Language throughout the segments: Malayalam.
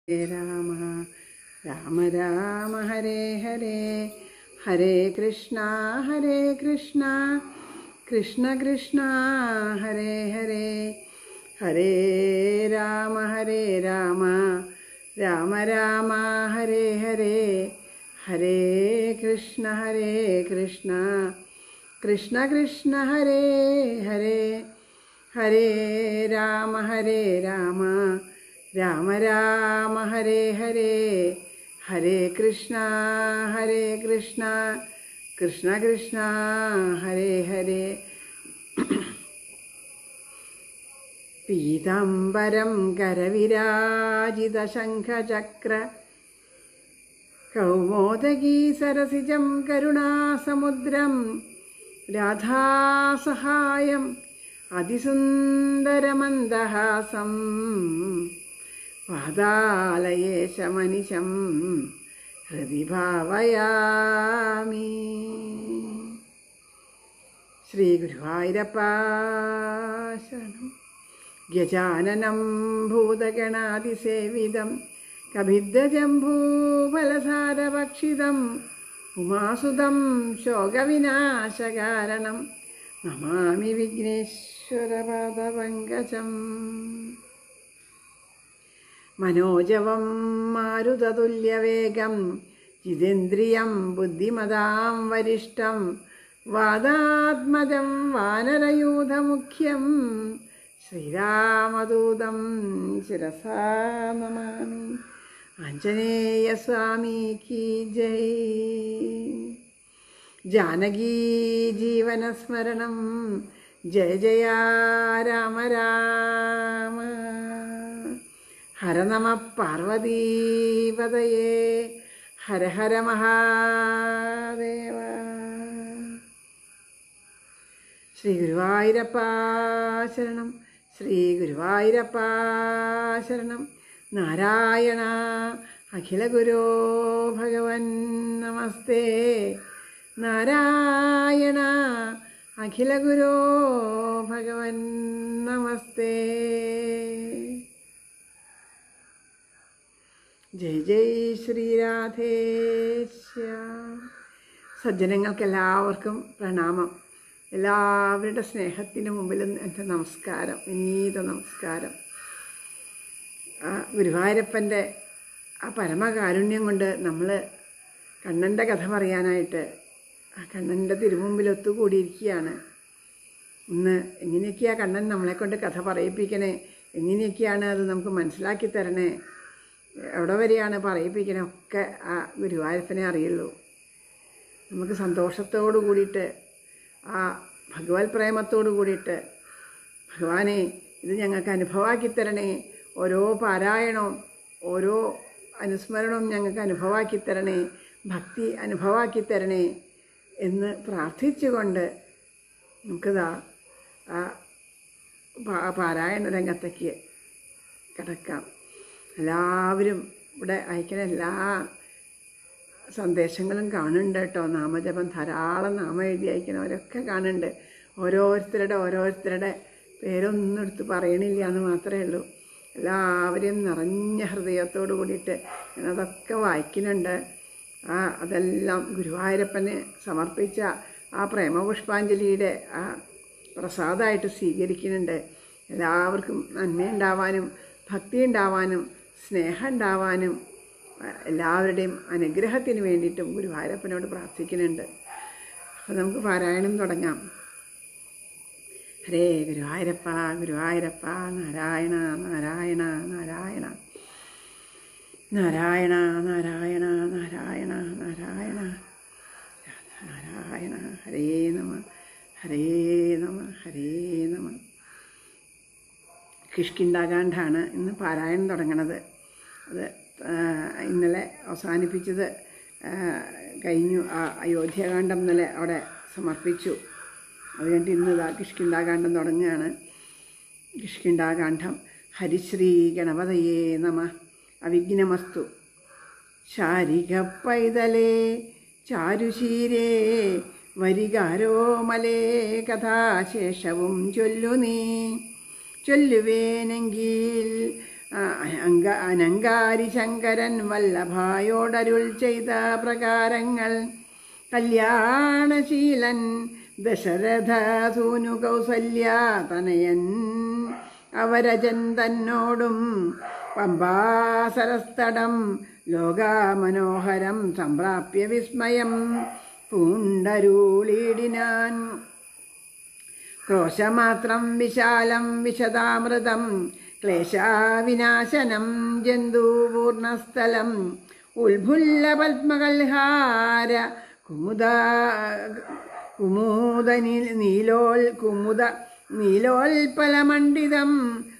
ഹരേ രാമ രാമ രാമ ഹരേ ഹരേ ഹരേ കൃഷ്ണ ഹരേ കൃഷ്ണ കൃഷ്ണ കൃഷ്ണ ഹരേ ഹരേ ഹരേ രാമ ഹരേ രാമ രാമ രാമ ഹരേ ഹരേ ഹരേ കൃഷ്ണ ഹരേ കൃഷ്ണ കൃഷ്ണ കൃഷ്ണ ഹരേ ഹരേ ഹരേ രാമ ഹരേ രാമ രാമ രാമ ഹരേ ഹരേ ഹരേ കൃഷ്ണ ഹരേ കൃഷ്ണ കൃഷ്ണ കൃഷ്ണ ഹരേ ഹരേ പീതാംബരം കരവിരാജിതശംഖചക്ര കൗമോദഗീ സരസിജം കരുണാസമുദ്രം രാധാസഹായം അതിസുന്ദരമന്ദഹാസം പാതാലയേശമനിശം ഹൃദി ഭാവയാമി ശ്രീ ഗുരുവായൂരപ്പ ശരണം ഗജാനനം ഭൂതഗണാതിസേവിതം കഭിദ്ദജംഭൂഫലസാരഭക്ഷിതം ഉമാസുതം ശോകവിനാശകാരണം നമാമി വിഘ്നേശ്വരപാദപങ്കജം മനോജവം മാരുതതുല്യവേഗം ജിതേന്ദ്രിയം ബുദ്ധിമതാം വരിഷ്ടം വാദാത്മജം വാനരയൂഥമുഖ്യം ശ്രീരാമദൂതം ശിരസാ നമാമി ആഞ്ജനേയസ്വാമി കീ ജയ് ജാനകീ ജീവനസ്മരണം ജയ ജയ രാമ രാമ ഹര നമ പാർവതീപതയേ ഹര ഹര മഹാദേവ ശ്രീ ഗുരുവായൂരപ്പ ശരണം ശ്രീ ഗുരുവായൂരപ്പ ശരണം നാരായണ അഖില ഗുരോ ഭഗവൻ നമസ്തേ നാരായണ അഖില ഗുരോ ഭഗവൻ നമസ്തേ ജയ് ജയ് ശ്രീരാധേശ്യ സജ്ജനങ്ങൾക്ക് എല്ലാവർക്കും പ്രണാമം എല്ലാവരുടെ സ്നേഹത്തിന് മുമ്പിലും എൻ്റെ നമസ്കാരം വിനീത നമസ്കാരം ആ ഗുരുവായൂരപ്പൻ്റെ ആ പരമകാരുണ്യം കൊണ്ട് നമ്മൾ കണ്ണൻ്റെ കഥ പറയാനായിട്ട് ആ കണ്ണൻ്റെ തിരുമുമ്പിൽ ഒത്തുകൂടിയിരിക്കുകയാണ് ഇന്ന് എങ്ങനെയൊക്കെയാണ് കണ്ണൻ നമ്മളെ കൊണ്ട് കഥ പറയിപ്പിക്കണേ എങ്ങനെയൊക്കെയാണ് അത് നമുക്ക് മനസ്സിലാക്കി തരണേ എവിടെ വരെയാണ് പറയിപ്പിക്കണേ ഒക്കെ ആ ഗുരുവായൂരപ്പനെ അറിയുള്ളൂ നമുക്ക് സന്തോഷത്തോടു കൂടിയിട്ട് ആ ഭഗവത് പ്രേമത്തോടു കൂടിയിട്ട് ഭഗവാനെ ഇത് ഞങ്ങൾക്ക് അനുഭവമാക്കി തരണേ ഓരോ പാരായണവും ഓരോ അനുസ്മരണവും ഞങ്ങൾക്ക് അനുഭവമാക്കി തരണേ ഭക്തി അനുഭവമാക്കി തരണേ എന്ന് പ്രാർത്ഥിച്ചുകൊണ്ട് നമുക്കിതാ ആ പാ- പാരായണ രംഗത്തേക്ക് കിടക്കാം എല്ലാവരും ഇവിടെ അയക്കുന്ന എല്ലാ സന്ദേശങ്ങളും കാണുന്നുണ്ട് കേട്ടോ നാമജപം ധാരാളം നാമം എഴുതി അയക്കുന്നവരൊക്കെ കാണുന്നുണ്ട് ഓരോരുത്തരുടെ ഓരോരുത്തരുടെ പേരൊന്നും എടുത്ത് പറയണില്ല എന്ന് മാത്രമേ ഉള്ളൂ എല്ലാവരെയും നിറഞ്ഞ ഹൃദയത്തോട് കൂടിയിട്ട് ഞാനതൊക്കെ വായിക്കുന്നുണ്ട് ആ അതെല്ലാം ഗുരുവായൂരപ്പന് സമർപ്പിച്ച ആ പ്രേമപുഷ്പാഞ്ജലിയുടെ ആ പ്രസാദമായിട്ട് സ്വീകരിക്കുന്നുണ്ട് എല്ലാവർക്കും നന്മയുണ്ടാവാനും ഭക്തി ഉണ്ടാവാനും സ്നേഹം ഉണ്ടാവാനും എല്ലാവരുടെയും അനുഗ്രഹത്തിന് വേണ്ടിയിട്ടും ഗുരുവായൂരപ്പനോട് പ്രാർത്ഥിക്കുന്നുണ്ട് അപ്പോൾ നമുക്ക് പാരായണം തുടങ്ങാം ഹരേ ഗുരുവായൂരപ്പ ഗുരുവായൂരപ്പ നാരായണ നാരായണ നാരായണ നാരായണ നാരായണ നാരായണ നാരായണ നാരായണ ഹരേ നമ ഹരേ നമ ഹരേ നമ കിഷ്കിണ്ടാകാന്ഡാണ് ഇന്ന് പാരായണം തുടങ്ങണത് അത് ആ, ഇന്നലെ അവസാനിപ്പിച്ചത് ആ, കഴിഞ്ഞു ആ അയോധ്യാകാന്ഡം ഇന്നലെ അവിടെ സമർപ്പിച്ചു അതുകൊണ്ട് ഇന്ന് ഇതാ കിഷ്കിണ്ടാകാന്ഡം തുടങ്ങുകയാണ് കിഷ്കിണ്ടാകാന്ഡം ഹരിശ്രീ ഗണപതയേ നമ അവിഘ്നമസ്തു ശാരിക പൈതലേ ചാരുശീരേ വരികാരോമലേ കഥാശേഷവും ചൊല്ലു നീ ചൊല്ലുവേനെങ്കിൽ ആ, അനങ്ക അനങ്കാരി ശങ്കരൻ വല്ലഭായോടരുൾ ചെയ്ത പ്രകാരങ്ങൾ കല്യാണശീലൻ ദശരഥ സൂനു കൗസല്യ തനയൻ അവരജൻ തന്നോടും പമ്പാസരസ്തടം ലോകാമനോഹരം സംപ്രാപ്യ വിസ്മയം പൂണ്ടരൂളിടിനാൻ ക്രോശമാത്രം വിശാലം വിശദാമൃതം ക്ലേശാവിനാശനം ജന്തുപൂർണസ്ഥലം ഉത്ഫുല്ല പത്മകൽഹാര കുമുദ കുമുദനി നീലോൽ കുമുദ നീലോൽപലമണ്ഡിതം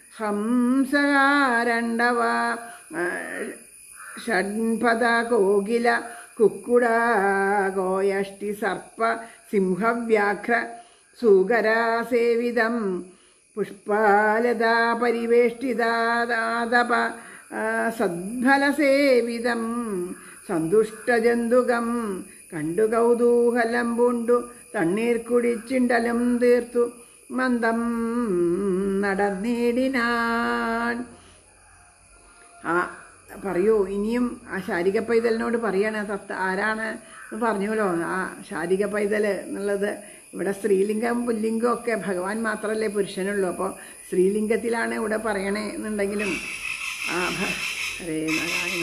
ഹംസകാരണ്ടവ ആ, ഷഡ്പദ കോകില കുക്കുട ഗോയഷ്ടി സർപ്പ സിംഹവ്യാഘ്ര സൂകരാസേവിതം പുഷ്പാലതാ പരിവേഷ്ടിതാദാതപ സദ്ഫലസേവിതം സന്തുഷ്ടജന്തുകം കണ്ടു കൗതൂഹലം പൂണ്ടു തണ്ണീർ കുടിച്ചിണ്ടലും തീർത്തു മന്ദം നടന്നിടിനാൻ ആ പറയൂ ഇനിയും ആ ശാരിക പൈതലിനോട് പറയണ തത്ത ആരാണ് എന്ന് പറഞ്ഞല്ലോ ആ ശാരിക പൈതൽ എന്നുള്ളത് ഇവിടെ സ്ത്രീലിംഗം പുല്ലിംഗം ഒക്കെ ഭഗവാൻ മാത്രമല്ലേ പുരുഷനുള്ളൂ അപ്പോൾ സ്ത്രീലിംഗത്തിലാണ് ഇവിടെ പറയണേ എന്നുണ്ടെങ്കിലും ആ ഭ- ഹരേ നാരായണ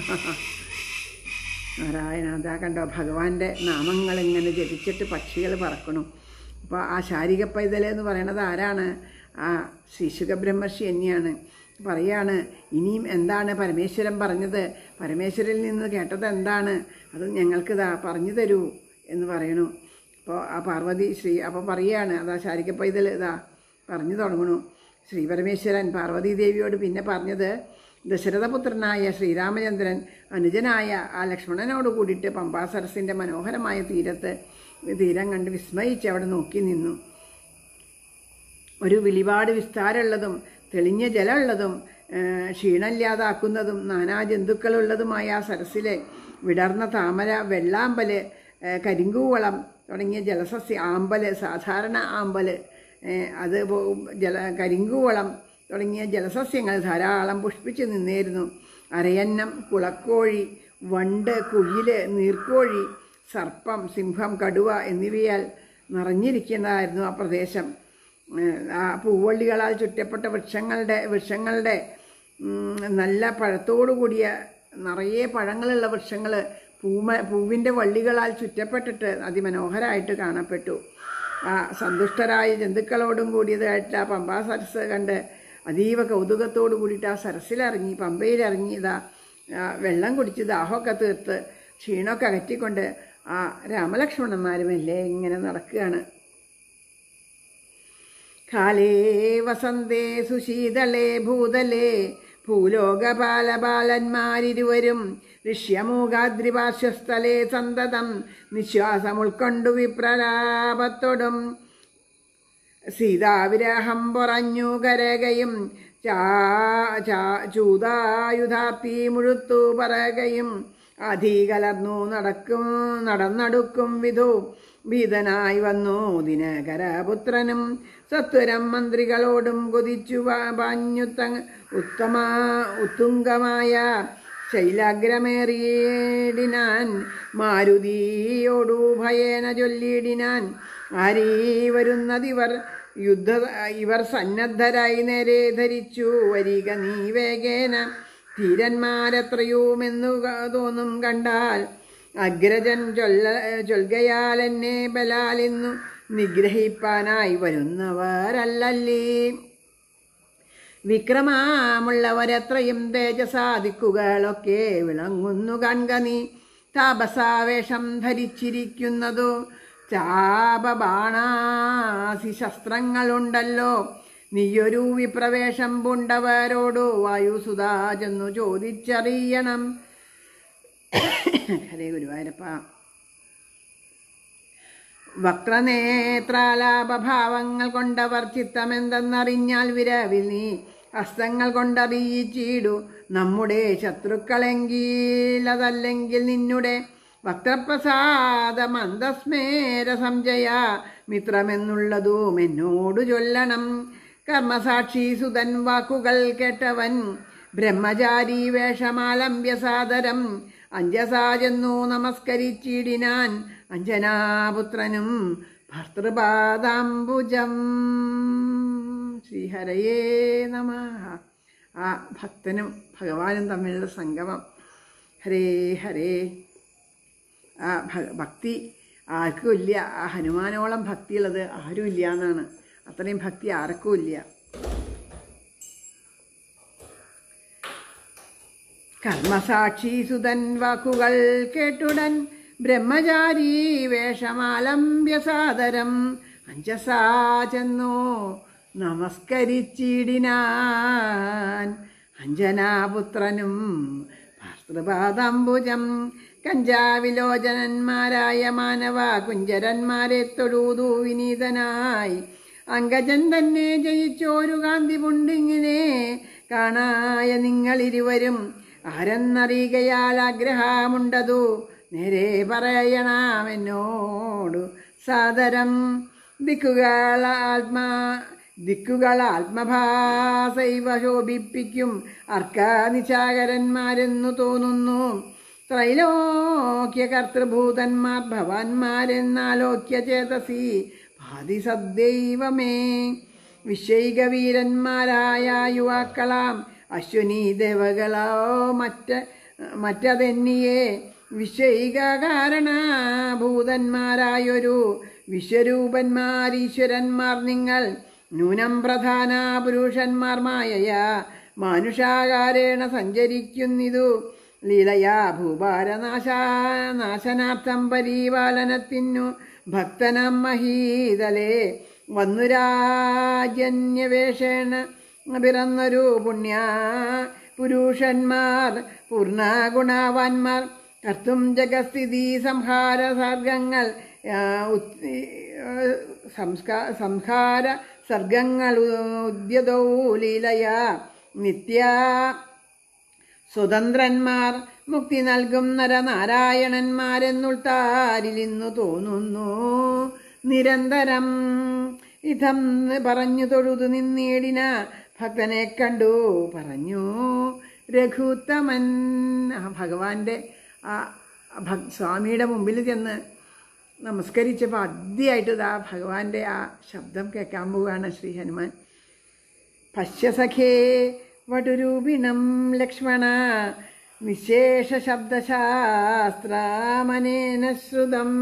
നാരായണ അതാ കണ്ടോ ഭഗവാന്റെ നാമങ്ങൾ ഇങ്ങനെ ജപിച്ചിട്ട് പക്ഷികൾ പറക്കണം അപ്പോൾ ആ ശാരിക പൈതൽ എന്ന് പറയണത് ആരാണ് ആ ശ്രീശുഖ ബ്രഹ്മർഷി തന്നെയാണ് പറയാണ് ഇനിയും എന്താണ് പരമേശ്വരൻ പറഞ്ഞത് പരമേശ്വരനിൽ നിന്ന് കേട്ടത് എന്താണ് അത് ഞങ്ങൾക്കിതാ പറഞ്ഞു തരൂ എന്ന് പറയണു അപ്പോൾ ആ പാർവതി ശ്രീ അപ്പോൾ പറയാണ് അതാ ശാരിക പൈതൽ ഇതാ പറഞ്ഞു തുടങ്ങണു ശ്രീ പരമേശ്വരൻ പാർവതി ദേവിയോട് പിന്നെ പറഞ്ഞത് ദശരഥപുത്രനായ ശ്രീരാമചന്ദ്രൻ അനുജനായ ആ ലക്ഷ്മണനോട് കൂടിയിട്ട് പമ്പാസരസിൻ്റെ മനോഹരമായ തീരത്ത് തീരം കണ്ട് വിസ്മയിച്ച് അവിടെ നോക്കി നിന്നു ഒരു വിളിപാട് വിസ്താരമുള്ളതും തെളിഞ്ഞ ജലമുള്ളതും ഏഹ്, ക്ഷീണമില്ലാതാക്കുന്നതും നാനാ ജന്തുക്കളുള്ളതുമായ ആ സരസിലെ വിടർന്ന താമര വെള്ളാമ്പല് ഏഹ്, കരിങ്കൂവളം തുടങ്ങിയ ജലസസ്യ ആമ്പല് സാധാരണ ആമ്പല് ഏഹ്, അത് പോ- ജല കരിങ്കൂവളം തുടങ്ങിയ ജലസസ്യങ്ങൾ ധാരാളം പുഷ്പിച്ച് നിന്നിരുന്നു അരയന്നം കുളക്കോഴി വണ്ട് കുയില് നീർക്കോഴി സർപ്പം സിംഹം കടുവ എന്നിവയാൽ നിറഞ്ഞിരിക്കുന്നതായിരുന്നു ആ പ്രദേശം ഏഹ് ആ പൂവള്ളികളാൽ ചുറ്റപ്പെട്ട വൃക്ഷങ്ങളുടെ വൃക്ഷങ്ങളുടെ ഉം, നല്ല പഴത്തോടു കൂടിയ നിറയെ പഴങ്ങളുള്ള വൃക്ഷങ്ങൾ പൂമ പൂവിൻ്റെ വള്ളികളാൽ ചുറ്റപ്പെട്ടിട്ട് അതിമനോഹരമായിട്ട് കാണപ്പെട്ടു ആ സന്തുഷ്ടരായ ജന്തുക്കളോടും കൂടിയതായിട്ട് ആ പമ്പാ സരസ് കണ്ട് അതീവ കൗതുകത്തോടു കൂടിയിട്ട് ആ സരസിലിറങ്ങി പമ്പയിലിറങ്ങി ഇതാ ആ, വെള്ളം കുടിച്ച് ദാഹമൊക്കെ തീർത്ത് ക്ഷീണമൊക്കെ അകറ്റിക്കൊണ്ട് ആ രാമലക്ഷ്മണന്മാരുമല്ലേ ഇങ്ങനെ നടക്കുകയാണ് കാലേ വസന്തേ സുശീതളേ ഭൂതലേ ഭൂലോകപാലബാലന്മാരിരുവരും ഋഷ്യമൂകാദ്രിപാർശ്വസ്ഥലേ സന്തതം നിശ്വാസം ഉൾക്കൊണ്ടു വിപ്രലാപത്തോടും സീതാവിരഹം പൊറഞ്ഞു കരകയും ചാ- ചാ- ചൂതായുധാർത്തി മുഴുത്തു പറകയും അധീകലർന്നു നടക്കും നടന്നടുക്കും വിധു ഭീതനായി വന്നു ദിനകരപുത്രനും സത്വരം മന്ത്രികളോടും കൊതിച്ചു വാ- പാഞ്ഞുത്ത ഉത്തമ ഉത്തുംഗമായ ശൈലാഗ്രമേറിയിടിനാൻ മാരുതിയോടു ഭയേന ചൊല്ലിയിടിനാൻ ആരീ വരുന്നതിവർ യുദ്ധ ഇവർ സന്നദ്ധരായി നേരെ ധരിച്ചു വരിക നീ വേഗേന ധീരന്മാരെത്രയുമെന്നു ക- തോന്നും കണ്ടാൽ അഗ്രജൻ ചൊല്ല ചൊൽകയാൽ എന്നെ ബലാലിന്നു നിഗ്രഹിപ്പാനായി വരുന്നവരല്ലല്ലേ വിക്രമാമുള്ളവരെത്രയും തേജസാദിക്കുകളൊക്കെ വിളങ്ങുന്നു കൺക നീ താപസാവേഷം ധരിച്ചിരിക്കുന്നതു ചാപബാണാസി ശസ്ത്രങ്ങളുണ്ടല്ലോ നീയൊരു വിപ്രവേശം പൂണ്ടവരോടു വായുസുതാ ചെന്നു ചോദിച്ചറിയണം ഹരേ ഗുരുവായൂരപ്പ വക്രനേത്രാലാപഭാവങ്ങൾ കൊണ്ടവർ ചിത്തമെന്തെന്നറിഞ്ഞാൽ വിരവിൽ നീ ഹസ്തങ്ങൾ കൊണ്ടറിയിച്ചിടു നമ്മുടെ ശത്രുക്കളെങ്കിൽ അതല്ലെങ്കിൽ നിന്നുടെ വക്രപ്രസാദ മന്ദസ്മേര സംജയ മിത്രമെന്നുള്ളതും എന്നോട് ചൊല്ലണം കർമ്മസാക്ഷി സുതൻ വാക്കുകൾ കേട്ടവൻ ബ്രഹ്മചാരി വേഷമാലംബ്യ സാദരം അഞ്ജസാ ചെന്നു നമസ്കരിച്ചിടിനാൻ അഞ്ജനാപുത്രനും ഭർത്തൃപാദാംബുജം ശ്രീഹരയേ നമ ആ ഭക്തനും ഭഗവാനും തമ്മിലുള്ള സംഗമം ഹരേ ഹരേ ആ ഭ- ഭക്തി ആർക്കും ഇല്ല ആ ഹനുമാനോളം ഭക്തിയുള്ളത് ആരും ഇല്ല എന്നാണ് അത്രയും ഭക്തി ആർക്കും ഇല്ല കർമ്മസാക്ഷി സുതൻ വാക്കുകൾ കേട്ടുടൻ ബ്രഹ്മചാരി വേഷമാലംബ്യ സാദരം അഞ്ചസാ ചെന്നു നമസ്കരിച്ചിടിനാൻ അഞ്ജനാപുത്രനും ഭർത്തൃപാദംബുജം കഞ്ചാവിലോചനന്മാരായ മാനവ കുഞ്ചരന്മാരെ തൊഴുതു വിനീതനായി അങ്കജൻ തന്നെ ജയിച്ചോരു കാന്തി പുണ്ടിങ്ങിനെ കാണായ നിങ്ങളിരുവരും ആരെന്നറിയുകയാൽ ആഗ്രഹമുണ്ടതു നേരെ പറയണമെന്നോടു സാദരം ദിക്കുകൾ ആത്മാ ദിക്കുകൾ ആത്മഭാസൈവ ശോഭിപ്പിക്കും അർക്കാനിശാകരന്മാരെന്നു തോന്നുന്നു ത്രൈലോക്യ കർത്തൃഭൂതന്മാർ ഭവാന്മാരെന്നാലോക്യ ചേതസി ഭാതി സദ്ദൈവമേ വിഷയിക വീരന്മാരായ യുവാക്കളാം അശ്വനി ദേവകളോ മറ്റ് മറ്റതെന്നിയെ വിഷയിക കാരണഭൂതന്മാരായൊരു വിശ്വരൂപന്മാർ ഈശ്വരന്മാർ നിങ്ങൾ നൂനം പ്രധാന പുരുഷന്മാർ മായയ മാനുഷാകാരേണ സഞ്ചരിക്കുന്നിതു ലീലയാ ഭൂഭാരനാശ നാശനാർത്ഥം പരിപാലനത്തിനു ഭക്തനം മഹീതലേ വന്നുരാജന്യവേഷേണ പിറന്നൊരു പുണ്യ പുരുഷന്മാർ പൂർണ്ണഗുണവാന്മാർ കർത്തും ജഗസ്ഥിതി സംഹാര സർഗങ്ങൾ ആ, ഉത്- ആ, സംസ്കാ സംഹാര സർഗങ്ങൾ ഉദ്യതോ ലീലയ നിത്യ സ്വതന്ത്രന്മാർ മുക്തി നൽകും നരനാരായണന്മാരെന്നുൾത്താരിലിന്നു തോന്നുന്നു നിരന്തരം ഇതം പറഞ്ഞു തൊഴുതു നിന്നേടിന ഭക്തനെ കണ്ടു പറഞ്ഞു രഘുത്തമൻ ആ ഭഗവാന്റെ ആ ഭക് സ്വാമിയുടെ മുമ്പിൽ ചെന്ന് നമസ്കരിച്ചപ്പോൾ ആദ്യമായിട്ട് ഇതാ ഭഗവാന്റെ ആ ശബ്ദം കേൾക്കാൻ പോവുകയാണ് ശ്രീ ഹനുമാൻ പശ്യസഖേ വടുരൂപിണം ലക്ഷ്മണ നിശേഷ ശബ്ദശാസ്ത്രമനേന ശ്രുതം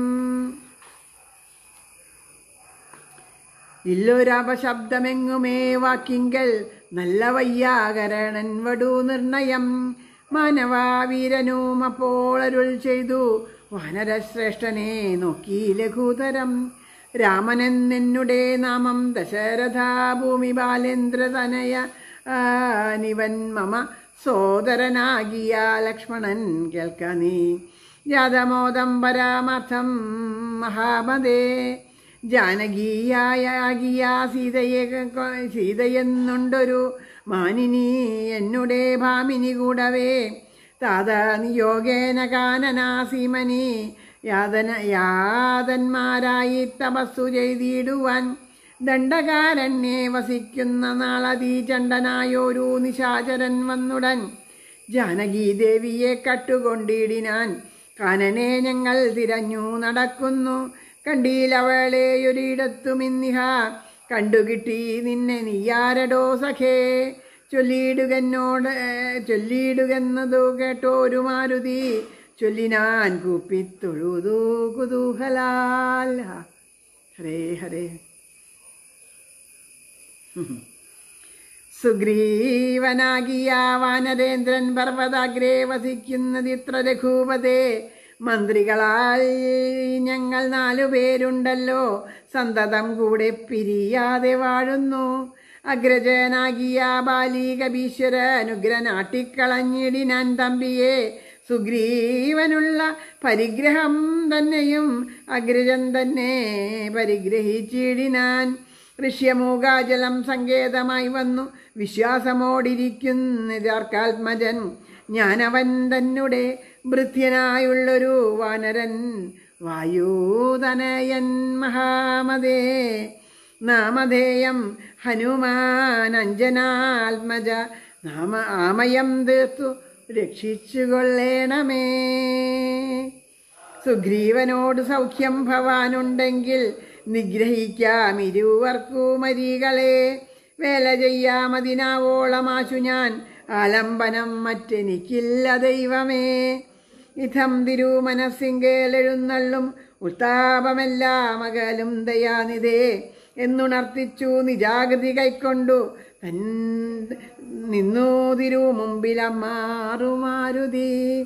ഇല്ലൊരപശബ്ദമെങ്ങുമേ വാക്കിങ്കൽ നല്ല വയ്യാകരണൻ വടു നിർണയം മാനവാവീരനും അപ്പോൾ അരുൾ ചെയ്തു വാനരശ്രേഷ്ഠനെ നോക്കി ലഘുതരം രാമനെന്നെന്നുടെ നാമം ദശരഥ ഭൂമി ബാലേന്ദ്രതനയ നിവൻ മമ സോദരനാകിയ ലക്ഷ്മണൻ കേൾക്ക നീ ജാതമോദം പരാമർത്ഥം മഹാമതേ ജാനകീയായ ആകിയ സീതയെ കൊ- സീതയെന്നുണ്ടൊരു മാനിനി എന്നുടെ ഭാമിനി കൂടവേ താത നിയോഗേന കാനനാസീമനി യാതന യാതന്മാരായി തപസ്സു ചെയ്തിടുവാൻ ദണ്ഡകാരണ്യെ വസിക്കുന്ന നാളതീ ചണ്ടനായൊരു നിശാചരൻ വന്നുടൻ ജാനകി ദേവിയെ കട്ടുകൊണ്ടിടിനാൻ കാനനെ ഞങ്ങൾ തിരഞ്ഞു നടക്കുന്നു കണ്ടീലവളെ ഒരിടത്തുമിന്നിഹ കണ്ടുകിട്ടി നിന്നെ നീയാരടോ സഖേ ചൊല്ലിയിടുകന്നോട് ചൊല്ലിയിടുകെന്നതു കേട്ടോരു മാരുതി ചൊല്ലിനാൻ കൂപ്പിത്തൊഴുതു കുതൂഹലാൽ ഹരേ ഹരേ സുഗ്രീവനാകിയ വാനരേന്ദ്രൻ പർവ്വതാഗ്രേ വസിക്കുന്നതിത്ര രഘൂപതേ മന്ത്രികളാൽ ഞങ്ങൾ നാലുപേരുണ്ടല്ലോ സന്തതം കൂടെ പിരിയാതെ വാഴുന്നു അഗ്രജനാകിയ ബാലികബീശ്വര അനുഗ്രനാട്ടിക്കളഞ്ഞിടിനാൻ തമ്പിയെ സുഗ്രീവനുള്ള പരിഗ്രഹം തന്നെയും അഗ്രജൻ തന്നെ പരിഗ്രഹിച്ചിടിനാൻ ഋഷ്യമൂകാജലം സങ്കേതമായി വന്നു വിശ്വാസമോടിരിക്കുന്നതാർക്കാത്മജൻ ഞാനവൻ തന്നെ ഭൃത്യനായുള്ളൊരു വാനരൻ വായൂതനയൻ മഹാമതേ നാമധേയം ഹനുമാൻ അഞ്ജനാത്മജ നാമ ആമയം തീർത്തു രക്ഷിച്ചുകൊള്ളേണമേ സുഗ്രീവനോട് സൗഖ്യം ഭവാനുണ്ടെങ്കിൽ നിഗ്രഹിക്കാം ഇരുവർക്കുമരികളെ വേല ചെയ്യാമതിനാവോളമാശു ഞാൻ ആലംബനം മറ്റെനിക്കില്ല ദൈവമേ ഇഥം തിരുമനസ്സിങ്കേലെഴുന്നള്ളും ഉത്താപമെല്ലാം അകലും ദയാനിതേ എന്നുണർത്തിച്ചു നിജാഗതി കൈക്കൊണ്ടു തൻ നിന്നു തിരു മുമ്പിലമ്മാറുമാരുതി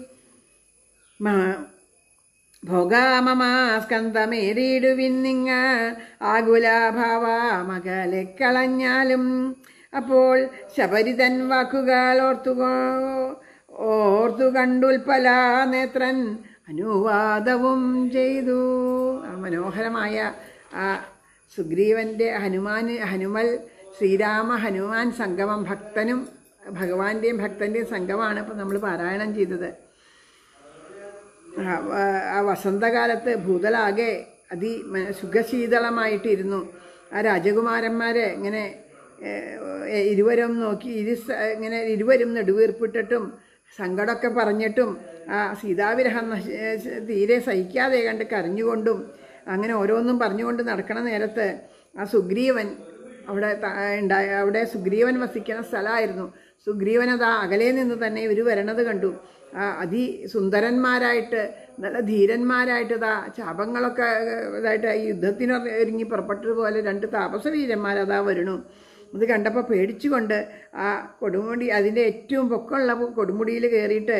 ഭോഗാമമാസ്കന്ധമേറിയിടുവിൻ നിങ്ങ ആകുലാഭാവ മകളെ കളഞ്ഞാലും അപ്പോൾ ശബരിതൻ വാക്കുകൾ ഓർത്തുകോ ഓർത്തു കണ്ടുൽപ്പല നേത്രൻ അനുവാദവും ചെയ്തു ആ മനോഹരമായ ആ സുഗ്രീവൻ്റെ ഹനുമാൻ ഹനുമൽ ശ്രീരാമ ഹനുമാൻ സംഗമം ഭക്തനും ഭഗവാന്റെയും ഭക്തൻ്റെയും സംഗമമാണ് ഇപ്പം നമ്മൾ പാരായണം ചെയ്തത് ആ വ- ആ വസന്തകാലത്ത് ഭൂതലാകെ അതി മ- സുഖശീതളമായിട്ടിരുന്നു ആ രാജകുമാരന്മാരെ ഇങ്ങനെ ഏഹ്, ഇരുവരും നോക്കി ഇരു സ- ഇങ്ങനെ ഇരുവരും നെടുവീർപ്പിട്ടിട്ടും സങ്കടമൊക്കെ പറഞ്ഞിട്ടും ആ സീതാവിരഹം നശ- ഏഹ്, തീരെ സഹിക്കാതെ കണ്ട് കരഞ്ഞുകൊണ്ടും അങ്ങനെ ഓരോന്നും പറഞ്ഞുകൊണ്ട് നടക്കണ നേരത്ത് ആ സുഗ്രീവൻ അവിടെ ത- ഉണ്ടായ അവിടെ സുഗ്രീവൻ വസിക്കുന്ന സ്ഥലമായിരുന്നു സുഗ്രീവൻ അത് അകലെ നിന്ന് തന്നെ ഇവർ വരണത് കണ്ടു ആ അതിസുന്ദരന്മാരായിട്ട് നല്ല ധീരന്മാരായിട്ട് ഇതാ ശാപങ്ങളൊക്കെ ഇതായിട്ട് ഈ യുദ്ധത്തിന് ഒരുങ്ങി പുറപ്പെട്ടതുപോലെ രണ്ട് താപസ വീരന്മാരതാ വരണു ഇത് കണ്ടപ്പോൾ പേടിച്ചുകൊണ്ട് ആ കൊടുമുടി അതിൻ്റെ ഏറ്റവും പൊക്കമുള്ള കൊടുമുടിയിൽ കയറിയിട്ട്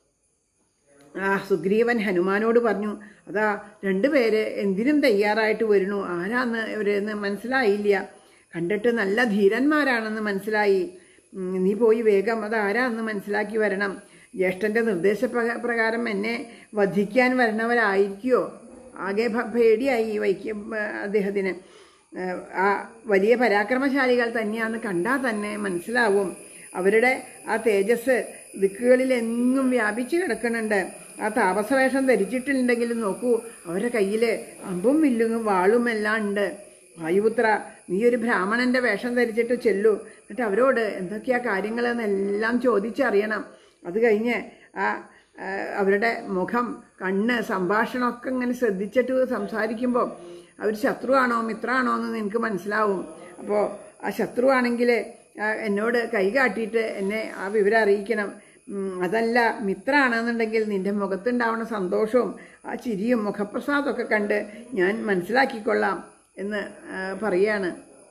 ആ സുഗ്രീവൻ ഹനുമാനോട് പറഞ്ഞു അതാ രണ്ടുപേര് എന്തിനും തയ്യാറായിട്ട് വരുന്നു ആരാന്ന് ഇവരെന്ന് മനസ്സിലായില്ല കണ്ടിട്ട് നല്ല ധീരന്മാരാണെന്ന് മനസ്സിലായി ഉം, നീ പോയി വേഗം അതാരാന്ന് മനസ്സിലാക്കി വരണം ജ്യേഷ്ഠൻ്റെ നിർദ്ദേശപ്രകാ- പ്രകാരം എന്നെ വധിക്കാൻ വരണവരായിരിക്കുമോ ആകെ ഭ- പേടിയായി ഈ വൈക്കം ആ, അദ്ദേഹത്തിന് ആ, ആ വലിയ പരാക്രമശാലികൾ തന്നെയാന്ന് കണ്ടാൽ തന്നെ മനസ്സിലാവും അവരുടെ ആ തേജസ് ദിക്കുകളിൽ എങ്ങും വ്യാപിച്ചു കിടക്കുന്നുണ്ട് ആ താപസവേഷം ധരിച്ചിട്ടുണ്ടെങ്കിലും നോക്കൂ അവരുടെ കയ്യിൽ അമ്പും വില്ലും വാളും എല്ലാം ഉണ്ട് വായുപുത്ര നീ ഒരു ബ്രാഹ്മണന്റെ വേഷം ധരിച്ചിട്ട് ചെല്ലു എന്നിട്ട് അവരോട് എന്തൊക്കെയാ കാര്യങ്ങളെന്നെല്ലാം ചോദിച്ചറിയണം അത് കഴിഞ്ഞ് ആ ആ, അവരുടെ മുഖം കണ്ണ് സംഭാഷണമൊക്കെ ഇങ്ങനെ ശ്രദ്ധിച്ചിട്ട് സംസാരിക്കുമ്പോൾ അവർ ശത്രുവാണോ മിത്രമാണോ എന്ന് നിനക്ക് മനസ്സിലാവും അപ്പോൾ ആ ശത്രുവാണെങ്കിൽ എന്നോട് കൈ കാട്ടിയിട്ട് എന്നെ ആ വിവരം അറിയിക്കണം ഉം, അതല്ല മിത്രമാണെന്നുണ്ടെങ്കിൽ നിന്റെ മുഖത്തുണ്ടാവുന്ന സന്തോഷവും ആ ചിരിയും മുഖപ്രസാദമൊക്കെ കണ്ട് ഞാൻ മനസ്സിലാക്കിക്കൊള്ളാം എന്ന് ആ, പറയാണ്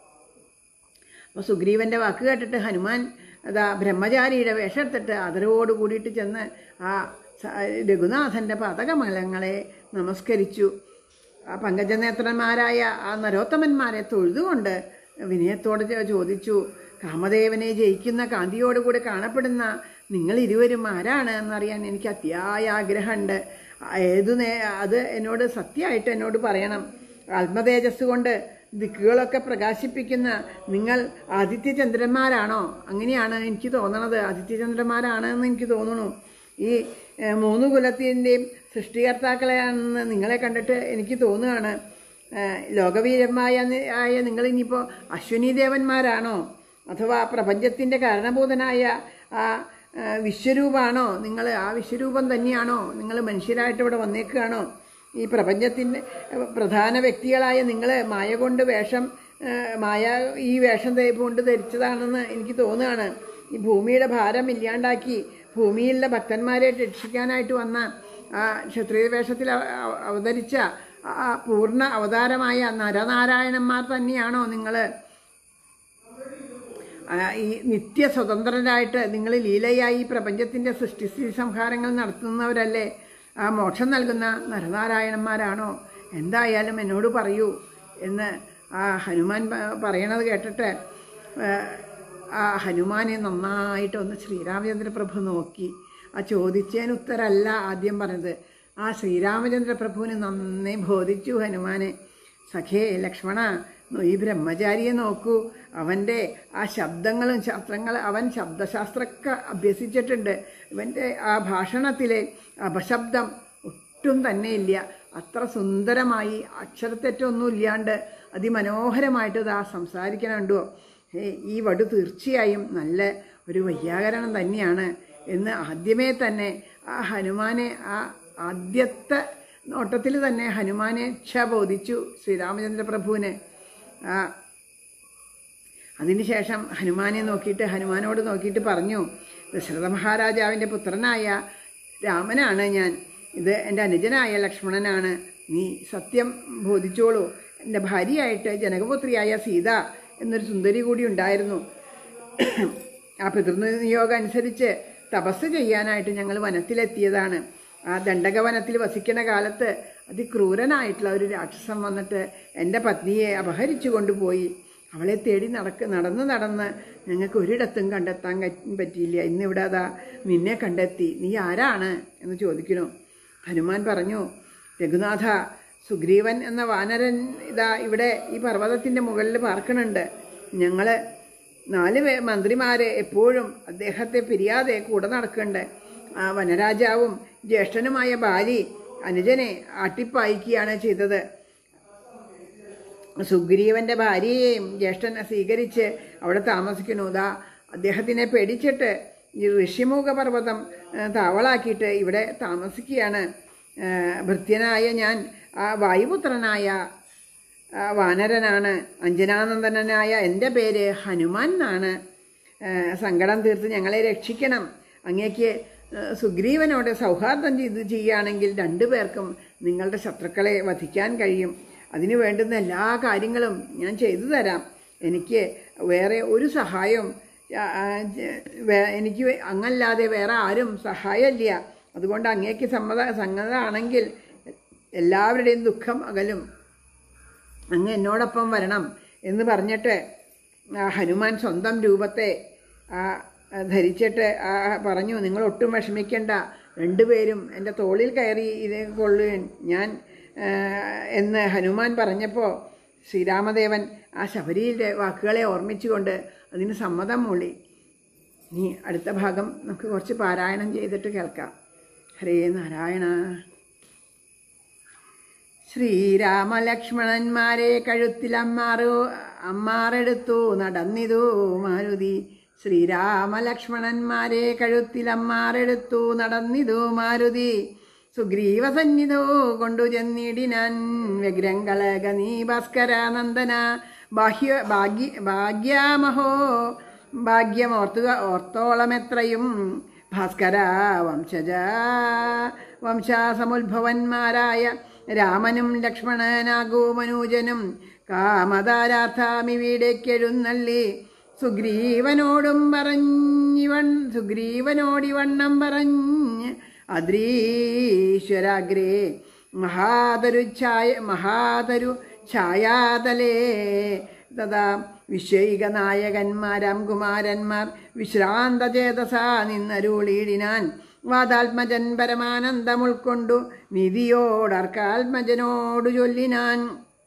അപ്പോൾ സുഗ്രീവൻ്റെ വാക്ക് കേട്ടിട്ട് ഹനുമാൻ അതാ ബ്രഹ്മചാരിയുടെ വേഷമെടുത്തിട്ട് ആദരവോട് കൂടിയിട്ട് ചെന്ന് ആ സ- രഘുനാഥൻ്റെ പതകമലങ്ങളെ നമസ്കരിച്ചു ആ പങ്കജനേത്രന്മാരായ ആ നരോത്തമന്മാരെ തൊഴുതുകൊണ്ട് വിനയത്തോട് ചോ- ചോദിച്ചു കാമദേവനെ ജയിക്കുന്ന കാന്തിയോടുകൂടി കാണപ്പെടുന്ന നിങ്ങൾ ഇരുവരും ആരാണ് എന്നറിയാൻ എനിക്ക് അതിയായ ആഗ്രഹമുണ്ട് ഏതു നേ അത് എന്നോട് സത്യമായിട്ട് എന്നോട് പറയണം ആത്മതേജസ് കൊണ്ട് ദിക്കുകളൊക്കെ പ്രകാശിപ്പിക്കുന്ന നിങ്ങൾ ആദിത്യചന്ദ്രന്മാരാണോ അങ്ങനെയാണ് എനിക്ക് തോന്നണത് ആദിത്യചന്ദ്രന്മാരാണ് എന്ന് എനിക്ക് തോന്നുന്നു ഈ ഏഹ്, മൂന്ന് കുലത്തിൻ്റെയും സൃഷ്ടികർത്താക്കളെയാണെന്ന് നിങ്ങളെ കണ്ടിട്ട് എനിക്ക് തോന്നുകയാണ് ഏഹ്, ലോകവീരന്മായ ആയ നിങ്ങൾ ഇനിയിപ്പോൾ അശ്വിനി ദേവന്മാരാണോ അഥവാ പ്രപഞ്ചത്തിൻ്റെ കാരണഭൂതനായ ആ ഏഹ്, വിശ്വരൂപാണോ നിങ്ങൾ ആ വിശ്വരൂപം തന്നെയാണോ നിങ്ങൾ മനുഷ്യരായിട്ട് ഇവിടെ വന്നേക്കുകയാണോ ഈ പ്രപഞ്ചത്തിൻ്റെ പ്രധാന വ്യക്തികളായ നിങ്ങൾ മായ കൊണ്ട് വേഷം ആ, മായ ഈ വേഷം ധ- കൊണ്ട് ധരിച്ചതാണെന്ന് എനിക്ക് തോന്നുകയാണ് ഈ ഭൂമിയുടെ ഭാരം ഇല്ലാണ്ടാക്കി ഭൂമിയിലെ ഭക്തന്മാരെ രക്ഷിക്കാനായിട്ട് വന്ന ആ ക്ഷത്രിയ വേഷത്തിൽ അവ- അവ- അവതരിച്ച ആ പൂർണ്ണ അവതാരമായ നരനാരായണന്മാർ തന്നെയാണോ നിങ്ങൾ ആ, ഈ നിത്യ സ്വതന്ത്രരായിട്ട് നിങ്ങൾ ലീലയായി ഈ പ്രപഞ്ചത്തിൻ്റെ സൃഷ്ടിസ്ഥിതി സംഹാരങ്ങൾ നടത്തുന്നവരല്ലേ ആ മോക്ഷം നൽകുന്ന നരനാരായണന്മാരാണോ എന്തായാലും എന്നോട് പറയൂ എന്ന് ആ ഹനുമാൻ പ- പറയണത് കേട്ടിട്ട് ആ, ആ ഹനുമാനെ നന്നായിട്ട് ഒന്ന് ശ്രീരാമചന്ദ്ര പ്രഭു നോക്കി ആ ചോദിച്ചതിന് ഉത്തരമല്ല ആദ്യം പറഞ്ഞത് ആ ശ്രീരാമചന്ദ്ര പ്രഭുവിന് നന്നേ ബോധിച്ചു ഹനുമാനെ സഖേ ലക്ഷ്മണ ഈ ബ്രഹ്മചാരിയെ നോക്കൂ അവൻ്റെ ആ ശബ്ദങ്ങളും ശാസ്ത്രങ്ങൾ അവൻ ശബ്ദശാസ്ത്രമൊക്കെ അഭ്യസിച്ചിട്ടുണ്ട് ഇവൻ്റെ ആ ഭാഷണത്തിലെ അപശബ്ദം ഒട്ടും തന്നെ ഇല്ല അത്ര സുന്ദരമായി അക്ഷരത്തെറ്റൊന്നും ഇല്ലാണ്ട് അതിമനോഹരമായിട്ട് ഇതാ സംസാരിക്കണുണ്ടോ ഏ ഈ വടു തീർച്ചയായും നല്ല ഒരു വൈയാകരണം തന്നെയാണ് എന്ന് ആദ്യമേ തന്നെ ആ ഹനുമാനെ ആ ആദ്യത്തെ നോട്ടത്തിൽ തന്നെ ഹനുമാനെ ക്ഷ ബോധിച്ചു ശ്രീരാമചന്ദ്ര പ്രഭുവിനെ ആ അതിനുശേഷം ഹനുമാനെ നോക്കിയിട്ട് ഹനുമാനോട് നോക്കിയിട്ട് പറഞ്ഞു ദശരഥ മഹാരാജാവിൻ്റെ പുത്രനായ രാമനാണ് ഞാൻ ഇത് എൻ്റെ അനുജനായ ലക്ഷ്മണനാണ് നീ സത്യം ബോധിച്ചോളൂ എൻ്റെ ഭാര്യയായിട്ട് ജനകപുത്രിയായ സീത എന്നൊരു സുന്ദരി കൂടി ഉണ്ടായിരുന്നു ആ പിതൃനിയോഗം അനുസരിച്ച് തപസ് ചെയ്യാനായിട്ട് ഞങ്ങൾ വനത്തിലെത്തിയതാണ് ആ ദണ്ഡകവനത്തിൽ വസിക്കുന്ന കാലത്ത് അതിക്രൂരനായിട്ടുള്ള ഒരു രാക്ഷസൻ വന്നിട്ട് എൻ്റെ പത്നിയെ അപഹരിച്ചു കൊണ്ടുപോയി അവളെ തേടി നടക്ക് നടന്ന് നടന്ന് ഞങ്ങൾക്ക് ഒരിടത്തും കണ്ടെത്താൻ ക- പറ്റിയില്ല ഇന്നിവിടെ അതാ നിന്നെ കണ്ടെത്തി നീ ആരാണ് എന്ന് ചോദിക്കുന്നു ഹനുമാൻ പറഞ്ഞു രഘുനാഥ സുഗ്രീവൻ എന്ന വാനരൻ ഇതാ ഇവിടെ ഈ പർവ്വതത്തിൻ്റെ മുകളിൽ പാർക്കണുണ്ട് ഞങ്ങൾ നാല് പേ മന്ത്രിമാരെ എപ്പോഴും അദ്ദേഹത്തെ പിരിയാതെ കൂടെ നടക്കുന്നുണ്ട് ആ വനരാജാവും ജ്യേഷ്ഠനുമായ ബാലി അനുജനെ ആട്ടിപ്പായിക്കുകയാണ് ചെയ്തത് സുഗ്രീവന്റെ ഭാര്യയെയും ജ്യേഷ്ഠൻ സ്വീകരിച്ച് അവിടെ താമസിക്കുന്നു ദാ അദ്ദേഹത്തിനെ പേടിച്ചിട്ട് ഈ ഋഷിമുഖ പർവ്വതം ആ, താവളാക്കിയിട്ട് ഇവിടെ താമസിക്കുകയാണ് ആ, ഭൃത്യനായ ഞാൻ ആ വായുപുത്രനായ ആ, വാനരനാണ് അഞ്ജനാനന്ദനായ എൻ്റെ പേര് ഹനുമാൻ എന്നാണ് ആ, സങ്കടം തീർത്ത് ഞങ്ങളെ രക്ഷിക്കണം അങ്ങേക്ക് ആ, സുഗ്രീവനോട് സൗഹാർദ്ദം ചെയ്ത് ചെയ്യുകയാണെങ്കിൽ രണ്ടു പേർക്കും നിങ്ങളുടെ ശത്രുക്കളെ വധിക്കാൻ കഴിയും അതിനു വേണ്ടുന്ന എല്ലാ കാര്യങ്ങളും ഞാൻ ചെയ്തു തരാം എനിക്ക് വേറെ ഒരു സഹായവും ആ, ആ, ജ- വേ- എനിക്ക് അങ്ങല്ലാതെ വേറെ ആരും സഹായമില്ല അതുകൊണ്ട് അങ്ങേക്ക് സമ്മത സമ്മതമാണെങ്കിൽ എല്ലാവരുടെയും ദുഃഖം അകലും അങ്ങ് എന്നോടൊപ്പം വരണം എന്ന് പറഞ്ഞിട്ട് ആ ഹനുമാൻ സ്വന്തം രൂപത്തെ ആ ധരിച്ചിട്ട് ആ പറഞ്ഞു നിങ്ങൾ ഒട്ടും വിഷമിക്കണ്ട രണ്ടുപേരും എൻ്റെ തോളിൽ കയറി ഇത് കൊള്ളുകയും ഞാൻ ആ, എന്ന് ഹനുമാൻ പറഞ്ഞപ്പോൾ ശ്രീരാമദേവൻ ആ ശബരിയുടെ വാക്കുകളെ ഓർമ്മിച്ചുകൊണ്ട് അതിന് സമ്മതം മൂളി ഇനി അടുത്ത ഭാഗം നമുക്ക് കുറച്ച് പാരായണം ചെയ്തിട്ട് കേൾക്കാം ഹരേ നാരായണ ശ്രീരാമലക്ഷ്മണന്മാരെ കഴുത്തിൽ അമ്മാറു അമ്മാറെടുത്തു നടന്നിതു മാരുതി ശ്രീരാമലക്ഷ്മണന്മാരെ കഴുത്തിൽ അമ്മാറെടുത്തു നടന്നിതു മാരുതി സുഗ്രീവസന്നിധോ കൊണ്ടു ചെന്നിടിനാൻ വ്യഗ്രങ്ങളക നീ ഭാസ്കരാനന്ദന ബാഹ്യ ഭാഗ്യ ഭാഗ്യാമഹോ ഭാഗ്യമോർത്തുക ഓർത്തോളമെത്രയും ഭാസ്കര വംശജ വംശാസമുദ്ഭവന്മാരായ രാമനും ലക്ഷ്മണനാകൂ മനൂജനും കാമതാരാർത്ഥാമിവിടേക്കെഴുന്നള്ളി സുഗ്രീവനോടും പറഞ്ഞിവൺ സുഗ്രീവനോടിവണ്ണം പറഞ്ഞ് അദ്രീശ്വരാഗ്രേ മഹാതരു ഛായ മഹാതരു ഛായാതലേ തഥാ വിശ്വൈക നായകന്മാരാം കുമാരന്മാർ വിശ്രാന്തചേതസ നിന്നരുളീടിനാൻ വാദാത്മജൻ പരമാനന്ദം ഉൾക്കൊണ്ടു നിധിയോടർക്കാത്മജനോടു ചൊല്ലിനാൻ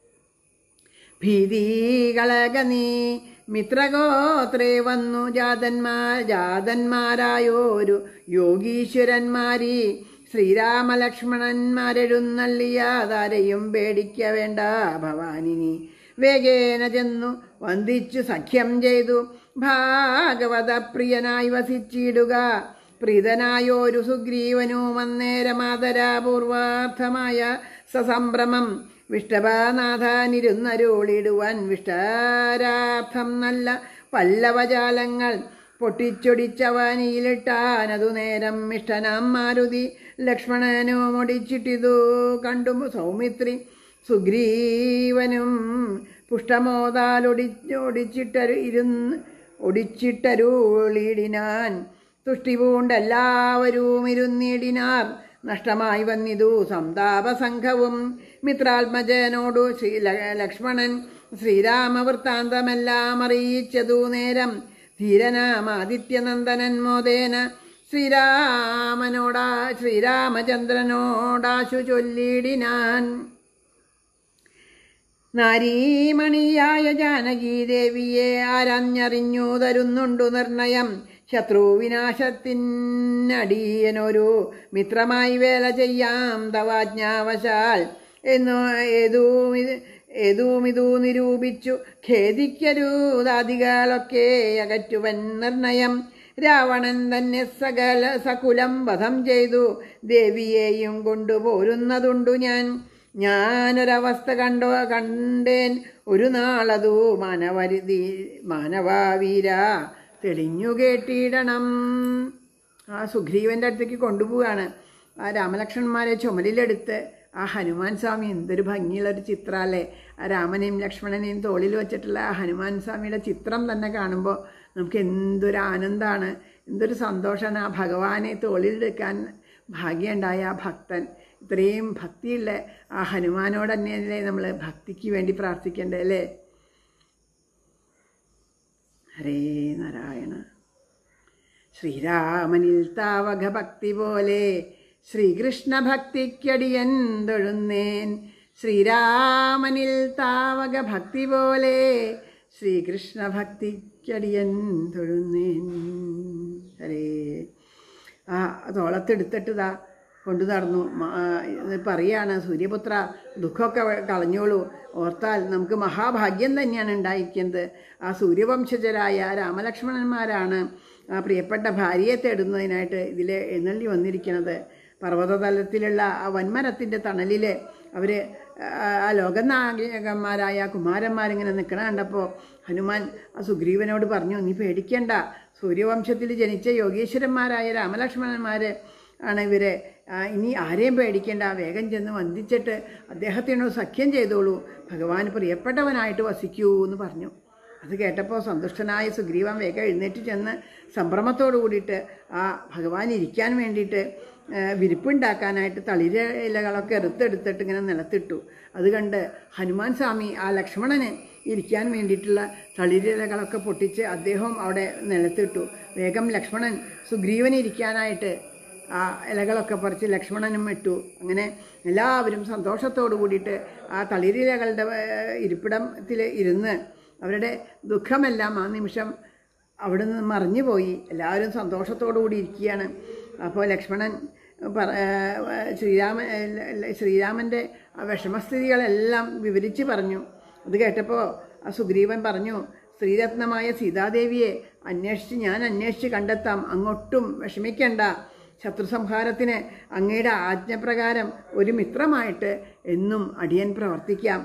ഭീതികളക നീ മിത്രഗോത്രേ വന്നു ജാതന്മാർ ജാതന്മാരായോരു യോഗീശ്വരന്മാരി ശ്രീരാമലക്ഷ്മണന്മാരെഴുന്നള്ളിയാതാരെയും പേടിക്ക വേണ്ട ഭവാനിനി വേഗേന ചെന്നു വന്ദിച്ചു സഖ്യം ചെയ്തു ഭാഗവത പ്രിയനായി വസിച്ചിടുക പ്രീതനായോരു സുഗ്രീവനും അന്നേരമാതരാപൂർവാർത്ഥമായ സസംഭ്രമം വിഷ്ടഭാനാഥാനിരുന്നരുളിടുവാൻ വിഷ്ടാരാർത്ഥം നല്ല പല്ലവജാലങ്ങൾ പൊട്ടിച്ചൊടിച്ചവനിയിലിട്ടാനതു നേരം ഇഷ്ടനാം മാരുതി ലക്ഷ്മണനു മുടിച്ചിട്ടിതു കണ്ടു സൗമിത്രി സുഗ്രീവനും പുഷ്ടമോതാലൊടിച്ചൊടിച്ചിട്ടരു ഇരുന്ന് ഒടിച്ചിട്ടരുളിടിനാൻ തുഷ്ടി പൂണ്ടെല്ലാവരും ഇരുന്നിടിനാർ നഷ്ടമായി വന്നിതു സന്താപസംഘവും മിത്രാത്മജനോടു ശ്രീ ല- ലക്ഷ്മണൻ ശ്രീരാമവൃത്താന്തമെല്ലാം അറിയിച്ചതു നേരം ധീരനാമാദിത്യനന്ദനൻ മോദേന ശ്രീരാമനോടാ ശ്രീരാമചന്ദ്രനോടാശു ചൊല്ലിടിനാൻ നാരീമണിയായ ജാനകീദേവിയെ ആരഞ്ഞറിഞ്ഞു തരുന്നുണ്ടു നിർണയം ശത്രുവിനാശത്തിനടിയനൊരു മിത്രമായി വേല ചെയ്യാം തവാജ്ഞാവശാൽ എന്നു ഏതും ഇത് ഏതും ഇതു നിരൂപിച്ചു ഖേദിക്കരുതാദികളൊക്കെ അകറ്റുവൻ നിർണയം രാവണൻ തന്നെ സകല സകുലം വധം ചെയ്തു ദേവിയെയും കൊണ്ടുപോരുന്നതുണ്ടു ഞാൻ ഞാനൊരവസ്ഥ കണ്ടോ കണ്ടേൻ ഒരു നാളതു മാനവരുതി മാനവാവീര തെളിഞ്ഞു കേട്ടിടണം ആ സുഗ്രീവൻ്റെ അടുത്തേക്ക് കൊണ്ടുപോവുകയാണ് ആ രാമലക്ഷ്മണന്മാരെ ചുമലിലെടുത്ത് ആ ഹനുമാൻ സ്വാമി എന്തൊരു ഭംഗിയുള്ള ഒരു ചിത്രമല്ലേ ആ രാമനെയും ലക്ഷ്മണനെയും തോളിൽ വെച്ചിട്ടുള്ള ആ ഹനുമാൻ സ്വാമിയുടെ ചിത്രം തന്നെ കാണുമ്പോൾ നമുക്ക് എന്തൊരു ആനന്ദമാണ് എന്തൊരു സന്തോഷമാണ് ആ ഭഗവാനെ തോളിലെടുക്കാൻ ഭാഗ്യമുണ്ടായ ആ ഭക്തൻ ഇത്രയും ഭക്തിയുള്ള ആ ഹനുമാനോട് തന്നെയല്ലേ നമ്മൾ ഭക്തിക്ക് വേണ്ടി പ്രാർത്ഥിക്കേണ്ടത് അല്ലേ ഹരേ നാരായണ ശ്രീരാമനിൽ താവക ഭക്തി പോലെ ശ്രീകൃഷ്ണ ഭക്തിക്കടിയൻ തൊഴുന്നേൻ ശ്രീരാമനിൽ താവക ഭക്തി പോലെ ശ്രീകൃഷ്ണ ഭക്തിക്കടിയൻ തൊഴുന്നേൻ ഹരേ ആ തോളത്തെടുത്തിട്ടതാ കൊണ്ടു നടന്നു മ- ആ, ഇത് പറയാണ് സൂര്യപുത്ര ദുഃഖമൊക്കെ വ- കളഞ്ഞോളൂ ഓർത്താൽ നമുക്ക് മഹാഭാഗ്യം തന്നെയാണ് ഉണ്ടായിരിക്കുന്നത് ആ സൂര്യവംശജരായ രാമലക്ഷ്മണന്മാരാണ് ആ പ്രിയപ്പെട്ട ഭാര്യയെ തേടുന്നതിനായിട്ട് ഇതിൽ എഴുന്നള്ളി വന്നിരിക്കുന്നത് പർവ്വതതലത്തിലുള്ള ആ വൻമരത്തിൻ്റെ തണലിൽ അവർ ആ ലോകനായകന്മാരായ കുമാരന്മാരിങ്ങനെ നിൽക്കണ കണ്ടപ്പോൾ ഹനുമാൻ ആ സുഗ്രീവനോട് പറഞ്ഞു നീ പേടിക്കണ്ട സൂര്യവംശത്തിൽ ജനിച്ച യോഗീശ്വരന്മാരായ രാമലക്ഷ്മണന്മാർ ആണ് ഇവരെ ആ, ഇനി ആരെയും പേടിക്കേണ്ട വേഗം ചെന്ന് വന്ദിച്ചിട്ട് അദ്ദേഹത്തിനോട് സഖ്യം ചെയ്തോളൂ ഭഗവാൻ പ്രിയപ്പെട്ടവനായിട്ട് വസിക്കൂ എന്ന് പറഞ്ഞു അത് കേട്ടപ്പോൾ സന്തുഷ്ടനായ സുഗ്രീവൻ വേഗം എഴുന്നേറ്റ് ചെന്ന് സംഭ്രമത്തോടു കൂടിയിട്ട് ആ ഭഗവാൻ ഇരിക്കാൻ വേണ്ടിയിട്ട് ആ, വിരിപ്പുണ്ടാക്കാനായിട്ട് തളിര ഇലകളൊക്കെ എറുത്തെടുത്തിട്ട് ഇങ്ങനെ നിലത്തിട്ടു അത് കണ്ട് ഹനുമാൻ സ്വാമി ആ ലക്ഷ്മണന് ഇരിക്കാൻ വേണ്ടിയിട്ടുള്ള തളിരിലകളൊക്കെ പൊട്ടിച്ച് അദ്ദേഹം അവിടെ നിലത്തിട്ടു വേഗം ലക്ഷ്മണൻ സുഗ്രീവന് ഇരിക്കാനായിട്ട് ആ ഇലകളൊക്കെ പറിച്ച് ലക്ഷ്മണനും ഇട്ടു അങ്ങനെ എല്ലാവരും സന്തോഷത്തോടു കൂടിയിട്ട് ആ തളിരിലകളുടെ ഏഹ്, ഇരിപ്പിടത്തിൽ ഇരുന്ന് അവരുടെ ദുഃഖമെല്ലാം ആ നിമിഷം അവിടുന്ന് മറിഞ്ഞുപോയി എല്ലാവരും സന്തോഷത്തോടു കൂടി ഇരിക്കുകയാണ് അപ്പോൾ ലക്ഷ്മണൻ പറ ഏഹ്, ശ്രീരാമ ഏഹ്, ശ്രീരാമൻ്റെ ആ വിഷമസ്ഥിതികളെല്ലാം വിവരിച്ച് പറഞ്ഞു അത് കേട്ടപ്പോൾ ആ സുഗ്രീവൻ പറഞ്ഞു ശ്രീരത്നമായ സീതാദേവിയെ അന്വേഷിച്ച് ഞാൻ അന്വേഷിച്ച് കണ്ടെത്താം അങ്ങോട്ടും വിഷമിക്കണ്ട ശത്രുസംഹാരത്തിന് അങ്ങയുടെ ആജ്ഞപ്രകാരം ഒരു മിത്രമായിട്ട് എന്നും അടിയൻ പ്രവർത്തിക്കാം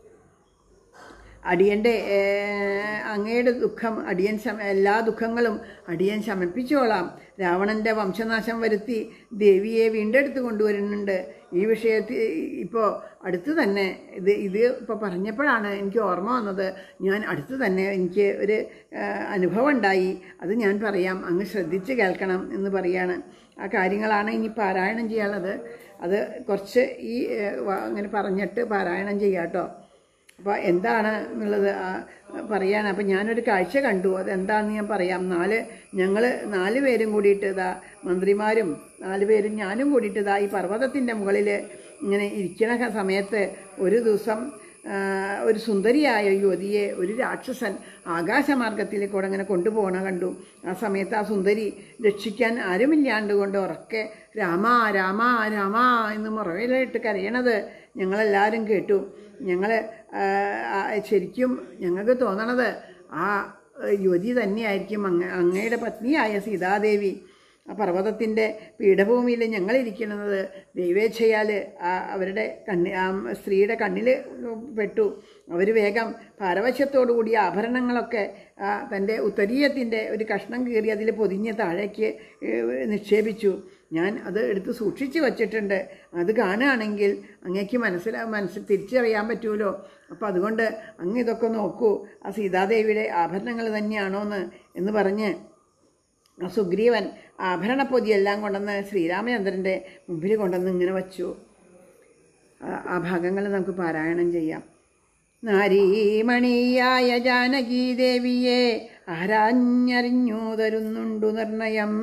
അടിയൻ്റെ ഏഹ്, അങ്ങയുടെ ദുഃഖം അടിയൻ ശമ എല്ലാ ദുഃഖങ്ങളും അടിയൻ ശമിപ്പിച്ചോളാം രാവണൻ്റെ വംശനാശം വരുത്തി ദേവിയെ വീണ്ടെടുത്ത് കൊണ്ടുവരുന്നുണ്ട് ഈ വിഷയത്തിൽ ഇപ്പോൾ അടുത്ത് തന്നെ ഇത് ഇത് ഇപ്പോൾ പറഞ്ഞപ്പോഴാണ് എനിക്ക് ഓർമ്മ വന്നത് ഞാൻ അടുത്ത് തന്നെ എനിക്ക് ഒരു ഏഹ്, അനുഭവം ഉണ്ടായി അത് ഞാൻ പറയാം അങ്ങ് ശ്രദ്ധിച്ച് കേൾക്കണം എന്ന് പറയാണ് ആ കാര്യങ്ങളാണ് ഇനി പാരായണം ചെയ്യാനുള്ളത് അത് കുറച്ച് ഈ ഏഹ്, വ- അങ്ങനെ പറഞ്ഞിട്ട് പാരായണം ചെയ്യാം കേട്ടോ അപ്പോൾ എന്താണ് എന്നുള്ളത് ആ, പറയാണ് അപ്പം ഞാനൊരു കാഴ്ച കണ്ടു അതെന്താണെന്ന് ഞാൻ പറയാം നാല് ഞങ്ങൾ നാല് പേരും കൂടിയിട്ട് ഇതാ മന്ത്രിമാരും നാല് പേരും ഞാനും കൂടിയിട്ട് ഇതാ ഈ പർവ്വതത്തിൻ്റെ മുകളിൽ ഇങ്ങനെ ഇരിക്കണ സമയത്ത് ഒരു ദിവസം ആ, ഒരു സുന്ദരിയായ യുവതിയെ ഒരു രാക്ഷസൻ ആകാശമാർഗത്തിൽ കൂടെ ഇങ്ങനെ കൊണ്ടുപോകണ കണ്ടു ആ സമയത്ത് ആ സുന്ദരി രക്ഷിക്കാൻ ആരുമില്ലാണ്ട് കൊണ്ട് ഉറക്കെ രാമ രാമ രാമ എന്ന് മുറവിലായിട്ട് കരയണത് ഞങ്ങളെല്ലാവരും കേട്ടു ഞങ്ങൾ ശരിക്കും ഞങ്ങൾക്ക് തോന്നണത് ആ യുവതി തന്നെയായിരിക്കും അങ്ങ അങ്ങയുടെ പത്നിയായ സീതാദേവി ആ പർവ്വതത്തിൻ്റെ പീഠഭൂമിയിൽ ഞങ്ങളിരിക്കുന്നത് ദൈവേച്ഛയാൽ ആ അവരുടെ കണ്ണി ആ സ്ത്രീയുടെ കണ്ണിൽ പെട്ടു അവർ വേഗം പാരവശ്യത്തോടു കൂടിയ ആഭരണങ്ങളൊക്കെ ആ തൻ്റെ ഉത്തരീയത്തിൻ്റെ ഒരു കഷ്ണം കീറി അതിൽ പൊതിഞ്ഞ് താഴേക്ക് ഏഹ്, നിക്ഷേപിച്ചു ഞാൻ അത് എടുത്ത് സൂക്ഷിച്ച് വച്ചിട്ടുണ്ട് അത് കാണുകയാണെങ്കിൽ അങ്ങേക്ക് മനസ്സിലാ മനസ്സിൽ തിരിച്ചറിയാൻ പറ്റുമല്ലോ അപ്പോൾ അതുകൊണ്ട് അങ്ങ് ഇതൊക്കെ നോക്കൂ ആ സീതാദേവിയുടെ ആഭരണങ്ങൾ തന്നെയാണോന്ന് എന്ന് പറഞ്ഞ് ആ സുഗ്രീവൻ ആഭരണപ്പൊതിയെല്ലാം കൊണ്ടുവന്ന് ശ്രീരാമചന്ദ്രൻ്റെ മുമ്പിൽ കൊണ്ടുവന്ന് ഇങ്ങനെ വച്ചു ആ- ആ ഭാഗങ്ങൾ നമുക്ക് പാരായണം ചെയ്യാം നാരീമണിയായ ജാനകീ ദേവിയെ ആരാഞ്ഞറിഞ്ഞു തരുന്നുണ്ടു നിർണയം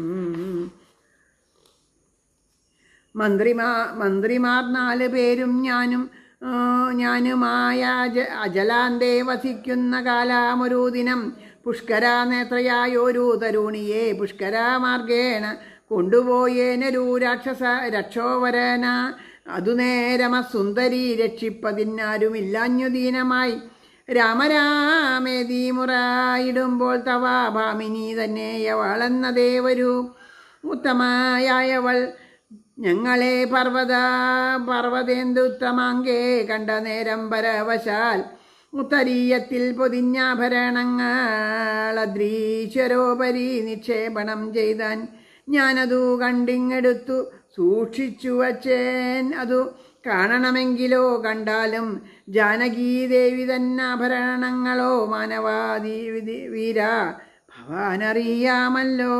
മന്ത്രിമാ മന്ത്രിമാർ നാല് പേരും ഞാനും ആ, ഞാനുമായ അജ അജലാന്തേ വസിക്കുന്ന കാലാമൊരു ദിനം പുഷ്കരാനേത്രയായൊരു തരുണിയെ പുഷ്കരാമാർഗേണ കൊണ്ടുപോയേനൊരു രാക്ഷസ രക്ഷോവരന അതുനേരമ സുന്ദരി രക്ഷിപ്പതിനാരുമില്ലാഞ്ഞു ദീനമായി രാമരാമേതി മുറയിടുമ്പോൾ തവ ഭാമിനി തന്നെ യവളെന്നതേ വരൂ ഉത്തമയായവൾ ഞങ്ങളെ പർവ്വത പർവ്വതേന്ദുത്തമാങ്കേ കണ്ട നേരം പരവശാൽ ഉത്തരീയത്തിൽ പൊതിഞ്ഞാഭരണങ്ങൾ അദ്രീശ്വരോപരി നിക്ഷേപണം ചെയ്താൻ ഞാനതു കണ്ടിങ്ങെടുത്തു സൂക്ഷിച്ചു വച്ചേൻ അതു കാണണമെങ്കിലോ കണ്ടാലും ജാനകീദേവി തന്നാഭരണങ്ങളോ മാനവാദി വീര ഭവാനറിയാമല്ലോ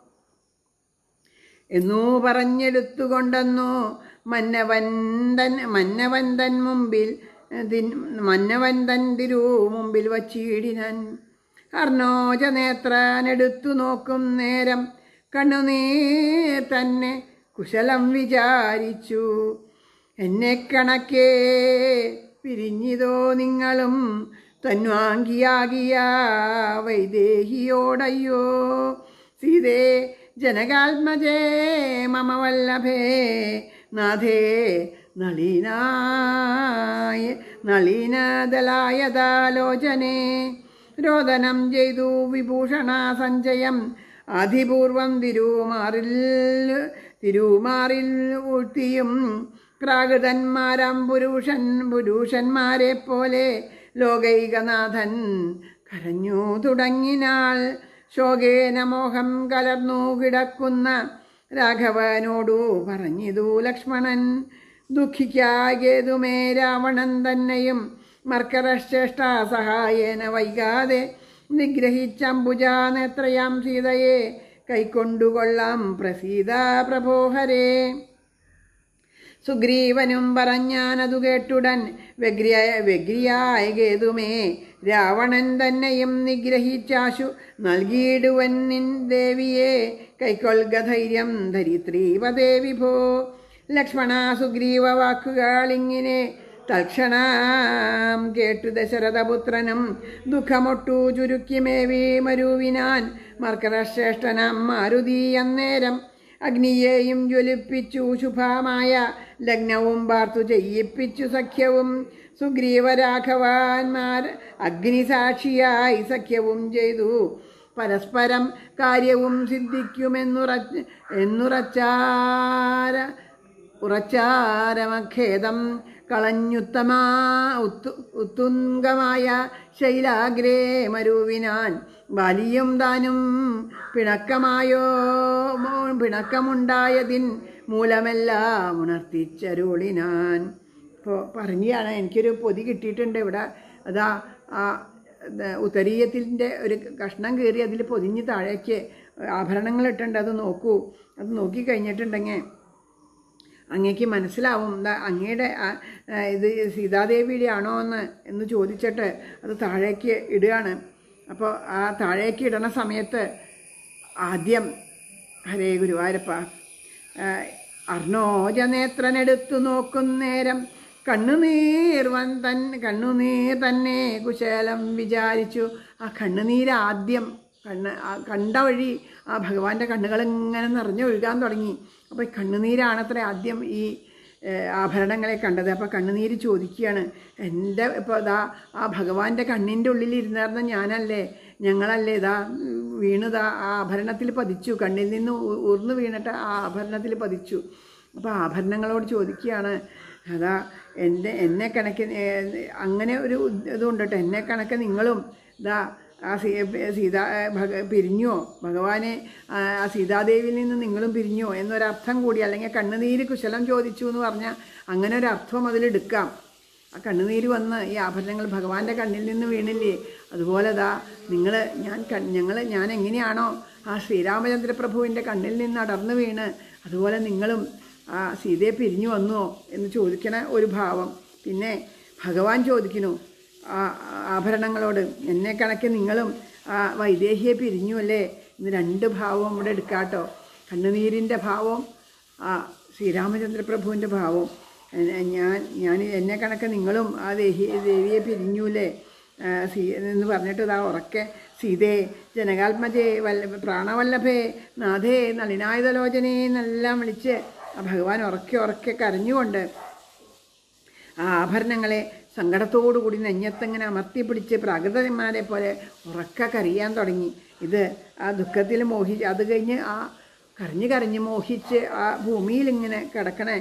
എന്നു പറഞ്ഞെടുത്തുകൊണ്ടെന്നു മന്നവൻ തൻ മന്നവൻ തൻ മുമ്പിൽ തിൻ- മന്നവൻ തൻ തിരു മുമ്പിൽ വച്ചിടിനാൻ അർണോജ നേത്രനെടുത്തു നോക്കും നേരം കണ്ണുനീർ തന്നെ കുശലം വിചാരിച്ചു എന്നെ കണക്കേ പിരിഞ്ഞിതോ നിങ്ങളും തന്വാങ്കിയാകിയ വൈദേഹിയോടയ്യോ സീതേ ജനകാത്മജേ മമ വല്ലഭേ നാഥേ നളീനായ നളീനദലായതാലോചനേ രോദനം ചെയ്തു വിഭൂഷണ സഞ്ചയം ആധിപൂർവം തിരുമാറിൽ തിരുമാറിൽ ഊഴ്ത്തിയും പ്രാകൃതന്മാരാം പുരുഷൻ പുരുഷന്മാരെ പോലെ ലോകൈകനാഥൻ കരഞ്ഞു തുടങ്ങിനാൾ ശോകേന മോഹം കലർന്നു കിടക്കുന്ന രാഘവനോടു പറഞ്ഞിതു ലക്ഷ്മണൻ ദുഃഖിക്കാകേതുമേ രാവണൻ തന്നെയും മർക്കരശ്രേഷ്ഠ സഹായേന വൈകാതെ നിഗ്രഹിച്ചംബുജാനേത്രയാം സീതയെ കൈക്കൊണ്ടുകൊള്ളാം പ്രസീത പ്രഭോഹരേ സുഗ്രീവനും പറഞ്ഞാനതു കേട്ടുടൻ വ്യഗ്രിയായ വ്യഗ്രിയായ കേതുമേ രാവണൻ തന്നെയും നിഗ്രഹിച്ചാശു നൽകിയിടുവൻ നിൻ ദേവിയെ കൈക്കൊള്ളുക ധൈര്യം ധരിത്രീപദേ വിഭോ ലക്ഷ്മണ സുഗ്രീവ വാക്കുകളിങ്ങിനെ തൽക്ഷണം കേട്ടു ദശരഥപുത്രനും ദുഃഖമൊട്ടു ചുരുക്കിമേവി മരുവിനാൻ മർക്കരശ്രേഷ്ഠനാം മാരുതി അന്നേരം അഗ്നിയെയും ജ്വലിപ്പിച്ചു ശുഭമായ ലഗ്നവും പാർത്തു ചെയ്യിപ്പിച്ചു സഖ്യവും സുഗ്രീവരാഘവാന്മാർ അഗ്നിസാക്ഷിയായി സഖ്യവും ചെയ്തു പരസ്പരം കാര്യവും സിദ്ധിക്കുമെന്നുറച്ച് എന്നുറച്ചാര ഉറച്ചാരമഖേദം കളഞ്ഞുത്തമാ ഉത്തു ഉത്തുംഗമായ ശൈലാഗ്രേ മരുവിനാൻ ബാലിയും താനും പിണക്കമായോ പിണക്കമുണ്ടായതിൻ മൂലമെല്ലാം ഉണർത്തിച്ചരുളിനാൻ ഇപ്പോൾ പറഞ്ഞാണ് എനിക്കൊരു പൊതി കിട്ടിയിട്ടുണ്ട് ഇവിടെ അതാ ആ ഇത് ഉത്തരീയത്തിൻ്റെ ഒരു കഷ്ണം കയറി അതിൽ പൊതിഞ്ഞ് താഴേക്ക് ആഭരണങ്ങൾ ഇട്ടുണ്ട് അത് നോക്കൂ അത് നോക്കി കഴിഞ്ഞിട്ടുണ്ടെങ്കിൽ അങ്ങേക്ക് മനസ്സിലാവും എന്താ അങ്ങയുടെ ആ, ആ, ഇത് സീതാദേവിയുടെ ആണോ എന്ന് എന്ന് ചോദിച്ചിട്ട് അത് താഴേക്ക് ഇടുകയാണ് അപ്പോൾ ആ താഴേക്ക് ഇടണ സമയത്ത് ആദ്യം ഹരേ ഗുരുവായൂരപ്പ ആ, അർണോജനേത്രനെടുത്തു നോക്കും നേരം കണ്ണുനീർ വൻ തൻ കണ്ണുനീർ തന്നെ കുശലം വിചാരിച്ചു ആ കണ്ണുനീര് ആദ്യം കണ്ണ് ആ കണ്ട വഴി ആ ഭഗവാന്റെ കണ്ണുകൾ ഇങ്ങനെ നിറഞ്ഞൊഴുകാൻ തുടങ്ങി അപ്പോൾ ഈ കണ്ണുനീരാണത്രേ ആദ്യം ഈ ഏഹ്, ആഭരണങ്ങളെ കണ്ടത് അപ്പോൾ കണ്ണുനീര് ചോദിക്കുകയാണ് എൻ്റെ ഇപ്പോൾ ഇതാ ആ ഭഗവാന്റെ കണ്ണിൻ്റെ ഉള്ളിൽ ഇരുന്നായിരുന്ന ഞാനല്ലേ ഞങ്ങളല്ലേ ഇതാ ഉം, വീണുതാ ആ ആഭരണത്തിൽ പതിച്ചു കണ്ണിൽ നിന്ന് ഉ- ഊർന്നു വീണിട്ട് ആ ആഭരണത്തിൽ പതിച്ചു അപ്പോൾ ആഭരണങ്ങളോട് ചോദിക്കുകയാണ് അതാ എൻ്റെ എന്നെ കണക്ക് ഏഹ്, അങ്ങനെ ഒരു ഇതുണ്ട് കേട്ടോ എന്നെ കണക്ക് നിങ്ങളും ഇതാ ആ സീ സീതാ ഭഗ പിരിഞ്ഞോ ഭഗവാനെ ആ ആ സീതാദേവിയിൽ നിന്ന് നിങ്ങളും പിരിഞ്ഞോ എന്നൊരർത്ഥം കൂടി അല്ലെങ്കിൽ കണ്ണുനീര് കുശലം ചോദിച്ചു എന്ന് പറഞ്ഞാൽ അങ്ങനെ ഒരു അർത്ഥം അതിലെടുക്കാം ആ കണ്ണുനീര് വന്ന് ഈ ആഭരണങ്ങൾ ഭഗവാന്റെ കണ്ണിൽ നിന്ന് വീണില്ലേ അതുപോലെ ദാ നിങ്ങൾ ഞാൻ ഞങ്ങൾ ഞാൻ എങ്ങനെയാണോ ആ ശ്രീരാമചന്ദ്ര പ്രഭുവിൻ്റെ കണ്ണിൽ നിന്ന് അടർന്നു വീണ് അതുപോലെ നിങ്ങളും ആ സീതയെ പിരിഞ്ഞു വന്നോ എന്ന് ചോദിക്കണ ഒരു ഭാവം പിന്നെ ഭഗവാൻ ചോദിക്കുന്നു ആ ആഭരണങ്ങളോട് എന്നെ കണക്ക് നിങ്ങളും ആ വൈദേഹിയെ പിരിഞ്ഞു അല്ലേ ഇന്ന് രണ്ട് ഭാവവും ഇവിടെ എടുക്കാട്ടോ കണ്ണുനീരിൻ്റെ ഭാവം ആ ശ്രീരാമചന്ദ്ര പ്രഭുവിൻ്റെ ഭാവം എ- ഞാൻ ഞാൻ എന്നെ കണക്ക് നിങ്ങളും ആ ദേഹി ദേവിയെ പിരിഞ്ഞൂലേ ആ, സീ എന്ന് പറഞ്ഞിട്ട് ഇതാ ഉറക്കെ സീതേ ജനകാത്മജേ വല്ല പ്രാണവല്ലഭേ നാഥേ നളിനായുധലോചനേ എന്നെല്ലാം വിളിച്ച് ആ ഭഗവാൻ ഉറക്കെ ഉറക്കെ കരഞ്ഞുകൊണ്ട് ആ ആഭരണങ്ങളെ സങ്കടത്തോടു കൂടി നെഞ്ഞത്തങ്ങനെ അമർത്തി പിടിച്ച് പ്രാകൃതന്മാരെ പോലെ ഉറക്ക കരയാൻ തുടങ്ങി ഇത് ആ ദുഃഖത്തിൽ മോഹിച്ച് അത് കഴിഞ്ഞ് ആ കരഞ്ഞ് കരഞ്ഞ് മോഹിച്ച് ആ ഭൂമിയിൽ ഇങ്ങനെ കിടക്കണേ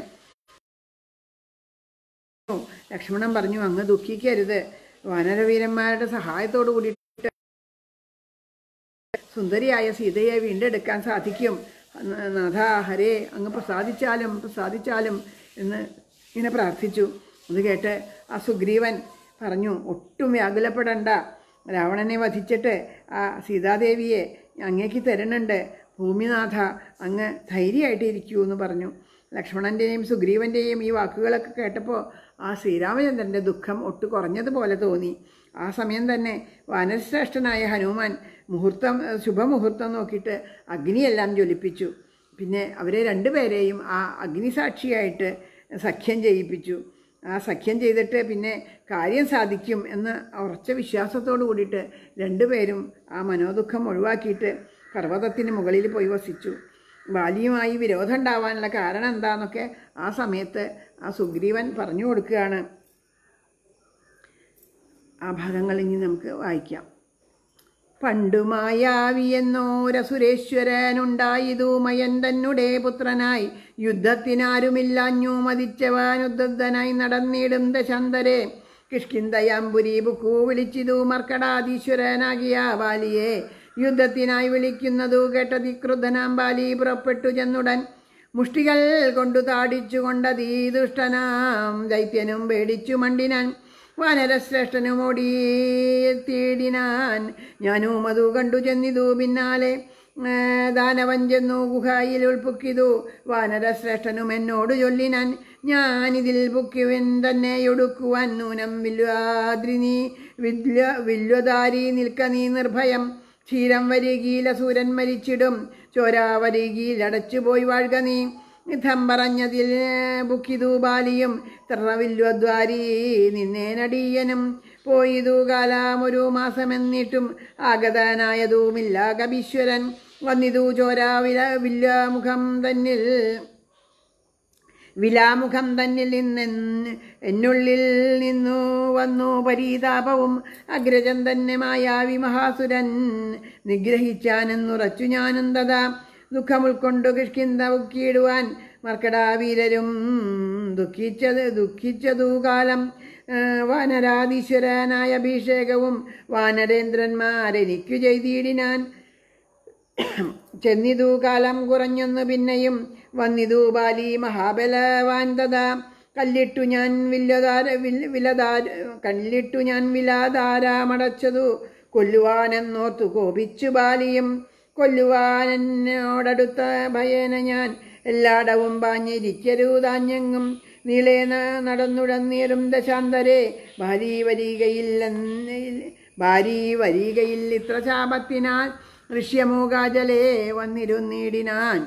ലക്ഷ്മണൻ പറഞ്ഞു അങ്ങ് ദുഃഖിക്കരുത് വാനരവീരന്മാരുടെ സഹായത്തോടു കൂടിയിട്ട് സുന്ദരിയായ സീതയെ വീണ്ടെടുക്കാൻ സാധിക്കും ന- നാഥ ഹരേ അങ്ങ് പ്രസാദിച്ചാലും പ്രസാദിച്ചാലും എന്ന് ഇങ്ങനെ പ്രാർത്ഥിച്ചു അത് കേട്ട് ആ സുഗ്രീവൻ പറഞ്ഞു ഒട്ടും വ്യാകുലപ്പെടണ്ട രാവണനെ വധിച്ചിട്ട് ആ സീതാദേവിയെ അങ്ങേക്ക് തരുന്നുണ്ട് ഭൂമിനാഥ അങ്ങ് ധൈര്യമായിട്ട് ഇരിക്കൂ എന്ന് പറഞ്ഞു ലക്ഷ്മണൻ്റെയും സുഗ്രീവൻ്റെയും ഈ വാക്കുകളൊക്കെ കേട്ടപ്പോൾ ആ ശ്രീരാമചന്ദ്രൻ്റെ ദുഃഖം ഒട്ടു കുറഞ്ഞതുപോലെ തോന്നി ആ സമയം തന്നെ വാനരശ്രേഷ്ഠനായ ഹനുമാൻ മുഹൂർത്തം ശുഭമുഹൂർത്തം നോക്കിയിട്ട് അഗ്നിയെല്ലാം ജ്വലിപ്പിച്ചു പിന്നെ അവരെ രണ്ടുപേരെയും ആ അഗ്നിസാക്ഷിയായിട്ട് സഖ്യം ചെയ്യിപ്പിച്ചു ആ സഖ്യം ചെയ്തിട്ട് പിന്നെ കാര്യം സാധിക്കും എന്ന ഉറച്ച വിശ്വാസത്തോടു കൂടിയിട്ട് രണ്ടുപേരും ആ മനോദുഃഖം ഒഴിവാക്കിയിട്ട് പർവ്വതത്തിന് മുകളിൽ പോയി വസിച്ചു ബാലിയുമായി വിരോധം ഉണ്ടാവാനുള്ള കാരണം എന്താണെന്നൊക്കെ ആ സമയത്ത് ആ സുഗ്രീവൻ പറഞ്ഞു കൊടുക്കുകയാണ് ആ ഭാഗങ്ങൾ ഇനി നമുക്ക് വായിക്കാം പണ്ടുമായാവിയെന്നോരസുരേശ്വരനുണ്ടായതു മയൻ തന്നെ പുത്രനായി യുദ്ധത്തിനാരുമില്ലാഞ്ഞു മതിച്ചവാനുദ്ധനായി നടന്നിടും ദശാന്തരെ കിഷ്കിന്തയാമ്പുരി ബുക്കു വിളിച്ചിതു മർക്കടാധീശ്വരനാകിയ ബാലിയെ യുദ്ധത്തിനായി വിളിക്കുന്നതു കേട്ടതി ക്രുദ്ധനാം ബാലി പുറപ്പെട്ടു ചെന്നുടൻ മുഷ്ടികൾ കൊണ്ടു താടിച്ചു കൊണ്ടതീ ദുഷ്ടനാം ദൈത്യനും പേടിച്ചു മണ്ടിനാൻ വാനരശ്രേഷ്ഠനും ഓടിയെത്തിയിടിനാൻ ഞാനും അതു കണ്ടു ചെന്നിതു പിന്നാലെ ഏ, ദാനവൻ ചെന്നു ഗുഹായിൽ ഉൾപുക്കിതു വാനരശ്രേഷ്ഠനും എന്നോട് ചൊല്ലിനാൻ ഞാനിതിൽ പുക്കിവൻ തന്നെ ഒടുക്കുവാൻ നൂനം വില്വാദ്രിനി വില്യ വില്വധാരി നിൽക്ക നീ നിർഭയം ക്ഷീരം വരികീല സൂരൻ മരിച്ചിടും ചോരാവരികീൽ അടച്ചുപോയി വാഴ്ക നീ ഇഥം പറഞ്ഞതിൽ ബുക്കിതു ബാലിയും തൃണവില്വദ്വാരി നിന്നേനടീയനും പോയിതു കാലാമൊരു മാസമെന്നിട്ടും ആഗതനായതുമില്ല കപീശ്വരൻ വന്നിതു ചോരാവില വില്ലാമുഖം തന്നിൽ വിലാമുഖം തന്നിൽ നിന്ന് എന്നുള്ളിൽ നിന്നു വന്നു പരീതാപവും അഗ്രജൻ തന്നെ മായാവി മഹാസുരൻ നിഗ്രഹിച്ചാനെന്നുറച്ചു ഞാനും തഥാ ദുഃഖം ഉൾക്കൊണ്ടു കിഷ്കിന്ത ഉക്കിയിടുവാൻ മർക്കടാവീരരും ദുഃഖിച്ചത് ദുഃഖിച്ചതു കാലം ആ, വാനരാധീശ്വരനായ അഭിഷേകവും വാനരേന്ദ്രന്മാരെനിക്കു ചെയ്തിടിനാൻ ചെന്നിതു കാലം കുറഞ്ഞൊന്നു പിന്നെയും വന്നിതു ബാലി മഹാബലവാൻ തഥാ കല്ലിട്ടു ഞാൻ വില്ലതാര വിൽ- വിലതാര കല്ലിട്ടു ഞാൻ വിലാധാരാമടച്ചതു കൊല്ലുവാനെന്നോർത്തു കോപിച്ചു ബാലിയും കൊല്ലുവാനെന്നോടടുത്ത ഭയേന ഞാൻ എല്ലായിടവും പാഞ്ഞിരിക്കരുതാഞ്ഞെങ്ങും നീളെ ന- നടന്നുടന്നീറും ദശാന്തരെ ഭാരി വരികയില്ലെന്ന് ഭാരി വരികയിൽ ഇത്ര ശാപത്തിനാൽ ഋഷ്യമൂകാജലേ വന്നിരുന്നിടിനാൻ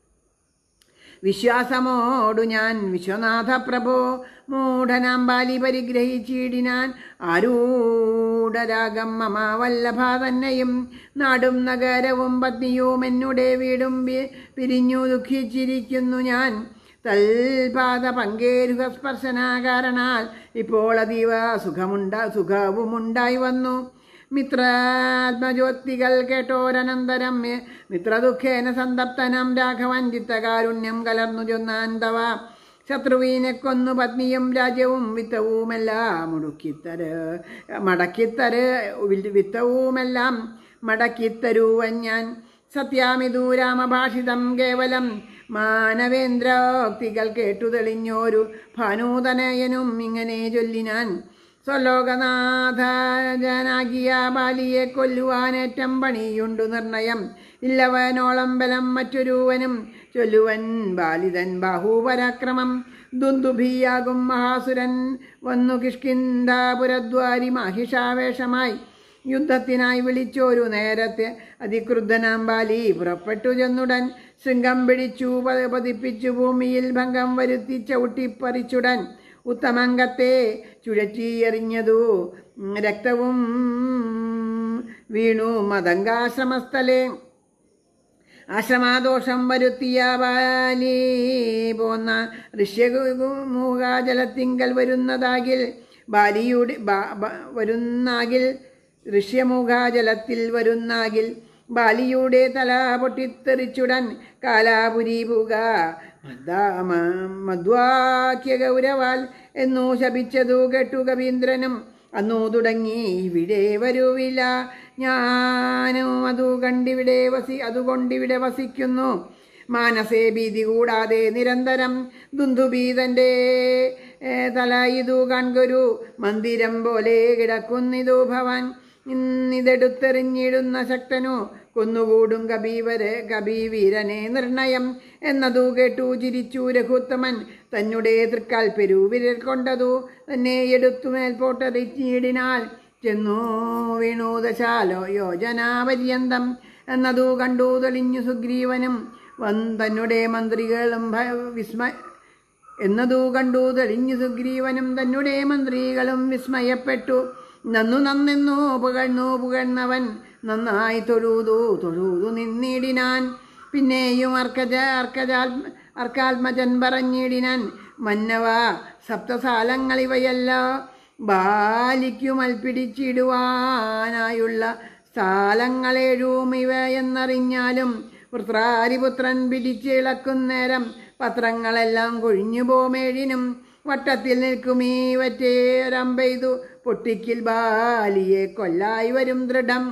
വിശ്വാസമോടു ഞാൻ വിശ്വനാഥ പ്രഭോ മൂഢനാം ബാലി പരിഗ്രഹിച്ചിടിനാൻ ആരൂഢരാഗം മമ വല്ലഭ തന്നെയും നാടും നഗരവും പത്നിയും എന്നുടെ വീടും പി- പിരിഞ്ഞു ദുഃഖിച്ചിരിക്കുന്നു ഞാൻ തൽപാദ പങ്കേരുക സ്പർശനാകാരണാൽ ഇപ്പോൾ അതീവ സുഖമുണ്ട സുഖവുമുണ്ടായി വന്നു മിത്രാത്മജ്യോതികൾ കേട്ടോരനന്തരം മി- മിത്രദുഃഖേന സന്തപ്തനം രാഘവൻ ചിത്തകാരുണ്യം കലർന്നു ചൊന്നാൻ തവ ശത്രുവിനെ കൊന്നു പത്നിയും രാജ്യവും വിത്തവുമെല്ലാം മുടുക്കിത്തര് മടക്കിത്തര് വിൽ- വിത്തവുമെല്ലാം മടക്കിത്തരുവൻ ഞാൻ സത്യാമിതു രാമഭാഷിതം കേവലം മാനവേന്ദ്രോക്തികൾ കേട്ടു തെളിഞ്ഞോരു ഭാനൂതനയനും ഇങ്ങനെ ചൊല്ലിനാൻ സ്വലോകനാഥജനാകിയ ബാലിയെ കൊല്ലുവാനേറ്റം പണിയുണ്ടു നിർണയം ഇല്ലവനോളം ബലം മറ്റൊരുവനും ചൊല്ലുവൻ ബാലിതൻ ബാഹുപരാക്രമം ദുന്ദുഭിയാകും മഹാസുരൻ വന്നു കിഷ്കിന്ധാപുരദ്വാരി മാഹിഷാവേഷമായി യുദ്ധത്തിനായി വിളിച്ചോരു നേരത്തെ അതിക്രുദ്ധനാം ബാലി പുറപ്പെട്ടു ചെന്നുടൻ ശൃംഗം പിടിച്ചു പ- പതിപ്പിച്ചു ഭൂമിയിൽ ഭംഗം വരുത്തി ചവിട്ടിപ്പറിച്ചുടൻ ഉത്തമംഗത്തെ ചുഴറ്റിയെറിഞ്ഞതു ഉം, രക്തവും വീണു മതങ്കാശ്രമസ്ഥലെ ആശ്രമാദോഷം വരുത്തിയ ബാലി പോന്ന ഋഷ്യമുഖാജലത്തിങ്കൽ വരുന്നതാകിൽ ബാലിയുടെ ബാ- ബ- വരുന്നാകിൽ ഋഷ്യമുഖാജലത്തിൽ വരുന്നാകിൽ ബാലിയുടെ തല പൊട്ടിത്തെറിച്ചുടൻ കാലാപുരി പുക മധ്വാക്യ ഗൗരവാൽ എന്നു ശപിച്ചതു കേട്ടു കവീന്ദ്രനും അന്നു തുടങ്ങി ഇവിടെ വരുവില്ല ഞാനും അതു കണ്ടിവിടെ വസി അതുകൊണ്ടിവിടെ വസിക്കുന്നു മാനസേ ഭീതി കൂടാതെ നിരന്തരം ദുന്ദുബീതൻ്റെ തല ഇതു കൺകൊരു മന്ദിരം പോലെ കിടക്കുന്നിതു ഭവാൻ ഇന്നിതെടുത്തെറിഞ്ഞിടുന്ന ശക്തനു കൊന്നുകൂടും കബീവരെ കബീവീരനെ നിർണയം എന്നതു കേട്ടു ചിരിച്ചു രഘുത്തമൻ തന്നെ തൃക്കാൽ പെരുവിരൽ കൊണ്ടതു തന്നെ എടുത്തു മേൽപോട്ടെറിഞ്ഞിടിനാൽ ചെന്നു വീണു ദശാലോ യോജനാപര്യന്തം എന്നതു കണ്ടു തെളിഞ്ഞു സുഗ്രീവനും വൻ തന്നെ മന്ത്രികളും ഭ- വിസ്മ എന്നതു കണ്ടു തെളിഞ്ഞു സുഗ്രീവനും തന്നെ മന്ത്രികളും വിസ്മയപ്പെട്ടു നന്നു നന്നെന്നു പുകഴ്ന്നു പുകഴ്ന്നവൻ നന്നായി തൊഴുതു തൊഴുതു നിന്നിടിനാൻ പിന്നെയും അർക്കജ അർക്കജാൽ അർക്കാത്മജൻ പറഞ്ഞിടിനാൻ മന്നവ സപ്തസാലങ്ങളിവയല്ല ബാലിക്കു മൽപ്പിടിച്ചിടുവാനായുള്ള സ്ഥലങ്ങളേഴും ഇവ എന്നറിഞ്ഞാലും വൃത്രാരിപുത്രൻ പിടിച്ചിളക്കുന്നേരം പത്രങ്ങളെല്ലാം കൊഴിഞ്ഞു പോമേഴിനും വട്ടത്തിൽ നിൽക്കും ഈ വറ്റേരമ്പെയ്തു പൊട്ടിക്കിൽ ബാലിയെ കൊല്ലായി വരും ദൃഢം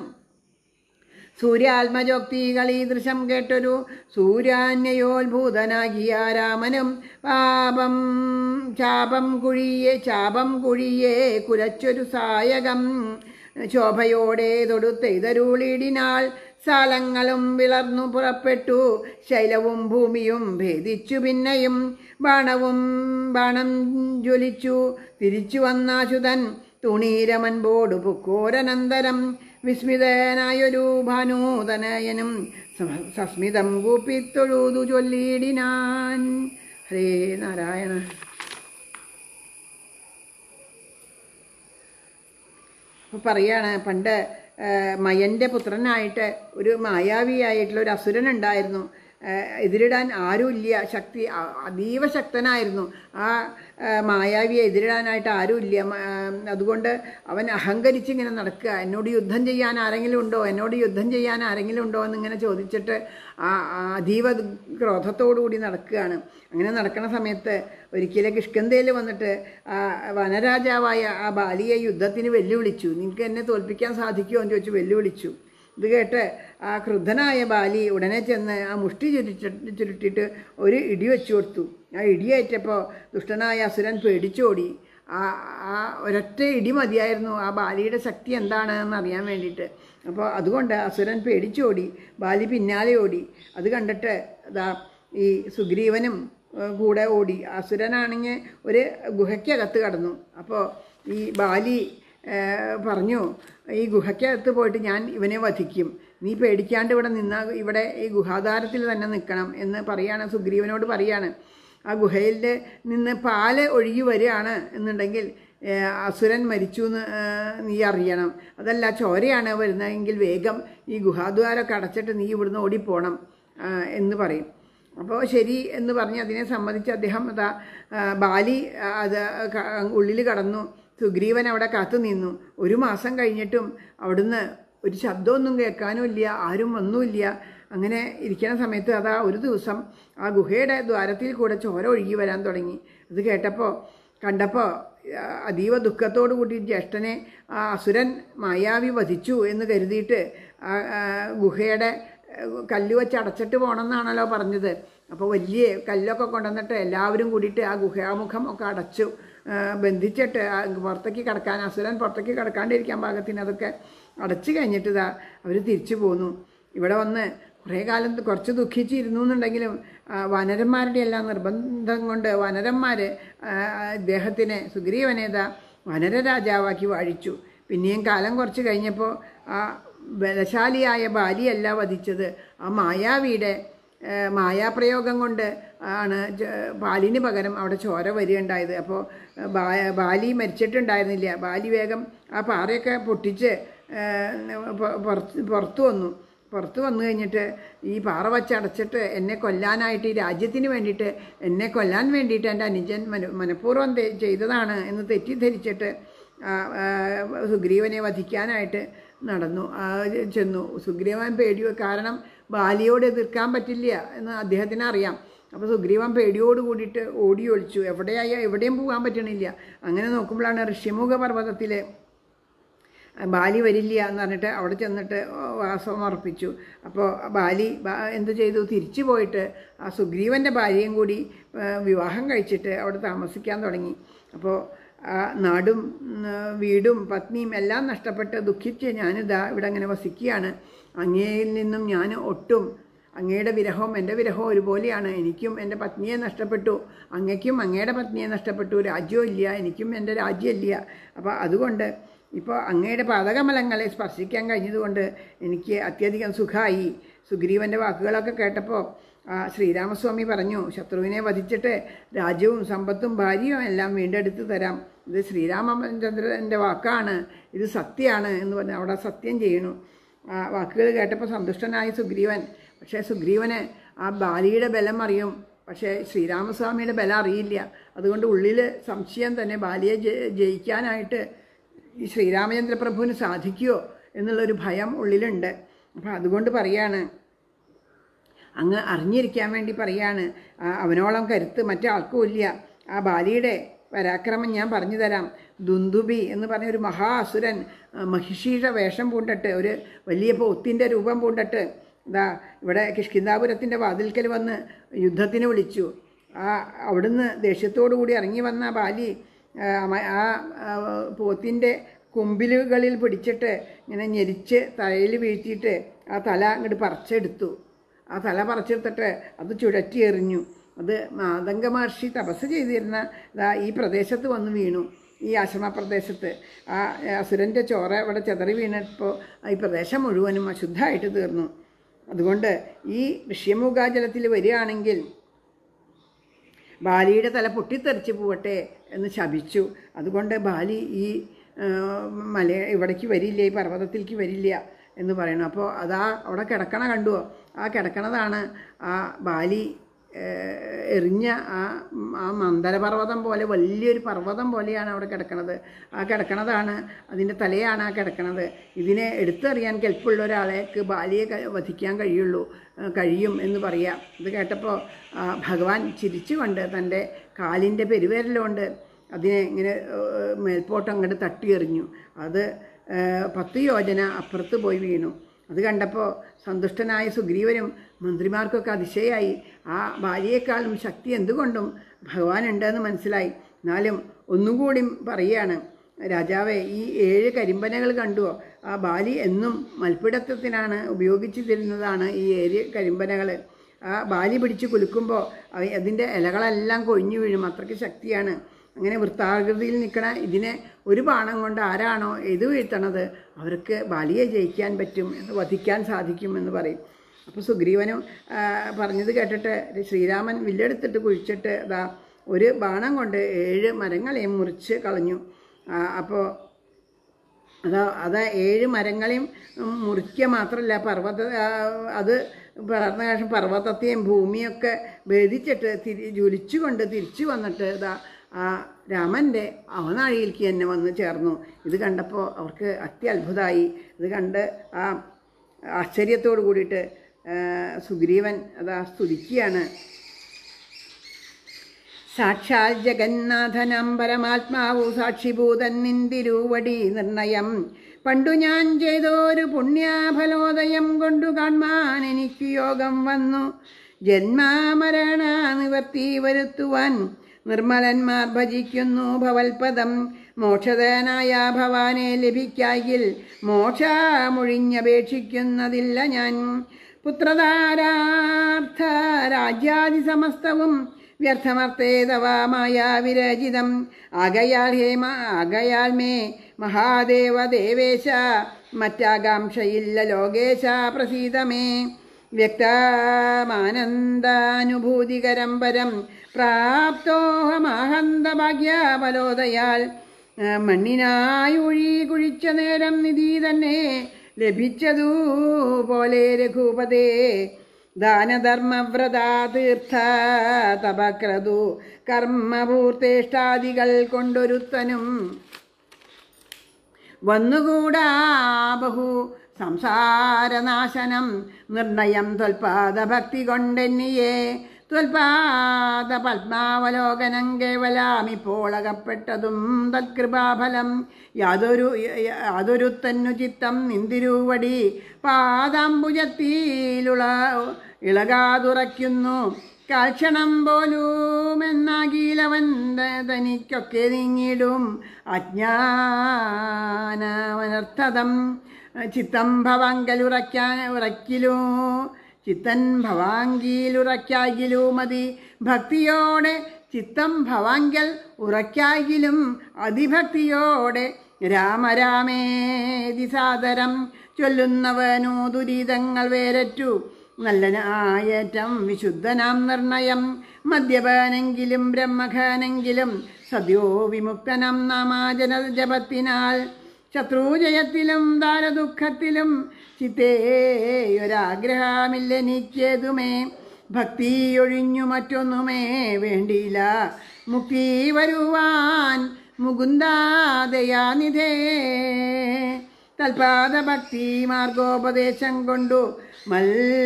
സൂര്യാത്മജോക്തികൾ ഈ ദൃശ്യം കേട്ടൊരു സൂര്യാന്യയോത്ഭൂതനാകിയ രാമനും പാപം ചാപം കുഴിയെ ചാപം കുഴിയെ കുലച്ചൊരു സായകം ശോഭയോടെ തൊടുത്തെയ്തരുളിടിനാൾ സാലങ്ങളും വിളർന്നു പുറപ്പെട്ടു ശൈലവും ഭൂമിയും ഭേദിച്ചു പിന്നെയും ബാണവും ബാണം ജ്വലിച്ചു തിരിച്ചു വന്നാശുതൻ തുണീരമൻപോട് പൊക്കോരനന്തരം വിസ്മിതനായൊരു ഭാനൂതനയനും സ- സസ്മിതം കൂപ്പിത്തൊഴുതു ചൊല്ലിയിടിനാൻ ഹരേ നാരായണ അപ്പോൾ പറയാണ് പണ്ട് ആ, മയൻ്റെ പുത്രനായിട്ട് ഒരു മായാവിയായിട്ടുള്ള ഒരു അസുരൻ ഉണ്ടായിരുന്നു ആ, എതിരിടാൻ ആരുമില്ല ശക്തി അ- അതീവ ശക്തനായിരുന്നു ആ ആ, മായാവിയെ എതിരിടാനായിട്ട് ആരുമില്ല മ- ആ, അതുകൊണ്ട് അവൻ അഹങ്കരിച്ച് ഇങ്ങനെ നടക്കുക എന്നോട് യുദ്ധം ചെയ്യാൻ ആരെങ്കിലും ഉണ്ടോ എന്നോട് യുദ്ധം ചെയ്യാൻ ആരെങ്കിലും ഉണ്ടോ എന്നിങ്ങനെ ചോദിച്ചിട്ട് ആ ആ അതീവ ക്രോധത്തോടു കൂടി നടക്കുകയാണ് അങ്ങനെ നടക്കുന്ന സമയത്ത് ഒരിക്കലും കിഷ്കന്തയിൽ വന്നിട്ട് ആ വനരാജാവായ ആ ബാലിയെ യുദ്ധത്തിന് വെല്ലുവിളിച്ചു നിങ്ങൾക്ക് എന്നെ തോൽപ്പിക്കാൻ സാധിക്കുമോ എന്ന് ചോദിച്ചു വെല്ലുവിളിച്ചു ഇത് കേട്ട് ആ ക്രുദ്ധനായ ബാലി ഉടനെ ചെന്ന് ആ മുഷ്ടി ചുരുട്ടി ചുരുട്ടിയിട്ട് ഒരു ഇടി വെച്ചു കൊടുത്തു ആ ഇടിയേറ്റപ്പോൾ ദുഷ്ടനായ അസുരൻ പേടിച്ചോടി ആ ആ ഒരൊറ്റ ഇടി മതിയായിരുന്നു ആ ബാലിയുടെ ശക്തി എന്താണെന്ന് അറിയാൻ വേണ്ടിയിട്ട് അപ്പോൾ അതുകൊണ്ട് അസുരൻ പേടിച്ചോടി ബാലി പിന്നാലെ ഓടി അത് കണ്ടിട്ട് ദാ ഈ സുഗ്രീവനും ഏഹ്, കൂടെ ഓടി അസുരനാണെങ്കിൽ ഒരു ഗുഹയ്ക്കകത്ത് കടന്നു അപ്പോൾ ഈ ബാലി ഏഹ്, പറഞ്ഞു ഈ ഗുഹയ്ക്കകത്ത് പോയിട്ട് ഞാൻ ഇവനെ വധിക്കും നീ പേടിക്കാണ്ട് ഇവിടെ നിന്ന ഇവിടെ ഈ ഗുഹാധാരത്തിൽ തന്നെ നിൽക്കണം എന്ന് പറയാണ് സുഗ്രീവനോട് പറയാണ് ആ ഗുഹയിൽ നിന്ന് പാല് ഒഴുകി വരികയാണ് എന്നുണ്ടെങ്കിൽ ഏഹ്, അസുരൻ മരിച്ചു എന്ന് ഏഹ്, നീ അറിയണം അതല്ല ചോരയാണ് വരുന്നതെങ്കിൽ വേഗം ഈ ഗുഹാദ്വാരമൊക്കെ അടച്ചിട്ട് നീ ഇവിടുന്ന് ഓടിപ്പോണം ആ, എന്ന് പറയും അപ്പോൾ ശരി എന്ന് പറഞ്ഞ് അതിനെ സംബന്ധിച്ച് അദ്ദേഹം അതാ ആ, ബാലി ആ, അത് ക- ഉള്ളിൽ കടന്നു സുഗ്രീവൻ അവിടെ കാത്തു നിന്നു ഒരു മാസം കഴിഞ്ഞിട്ടും അവിടുന്ന് ഒരു ശബ്ദമൊന്നും കേൾക്കാനും ഇല്ല ആരും വന്നുമില്ല അങ്ങനെ ഇരിക്കുന്ന സമയത്ത് അതാ ഒരു ദിവസം ആ ഗുഹയുടെ ദ്വാരത്തിൽ കൂടെ ചോര ഒഴുകി വരാൻ തുടങ്ങി അത് കേട്ടപ്പോൾ കണ്ടപ്പോൾ ആ, അതീവ ദുഃഖത്തോടു കൂടി ജ്യേഷ്ഠനെ ആ അസുരൻ മായാവി വധിച്ചു എന്ന് കരുതിയിട്ട് ആ ആ, ഗുഹയുടെ ഏഹ്, കല്ല് വെച്ച് അടച്ചിട്ട് പോകണമെന്നാണല്ലോ പറഞ്ഞത് അപ്പോൾ വലിയ കല്ലൊക്കെ കൊണ്ടുവന്നിട്ട് എല്ലാവരും കൂടിയിട്ട് ആ ഗുഹാമുഖം ഒക്കെ അടച്ചു ആ, ബന്ധിച്ചിട്ട് ആ പുറത്തേക്ക് കിടക്കാൻ അസുരൻ പുറത്തേക്ക് കിടക്കാണ്ടിരിക്കാൻ പാകത്തിന് അതൊക്കെ അടച്ചു കഴിഞ്ഞിട്ട് ഇതാ അവർ തിരിച്ചു പോന്നു ഇവിടെ വന്ന് കുറേ കാലം കുറച്ച് ദുഃഖിച്ചിരുന്നു എന്നുണ്ടെങ്കിലും ആ, വനരന്മാരുടെ എല്ലാം നിർബന്ധം കൊണ്ട് വനരന്മാർ ഇദ്ദേഹത്തിനെ സുഗ്രീവനേതാ വനര രാജാവാക്കി വാഴിച്ചു പിന്നെയും കാലം കുറച്ച് കഴിഞ്ഞപ്പോൾ ആ ബലശാലിയായ ബാലിയല്ല വധിച്ചത് ആ മായാവിയുടെ ആ, മായാപ്രയോഗം കൊണ്ട് ആണ് ജ- ബാലിന് പകരം അവിടെ ചോര വരികയുണ്ടായത് അപ്പോൾ ബാ- ബാലി മരിച്ചിട്ടുണ്ടായിരുന്നില്ല ബാലി വേഗം ആ പാറയൊക്കെ പൊട്ടിച്ച് ആ, പൊ- പുറത്ത് പുറത്തു വന്നു പുറത്ത് വന്നു കഴിഞ്ഞിട്ട് ഈ പാറ വച്ചടച്ചിട്ട് എന്നെ കൊല്ലാനായിട്ട് ഈ രാജ്യത്തിന് വേണ്ടിയിട്ട് എന്നെ കൊല്ലാൻ വേണ്ടിയിട്ട് എൻ്റെ അനുജൻ മന മനഃപൂർവ്വം തെ- ചെയ്തതാണ് എന്ന് തെറ്റിദ്ധരിച്ചിട്ട് ആ, ആ, സുഗ്രീവനെ വധിക്കാനായിട്ട് നടന്നു ആ, ചെന്നു സുഗ്രീവൻ പേടിയോ കാരണം ബാലിയോട് എതിർക്കാൻ പറ്റില്ല എന്ന് അദ്ദേഹത്തിന് അറിയാം അപ്പോൾ സുഗ്രീവൻ പേടിയോട് കൂടിയിട്ട് ഓടി ഒളിച്ചു എവിടെയായ എവിടെയും പോകാൻ പറ്റണില്ല അങ്ങനെ നോക്കുമ്പോഴാണ് ഋഷ്യമുഖ പർവ്വതത്തിലെ ബാലി വരില്ല എന്ന് പറഞ്ഞിട്ട് അവിടെ ചെന്നിട്ട് വാസം ഉറപ്പിച്ചു അപ്പോൾ ബാലി ബാ- എന്ത് ചെയ്തു തിരിച്ചു പോയിട്ട് ആ സുഗ്രീവൻ്റെ ഭാര്യയും കൂടി ആ, വിവാഹം കഴിച്ചിട്ട് അവിടെ താമസിക്കാൻ തുടങ്ങി അപ്പോൾ ആ നാടും ഉം, വീടും പത്നിയും എല്ലാം നഷ്ടപ്പെട്ട് ദുഃഖിച്ച് ഞാനിതാ ഇവിടെ അങ്ങനെ വസിക്കുകയാണ് അങ്ങയിൽ നിന്നും ഞാൻ ഒട്ടും അങ്ങയുടെ വിരഹവും എൻ്റെ വിരഹവും ഒരുപോലെയാണ് എനിക്കും എൻ്റെ പത്നിയെ നഷ്ടപ്പെട്ടു അങ്ങയ്ക്കും അങ്ങയുടെ പത്നിയെ നഷ്ടപ്പെട്ടു രാജ്യവും ഇല്ല എനിക്കും എൻ്റെ രാജ്യമില്ല അപ്പോൾ അതുകൊണ്ട് ഇപ്പോൾ അങ്ങയുടെ പാതകമലങ്ങളെ സ്പർശിക്കാൻ കഴിഞ്ഞതുകൊണ്ട് എനിക്ക് അത്യധികം സുഖമായി സുഗ്രീവൻ്റെ വാക്കുകളൊക്കെ കേട്ടപ്പോൾ ആ ശ്രീരാമസ്വാമി പറഞ്ഞു ശത്രുവിനെ വധിച്ചിട്ട് രാജ്യവും സമ്പത്തും ഭാര്യയും എല്ലാം വീണ്ടെടുത്ത് തരാം ഇത് ശ്രീരാമചന്ദ്രൻ്റെ വാക്കാണ് ഇത് സത്യമാണ് എന്ന് പറഞ്ഞ് അവിടെ സത്യം ചെയ്യണു ആ വാക്കുകൾ കേട്ടപ്പോൾ സന്തുഷ്ടനായി സുഗ്രീവൻ പക്ഷേ സുഗ്രീവന് ആ ബാലിയുടെ ബലം അറിയും പക്ഷേ ശ്രീരാമസ്വാമിയുടെ ബലം അറിയില്ല അതുകൊണ്ട് ഉള്ളിൽ സംശയം തന്നെ ബാലിയെ ജയ- ജയിക്കാനായിട്ട് ഈ ശ്രീരാമചന്ദ്ര പ്രഭുവിന് സാധിക്കുമോ എന്നുള്ളൊരു ഭയം ഉള്ളിലുണ്ട് അപ്പം അതുകൊണ്ട് പറയാണ് അങ്ങ് അറിഞ്ഞിരിക്കാൻ വേണ്ടി പറയാണ് ആ, അവനോളം കരുത്ത് മറ്റാൾക്കും ഇല്ല ആ ബാലിയുടെ പരാക്രമം ഞാൻ പറഞ്ഞു തരാം ദുന്ദുബി എന്ന് പറഞ്ഞ ഒരു മഹാ അസുരൻ ആ, മഹിഷീയുടെ വേഷം പൂണ്ടിട്ട് ഒരു വലിയ പോത്തിൻ്റെ രൂപം പൂണ്ടിട്ട് ഇതാ ഇവിടെ കിഷ്കിന്താപുരത്തിൻ്റെ വാതിൽക്കൽ വന്ന് യുദ്ധത്തിന് വിളിച്ചു ആ അവിടുന്ന് ദേഷ്യത്തോടു കൂടി ഇറങ്ങി വന്ന ആ ബാലി ആ, മ- ആ ആ, പോത്തിൻ്റെ കൊമ്പിലുകളിൽ പിടിച്ചിട്ട് ഇങ്ങനെ ഞെരിച്ച് തലയിൽ വീഴ്ത്തിയിട്ട് ആ തല അങ്ങോട്ട് പറിച്ചെടുത്തു ആ തല പറിച്ചെടുത്തിട്ട് അത് ചുഴറ്റി എറിഞ്ഞു അത് മാതംഗ മഹർഷി തപസ് ചെയ്തിരുന്ന ദാ ഈ പ്രദേശത്ത് വന്ന് വീണു ഈ ആശ്രമ പ്രദേശത്ത് ആ അസുരൻ്റെ ചോര ഇവിടെ ചെതറി വീണപ്പോൾ ഈ പ്രദേശം മുഴുവനും അശുദ്ധമായിട്ട് തീർന്നു അതുകൊണ്ട് ഈ ഋഷ്യമുഖാജലത്തിൽ വരികയാണെങ്കിൽ ബാലിയുടെ തല പൊട്ടിത്തെറിച്ച് പോവട്ടെ എന്ന് ശപിച്ചു അതുകൊണ്ട് ബാലി ഈ ആ, മല ഇവിടേക്ക് വരില്ല ഈ പർവ്വതത്തിലേക്ക് വരില്ല എന്ന് പറയണം അപ്പോൾ അതാ അവിടെ കിടക്കണ കണ്ടുവോ ആ കിടക്കണതാണ് ആ ബാലി ഏ, എറിഞ്ഞ ആ ആ മന്ദരപർവ്വതം പോലെ വലിയൊരു പർവ്വതം പോലെയാണ് അവിടെ കിടക്കണത് ആ കിടക്കണതാണ് അതിൻ്റെ തലയാണ് ആ കിടക്കണത് ഇതിനെ എടുത്തെറിയാൻ കെൽപ്പുള്ള ഒരാളേക്ക് ബാലിയെ ക- വധിക്കാൻ കഴിയുള്ളൂ ആ, കഴിയും എന്ന് പറയാം ഇത് കേട്ടപ്പോൾ ആ, ഭഗവാൻ ചിരിച്ചുകൊണ്ട് തൻ്റെ കാലിൻ്റെ പെരുവിരലുകൊണ്ട് അതിനെ ഇങ്ങനെ ഏഹ്, മേൽപോട്ട് അങ്ങോട്ട് തട്ടിയെറിഞ്ഞു അത് ഏഹ്, പത്ത് യോജന അപ്പുറത്ത് പോയി വീണു അത് കണ്ടപ്പോൾ സന്തുഷ്ടനായ സുഗ്രീവനും മന്ത്രിമാർക്കൊക്കെ അതിശയായി ആ ഭാര്യയെക്കാളും ശക്തി എന്തുകൊണ്ടും ഭഗവാനുണ്ടെന്ന് മനസ്സിലായി എന്നാലും ഒന്നും കൂടി പറയുകയാണ് രാജാവെ ഈ ഏഴ് കരിമ്പനകൾ കണ്ടുവോ ആ ബാലി എന്നും മൽപ്പിടത്വത്തിനാണ് ഉപയോഗിച്ചു തരുന്നതാണ് ഈ ഏഴ് കരിമ്പനകൾ ആ ബാലി പിടിച്ച് കുലുക്കുമ്പോൾ അതിൻ്റെ ഇലകളെല്ലാം കൊഴിഞ്ഞു വീഴും അത്രയ്ക്ക് ശക്തിയാണ് അങ്ങനെ വൃത്താകൃതിയിൽ നിൽക്കണ ഇതിനെ ഒരു ബാണം കൊണ്ട് ആരാണോ എത് വീഴ്ത്തണത് അവർക്ക് ബാലിയെ ജയിക്കാൻ പറ്റും എന്ന് വധിക്കാൻ സാധിക്കും എന്ന് പറയും അപ്പോൾ സുഗ്രീവനും ആ, പറഞ്ഞത് കേട്ടിട്ട് ശ്രീരാമൻ വില്ലെടുത്തിട്ട് കുഴിച്ചിട്ട് അതാ ഒരു ബാണം കൊണ്ട് ഏഴ് മരങ്ങളെയും മുറിച്ച് കളഞ്ഞു അപ്പോൾ അത് അത് ഏഴ് മരങ്ങളെയും ഉം, മുറിക്കുക മാത്രമല്ല പർവ്വത ആ, അത് വളർന്ന ശേഷം പർവ്വതത്തെയും ഭൂമിയൊക്കെ ഭേദിച്ചിട്ട് തിരി ജ്വലിച്ചുകൊണ്ട് തിരിച്ചു വന്നിട്ട് ഇതാ ആ രാമൻ്റെ അവനാഴിയിലേക്ക് തന്നെ വന്ന് ചേർന്നു ഇത് കണ്ടപ്പോൾ അവർക്ക് അത്യത്ഭുതമായി ഇത് കണ്ട് ആ ആശ്ചര്യത്തോട് കൂടിയിട്ട് ആ, സുഗ്രീവൻ അതാ സ്തുതിക്കുകയാണ് സാക്ഷാൽ ജഗന്നാഥനം പരമാത്മാവു സാക്ഷിഭൂതൻ നിന്തിരുവടി നിർണയം പണ്ടു ഞാൻ ചെയ്തൊരു പുണ്യഫലോദയം കൊണ്ടു കാൺമാൻ എനിക്ക് യോഗം വന്നു ജന്മാമരണ നിവർത്തി വരുത്തുവാൻ നിർമ്മലന്മാർ ഭജിക്കുന്നു ഭവൽപദം മോക്ഷതനായ ഭവാനെ ലഭിക്കായിൽ മോക്ഷമൊഴിഞ്ഞപേക്ഷിക്കുന്നതില്ല ഞാൻ പുത്രധാരാർത്ഥ രാജ്യാദി സമസ്തവും വ്യർത്ഥമർത്ഥേതവാമായ വിരചിതം ആകയാൽ ഹേമ ആകയാൽ മേ മഹാദേവ ദേവേശ മറ്റാകാംക്ഷയില്ല ലോകേശ പ്രസീതമേ വ്യക്തമാനന്ദാനുഭൂതികരം പരം പ്രാപ്തോഹമാഹന്തഭാഗ്യബലോദയാൽ മണ്ണിനായൊഴി കുഴിച്ച നേരം നിധി തന്നെ ലഭിച്ചതു പോലെ രഘുപതേ ദാനധർമ്മവ്രതാ തീർത്ഥ തപക്രതു കർമ്മപൂർത്തേഷ്ടാദികൾ കൊണ്ടൊരുത്തനും വന്നുകൂടാ ബഹു സംസാരനാശനം നിർണയം ത്വൽപാദ ഭക്തി കൊണ്ടെന്നിയെ ത്വൽപാദ പത്മാവലോകനം കേവലാമിപ്പോൾ അകപ്പെട്ടതും തത്കൃപാഫലം യാതൊരു യാതൊരുത്തന്നു ചിത്തം നിന്തിരുവടി പാദാംബുജത്തിലുള്ള ഇളകാതുറയ്ക്കുന്നു കാൽക്ഷണം പോലുമെന്നാകീലവൻ തനിക്കൊക്കെ നീങ്ങിടും അജ്ഞാനമനർത്ഥതം ചിത്തം ഭവാങ്കലുറയ്ക്കാൻ ഉറക്കിലൂ ചിത്തൻ ഭവാങ്കിയിലുറയ്ക്കാകിലൂ മതി ഭക്തിയോടെ ചിത്തം ഭവാങ്കൽ ഉറയ്ക്കാകിലും അതിഭക്തിയോടെ രാമരാമേതി സാദരം ചൊല്ലുന്നവനോ ദുരിതങ്ങൾ വേരറ്റു നല്ലനായേറ്റം വിശുദ്ധനാം നിർണയം മദ്യപനെങ്കിലും ബ്രഹ്മഖാനെങ്കിലും സദ്യോ വിമുക്തനം നാമാജന ജപത്തിനാൽ ശത്രുജയത്തിലും ദാരദുഃഖത്തിലും ചിത്തേയൊരാഗ്രഹമില്ലെനിക്കേതുമേ ഭക്തിയൊഴിഞ്ഞു മറ്റൊന്നുമേ വേണ്ടിയില്ല മുക്തി വരുവാൻ മുകുന്ദാദയാനിധേ തൽപാദ ഭക്തി മാർഗോപദേശം കൊണ്ടു മൽ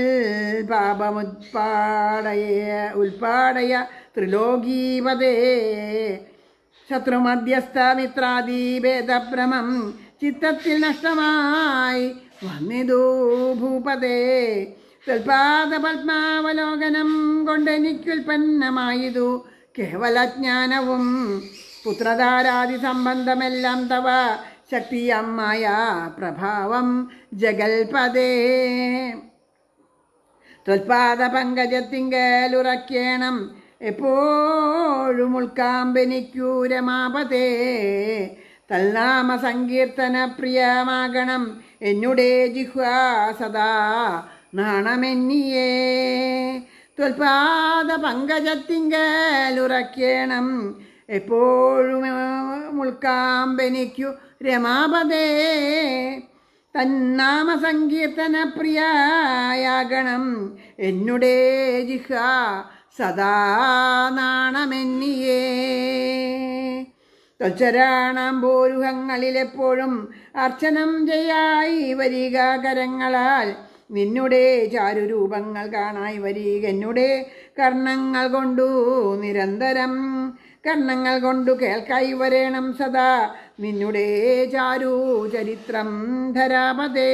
പാപമുത്പാടയ ഉൽപാടയ ത്രിലോകീപതേ ശത്രുമധ്യസ്ഥ മിത്രാദി ഭേദഭ്രമം ചിത്തത്തിൽ നഷ്ടമായി വന്നിതു ഭൂപതേ തൽപാദ പത്മാവലോകനം കൊണ്ടെനിക്കുൽപ്പന്നമായതു കേവലജ്ഞാനവും പുത്രധാരാദി സംബന്ധമെല്ലാം തവ ശക്തിയമ്മായ പ്രഭാവം ജഗൽപദേ ത്വൽപാദ പങ്കജത്തിങ്കലുറക്കേണം എപ്പോഴും ഉൾക്കാമ്പനിക്കൂ രമാപതേ തൽനാമ സങ്കീർത്തന പ്രിയമാകണം എന്നുടേ ജിഹ്വ സദാ നാണമെന്നിയേ ത്വൽപാദ പങ്കജത്തിങ്കലുറക്കേണം എപ്പോഴും മുൾക്കാമ്പനിക്കു രമാപതേ തന്നാമ സങ്കീർത്തന പ്രിയായാകണം എന്നുടേ ജിഹ സദാ നാണമെന്നിയേ ത്വച്ചരാണാം പോരുഹങ്ങളിലെപ്പോഴും അർച്ചനം ചെയ്യായി വരിക കരങ്ങളാൽ നിന്നുടെ ചാരുരൂപങ്ങൾ കാണായി വരിക എന്നുടെ കർണങ്ങൾ കൊണ്ടു നിരന്തരം കർണങ്ങൾ കൊണ്ടു കേൾക്കായി വരേണം സദാ നിന്നുടെ ചാരു ചരിത്രം ധരാപതേ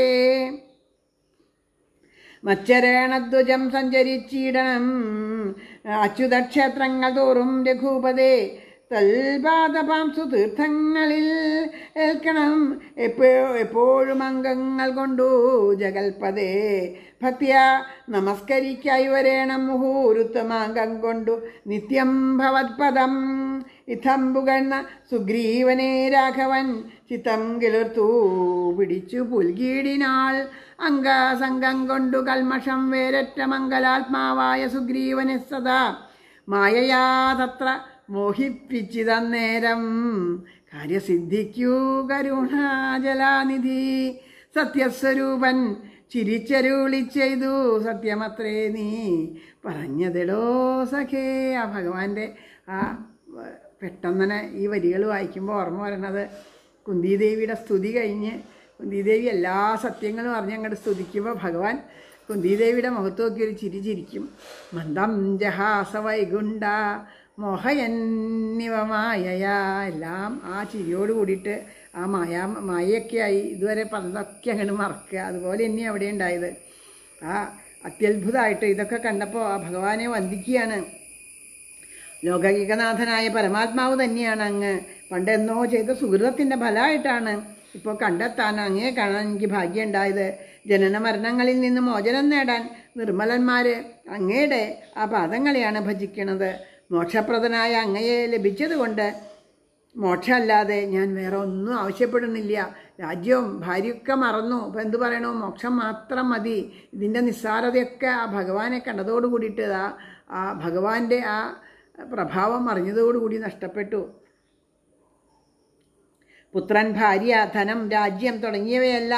മച്ചരേണധ്വജം സഞ്ചരിച്ചിടണം അച്യുതക്ഷേത്രങ്ങൾ തോറും രഘുപതേ തൽപാദപാംസു തീർത്ഥങ്ങളിൽ ഏൽക്കണം എപ്പോ എപ്പോഴും അംഗങ്ങൾ കൊണ്ടു ജഗൽപതേ ഭക്തിയ നമസ്കരിക്കായി വരേണം മുഹൂരുത്തമാംഗം കൊണ്ടു നിത്യം ഭവത്പദം ഇത്തം പുകഴ്ന്ന സുഗ്രീവനെ രാഘവൻ ചിത്തം കിളിർത്തു പിടിച്ചു പുൽകീടിനാൾ അംഗസംഗം കൊണ്ടു കൽമഷം വേരറ്റ മംഗലാത്മാവായ സുഗ്രീവനെ സദാ മായയാ തത്ര മോഹിപ്പിച്ചിതന്നേരം കാര്യസിദ്ധിക്കൂ കരുണാജലാനിധി സത്യസ്വരൂപൻ ചിരിച്ചരുളി ചെയ്തു സത്യമത്രേ നീ പറഞ്ഞതെടോ സഖേ ആ ഭഗവാന്റെ ആ പെട്ടെന്നനെ ഈ വരികൾ വായിക്കുമ്പോൾ ഓർമ്മ വരണത് കുന്തിദേവിയുടെ സ്തുതി കഴിഞ്ഞ് കുന്തിദേവി എല്ലാ സത്യങ്ങളും അറിഞ്ഞ് അങ്ങോട്ട് സ്തുതിക്കുമ്പോൾ ഭഗവാൻ കുന്തിദേവിയുടെ മുഖത്ത് നോക്കി ഒരു ചിരി ചിരിക്കും മന്ദം ജഹാസ വൈകുണ്ഠ മോഹയന്നിവ മായയാ എല്ലാം ആ ചിരിയോട് കൂടിയിട്ട് ആ മായ മായയൊക്കെയായി ഇതുവരെ പറഞ്ഞതൊക്കെ അങ്ങോട്ട് മറക്കുക അതുപോലെ തന്നെ അവിടെ ഉണ്ടായത് ആ അത്യത്ഭുതമായിട്ട് ഇതൊക്കെ കണ്ടപ്പോൾ ആ ഭഗവാനെ വന്ദിക്കുകയാണ് ലോകൈകനാഥനായ പരമാത്മാവ് തന്നെയാണ് അങ്ങ് പണ്ടെന്നോ ചെയ്ത സുഹൃതത്തിൻ്റെ ഫലമായിട്ടാണ് ഇപ്പോൾ കണ്ടെത്താൻ അങ്ങേ കാണാൻ എനിക്ക് ഭാഗ്യമുണ്ടായത് ജനന മരണങ്ങളിൽ നിന്ന് മോചനം നേടാൻ നിർമ്മലന്മാർ അങ്ങയുടെ ആ പാദങ്ങളെയാണ് ഭജിക്കണത് മോക്ഷപ്രദനായ അങ്ങയെ ലഭിച്ചതുകൊണ്ട് മോക്ഷമല്ലാതെ ഞാൻ വേറെ ഒന്നും ആവശ്യപ്പെടുന്നില്ല രാജ്യവും ഭാര്യയൊക്കെ മറന്നു ഇപ്പം എന്ത് പറയണോ മോക്ഷം മാത്രം മതി ഇതിൻ്റെ നിസ്സാരതയൊക്കെ ആ ഭഗവാനെ കണ്ടതോടു കൂടിയിട്ട് ആ ആ ഭഗവാന്റെ ആ പ്രഭാവം അറിഞ്ഞതോടുകൂടി നഷ്ടപ്പെട്ടു പുത്രൻ ഭാര്യ ധനം രാജ്യം തുടങ്ങിയവയെല്ലാം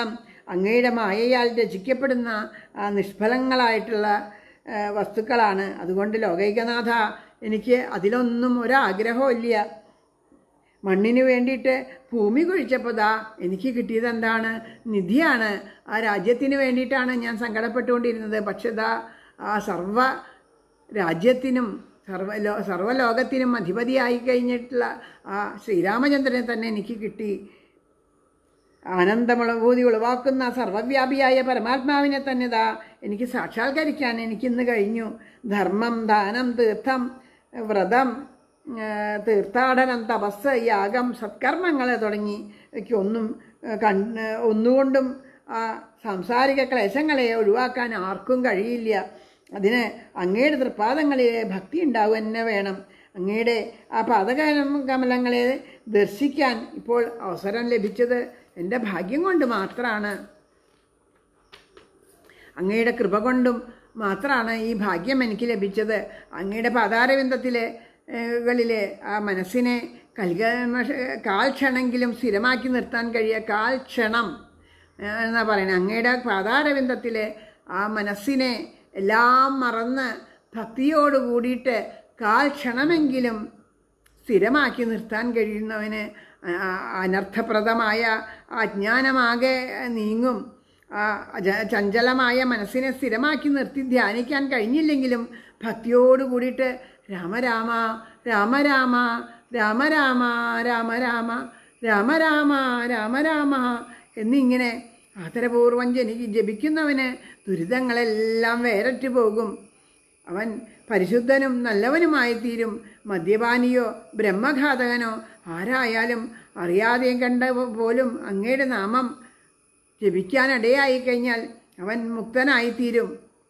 അങ്ങയുടെ മായയാൽ രചിക്കപ്പെടുന്ന ആ നിഷ്ഫലങ്ങളായിട്ടുള്ള ആ, വസ്തുക്കളാണ് അതുകൊണ്ട് ലോകൈകനാഥ എനിക്ക് അതിലൊന്നും ഒരാഗ്രഹവും ഇല്ല മണ്ണിന് വേണ്ടിയിട്ട് ഭൂമി കുഴിച്ചപ്പോൾ ദാ എനിക്ക് കിട്ടിയത് എന്താണ് നിധിയാണ് ആ രാജ്യത്തിന് വേണ്ടിയിട്ടാണ് ഞാൻ സങ്കടപ്പെട്ടുകൊണ്ടിരുന്നത് പക്ഷെ ദാ ആ സർവ രാജ്യത്തിനും സർവ ലോ സർവ്വലോകത്തിനും അധിപതിയായി കഴിഞ്ഞിട്ടുള്ള ആ ശ്രീരാമചന്ദ്രനെ തന്നെ എനിക്ക് കിട്ടി ആനന്ദമുളഭൂതി ഉളവാക്കുന്ന സർവവ്യാപിയായ പരമാത്മാവിനെ തന്നെ ദാ എനിക്ക് സാക്ഷാത്കരിക്കാൻ എനിക്കിന്ന് കഴിഞ്ഞു ധർമ്മം ദാനം തീർത്ഥം വ്രതം ആ, തീർത്ഥാടനം തപസ് യാഗം സത്കർമ്മങ്ങൾ തുടങ്ങി എനിക്ക് ഒന്നും ആ, കണ് ഒന്നുകൊണ്ടും ആ സാംസാരിക ക്ലേശങ്ങളെ ഒഴിവാക്കാൻ ആർക്കും കഴിയില്ല അതിന് അങ്ങയുടെ തൃപ്പാദങ്ങളിലെ ഭക്തി ഉണ്ടാവുക തന്നെ വേണം അങ്ങയുടെ ആ പാദകലം കമലങ്ങളെ ദർശിക്കാൻ ഇപ്പോൾ അവസരം ലഭിച്ചത് എൻ്റെ ഭാഗ്യം കൊണ്ട് മാത്രമാണ് അങ്ങയുടെ കൃപ കൊണ്ടും മാത്രമാണ് ഈ ഭാഗ്യം എനിക്ക് ലഭിച്ചത് അങ്ങയുടെ പാതാരവിന്ദത്തിലെ ഏഹ്, കളിലെ ആ മനസ്സിനെ കൽകൽമഷ കാൽ ക്ഷണമെങ്കിലും സ്ഥിരമാക്കി നിർത്താൻ കഴിയുക കാൽ ക്ഷണം ഏഹ്, എന്നാ പറയുന്നത് അങ്ങയുടെ പാതാരവിന്ദത്തിലെ ആ മനസ്സിനെ എല്ലാം മറന്ന് ഭക്തിയോട് കൂടിയിട്ട് കാൽ ക്ഷണമെങ്കിലും സ്ഥിരമാക്കി നിർത്താൻ കഴിയുന്നവന് ആ അനർത്ഥപ്രദമായ അജ്ഞാനമാകെ നീങ്ങും ആ അജ- ചഞ്ചലമായ മനസ്സിനെ സ്ഥിരമാക്കി നിർത്തി ധ്യാനിക്കാൻ കഴിഞ്ഞില്ലെങ്കിലും ഭക്തിയോട് കൂടിയിട്ട് രാമരാമ രാമരാമ രാമരാമ രാമരാമ രാമരാമ രാമരാമ എന്നിങ്ങനെ ആദരപൂർവം ജനിക്ക് ജപിക്കുന്നവന് ദുരിതങ്ങളെല്ലാം വേരറ്റ് പോകും അവൻ പരിശുദ്ധനും നല്ലവനുമായി തീരും മദ്യപാനിയോ ബ്രഹ്മഘാതകനോ ആരായാലും അറിയാതെയും കണ്ട പോലും അങ്ങയുടെ നാമം ജപിക്കാനിടയായി കഴിഞ്ഞാൽ അവൻ മുക്തനായിത്തീരും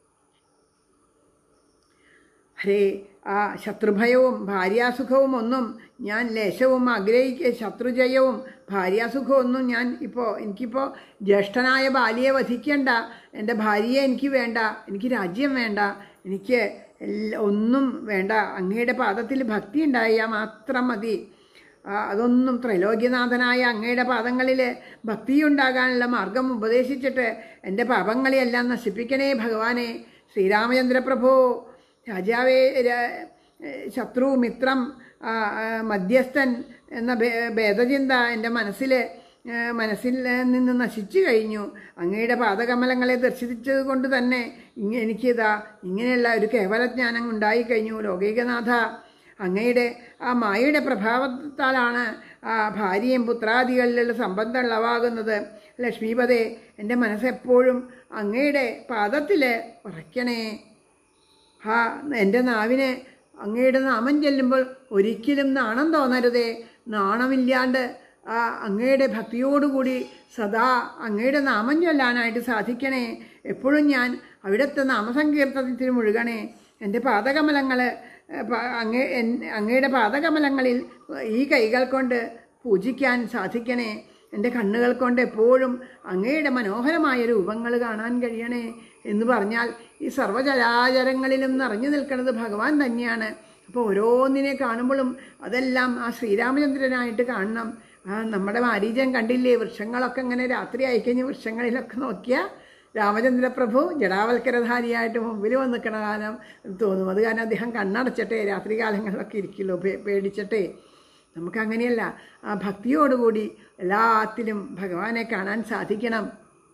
ഹരേ ആ ശത്രുഭയവും ഭാര്യാസുഖവും ഒന്നും ഞാൻ ലേശവും ആഗ്രഹിക്ക ശത്രുജയവും ഭാര്യാസുഖവും ഒന്നും ഞാൻ ഇപ്പോൾ എനിക്കിപ്പോൾ ജ്യേഷ്ഠനായ ബാലിയെ വധിക്കേണ്ട എൻ്റെ ഭാര്യയെ എനിക്ക് വേണ്ട എനിക്ക് രാജ്യം വേണ്ട എനിക്ക് എല്ലാ ഒന്നും വേണ്ട അങ്ങയുടെ പാദത്തിൽ ഭക്തി ഉണ്ടായാൽ മാത്രം മതി ആ, അതൊന്നും ത്രൈലോക്യനാഥനായ അങ്ങയുടെ പാദങ്ങളിൽ ഭക്തിയുണ്ടാകാനുള്ള മാർഗം ഉപദേശിച്ചിട്ട് എൻ്റെ പാപങ്ങളെയെല്ലാം നശിപ്പിക്കണേ ഭഗവാനെ ശ്രീരാമചന്ദ്രപ്രഭു രാജാവേ രാ- ശത്രു മിത്രം ആ, ആ, മധ്യസ്ഥൻ എന്ന ഭേ- ഭേദചിന്ത എൻ്റെ മനസ്സിൽ ആ, മനസ്സിൽ നിന്ന് നശിച്ചു കഴിഞ്ഞു അങ്ങയുടെ പാദകമലങ്ങളെ ദർശിച്ചത് കൊണ്ട് തന്നെ ഇങ്ങ എനിക്കിതാ ഇങ്ങനെയുള്ള ഒരു കേവലജ്ഞാനം ഉണ്ടായിക്കഴിഞ്ഞു ലോകൈകനാഥ അങ്ങയുടെ ആ മായയുടെ പ്രഭാവത്താലാണ് ആ ഭാര്യയും പുത്രാദികളിലുള്ള സംബന്ധം ഉളവാകുന്നത് ലക്ഷ്മീപതേ എൻ്റെ മനസ്സെപ്പോഴും അങ്ങയുടെ പാദത്തിൽ ഉറയ്ക്കണേ ആ എൻ്റെ നാവിനെ അങ്ങയുടെ നാമം ചെല്ലുമ്പോൾ ഒരിക്കലും നാണം തോന്നരുതേ നാണമില്ലാണ്ട് ആ അങ്ങയുടെ ഭക്തിയോടുകൂടി സദാ അങ്ങയുടെ നാമം ചൊല്ലാനായിട്ട് സാധിക്കണേ എപ്പോഴും ഞാൻ അവിടുത്തെ നാമസങ്കീർത്തനത്തിൽ മുഴുകണേ എൻ്റെ പാദകമലങ്ങൾ അങ്ങേ എൻ- അങ്ങയുടെ പാദകമലങ്ങളിൽ ഈ കൈകൾ കൊണ്ട് പൂജിക്കാൻ സാധിക്കണേ എൻ്റെ കണ്ണുകൾ കൊണ്ട് എപ്പോഴും അങ്ങയുടെ മനോഹരമായ രൂപങ്ങൾ കാണാൻ കഴിയണേ എന്ന് പറഞ്ഞാൽ ഈ സർവ്വചരാചരങ്ങളിലും നിറഞ്ഞു നിൽക്കുന്നത് ഭഗവാൻ തന്നെയാണ് അപ്പോൾ ഓരോന്നിനെ കാണുമ്പോഴും അതെല്ലാം ആ ശ്രീരാമചന്ദ്രനായിട്ട് കാണണം ആ നമ്മുടെ മാരീജൻ കണ്ടില്ലേ വൃക്ഷങ്ങളൊക്കെ ഇങ്ങനെ രാത്രി ആയിക്കഴിഞ്ഞ് വൃക്ഷങ്ങളിലൊക്കെ നോക്കിയാൽ രാമചന്ദ്രപ്രഭു ജടാവൽക്കരധാരിയായിട്ട് മുമ്പിൽ വന്ന് നിൽക്കണ കാലം തോന്നും അത് കാരണം അദ്ദേഹം കണ്ണടച്ചിട്ടേ രാത്രി കാലങ്ങളിലൊക്കെ ഇരിക്കുള്ളൂ പേ- പേടിച്ചിട്ടേ നമുക്കങ്ങനെയല്ല ആ ഭക്തിയോടുകൂടി എല്ലാത്തിലും ഭഗവാനെ കാണാൻ സാധിക്കണം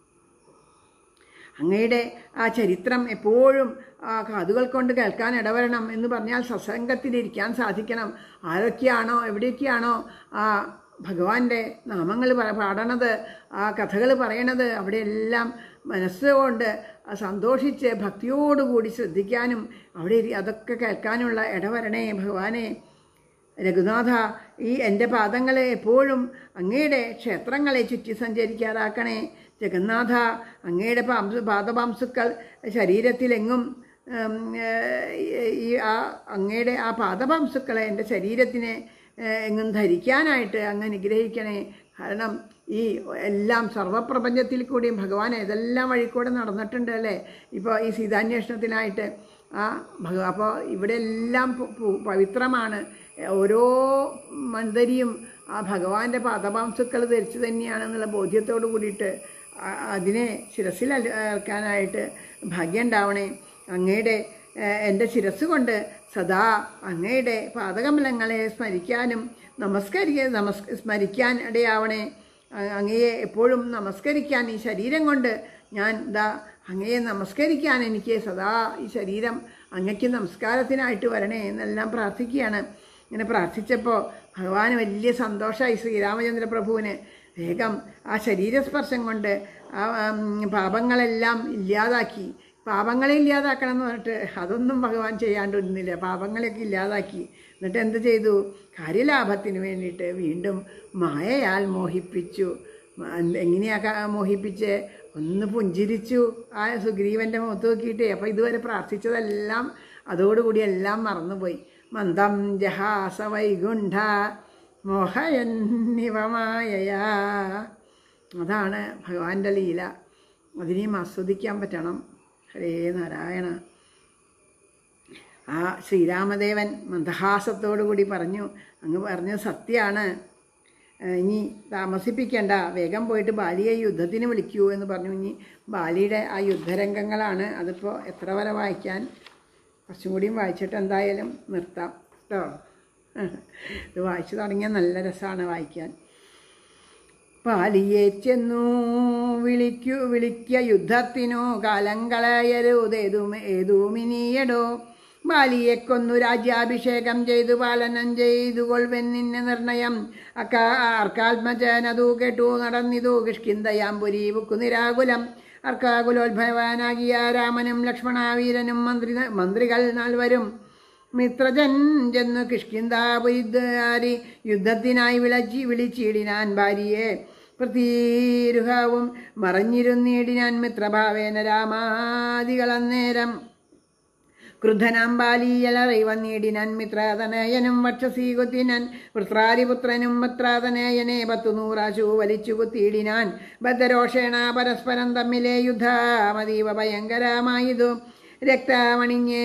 അങ്ങയുടെ ആ ചരിത്രം എപ്പോഴും ആ കാതുകൾ കൊണ്ട് കേൾക്കാൻ ഇടവരണം എന്ന് പറഞ്ഞാൽ സത്സംഗത്തിലിരിക്കാൻ സാധിക്കണം ആരൊക്കെയാണോ എവിടെയൊക്കെയാണോ ആ ഭഗവാന്റെ നാമങ്ങൾ പ- പാടണത് ആ കഥകൾ പറയണത് അവിടെയെല്ലാം മനസ്സുകൊണ്ട് ആ സന്തോഷിച്ച് ഭക്തിയോടുകൂടി ശ്രദ്ധിക്കാനും അവിടെ ഇരി- അതൊക്കെ കേൾക്കാനുള്ള ഇടവരണേ ഭഗവാനെ രഘുനാഥ ഈ എൻ്റെ പാദങ്ങളെ എപ്പോഴും അങ്ങയുടെ ക്ഷേത്രങ്ങളെ ചുറ്റി സഞ്ചരിക്കാറാക്കണേ ജഗന്നാഥ അങ്ങയുടെ പാംസു പാദപാംസുക്കൾ ശരീരത്തിലെങ്ങും ഉം, ഏഹ്, ഈ ആ അങ്ങയുടെ ആ പാദപാംസുക്കളെ എൻ്റെ ശരീരത്തിനെ ഏഹ്, എങ്ങും ധരിക്കാനായിട്ട് അങ്ങ് അനുഗ്രഹിക്കണേ കാരണം ഈ എല്ലാം സർവപ്രപഞ്ചത്തിൽ കൂടിയും ഭഗവാൻ ഏതെല്ലാം വഴി കൂടെ നടന്നിട്ടുണ്ട് അല്ലേ ഇപ്പോൾ ഈ സീതാന്വേഷണത്തിനായിട്ട് ആ ഭഗ അപ്പോൾ ഇവിടെ എല്ലാം പു- പു- പവിത്രമാണ് ഓരോ മന്ദരിയും ആ ഭഗവാന്റെ പാദപാംസുക്കൾ ധരിച്ചു തന്നെയാണെന്നുള്ള ബോധ്യത്തോട് കൂടിയിട്ട് ആ- അതിനെ ശിരസിൽ അൽ- ഏൽക്കാനായിട്ട് ഭാഗ്യം ഉണ്ടാവണേ അങ്ങയുടെ ഏഹ്, എൻ്റെ ശിരസ് കൊണ്ട് സദാ അങ്ങയുടെ പാദകമലങ്ങളെ സ്മരിക്കാനും നമസ്കരിക്ക നമസ് സ്മരിക്കാൻ ഇടയാവണേ അ- അങ്ങയെ എപ്പോഴും നമസ്കരിക്കാൻ ഈ ശരീരം കൊണ്ട് ഞാൻ ദാ അങ്ങയെ നമസ്കരിക്കാൻ എനിക്ക് സദാ ഈ ശരീരം അങ്ങയ്ക്ക് നമസ്കാരത്തിനായിട്ട് വരണേ എന്നെല്ലാം പ്രാർത്ഥിക്കുകയാണ് ഇങ്ങനെ പ്രാർത്ഥിച്ചപ്പോൾ ഭഗവാന് വലിയ സന്തോഷമായി ശ്രീരാമചന്ദ്ര പ്രഭുവിന് വേഗം ആ ശരീരസ്പർശം കൊണ്ട് ആ ഉം, പാപങ്ങളെല്ലാം ഇല്ലാതാക്കി പാപങ്ങളെ ഇല്ലാതാക്കണം എന്ന് പറഞ്ഞിട്ട് അതൊന്നും ഭഗവാൻ ചെയ്യാണ്ടിരുന്നില്ല പാപങ്ങളെയൊക്കെ ഇല്ലാതാക്കി എന്നിട്ട് എന്ത് ചെയ്തു കാര്യലാഭത്തിന് വേണ്ടിയിട്ട് വീണ്ടും മായയാൽ മോഹിപ്പിച്ചു മ- എങ്ങനെയാ ക- മോഹിപ്പിച്ച് ഒന്ന് പുഞ്ചിരിച്ചു ആ സുഗ്രീവൻ്റെ മുഖത്ത് നോക്കിയിട്ടേ അപ്പോൾ ഇതുവരെ പ്രാർത്ഥിച്ചതെല്ലാം അതോടുകൂടി എല്ലാം മറന്നുപോയി മന്ദം ജഹാസ വൈകുണ്ഠ മോഹയന്നിവമായയാ അതാണ് ഭഗവാന്റെ ലീല അതിനെയും ആസ്വദിക്കാൻ പറ്റണം ഹരേ നാരായണ ആ ശ്രീരാമദേവൻ മന്ദഹാസത്തോടു കൂടി പറഞ്ഞു അങ്ങ് പറഞ്ഞത് സത്യമാണ് ഏഹ് ഇനി താമസിപ്പിക്കേണ്ട വേഗം പോയിട്ട് ബാലിയെ യുദ്ധത്തിന് വിളിക്കൂ എന്ന് പറഞ്ഞു ഇനി ബാലിയുടെ ആ യുദ്ധരംഗങ്ങളാണ് അതിപ്പോൾ എത്ര വരെ വായിക്കാൻ കുറച്ചും കൂടിയും വായിച്ചിട്ട് എന്തായാലും നിർത്താം കേട്ടോ ഇത് വായിച്ചു തുടങ്ങിയാൽ നല്ല രസമാണ് വായിക്കാൻ പാലിയെ ചെന്നു വിളിക്കു വിളിക്ക യുദ്ധത്തിനു കാലം കളയരുതേതും ഏതുമിനിയടോ ബാലിയെ കൊന്നു രാജ്യാഭിഷേകം ചെയ്തു പാലനം ചെയ്തു കൊൾവെന്നിന്ന നിർണയം അക്കാ അർക്കാത്മജനതു കേട്ടു നടന്നിതു കിഷ്കിന്തയാമ്പുരി ബുക്കു നിരാകുലം അർക്കാകുലോത്ഭവാനാകിയ രാമനും ലക്ഷ്മണാവീരനും മന്ത്രി മന്ത്രികൾ നാൽവരും മിത്രജൻ ചെന്നു കിഷ്കിന്താപുരിദ്വാരി യുദ്ധത്തിനായി വിളച്ചി വിളിച്ചിടിനാൻ ഭാര്യയെ പ്രതീരുഹാവും മറഞ്ഞിരുന്നിടിനാൻ മിത്രഭാവേന രാമാദികളന്നേരം ക്രുദ്ധനാം ബാലീയലറി വന്നിടിനാൻ മിത്രാതനയനും വക്ഷസീകുത്തിനാൻ വൃത്രാരിപുത്രനും വത്രാതനയനെ പത്തു നൂറാശു വലിച്ചു കുത്തിയിടിനാൻ ബദ്ധരോഷേണ പരസ്പരം തമ്മിലെ യുദ്ധമതീവ ഭയങ്കരമായതു രക്തമണിഞ്ഞേ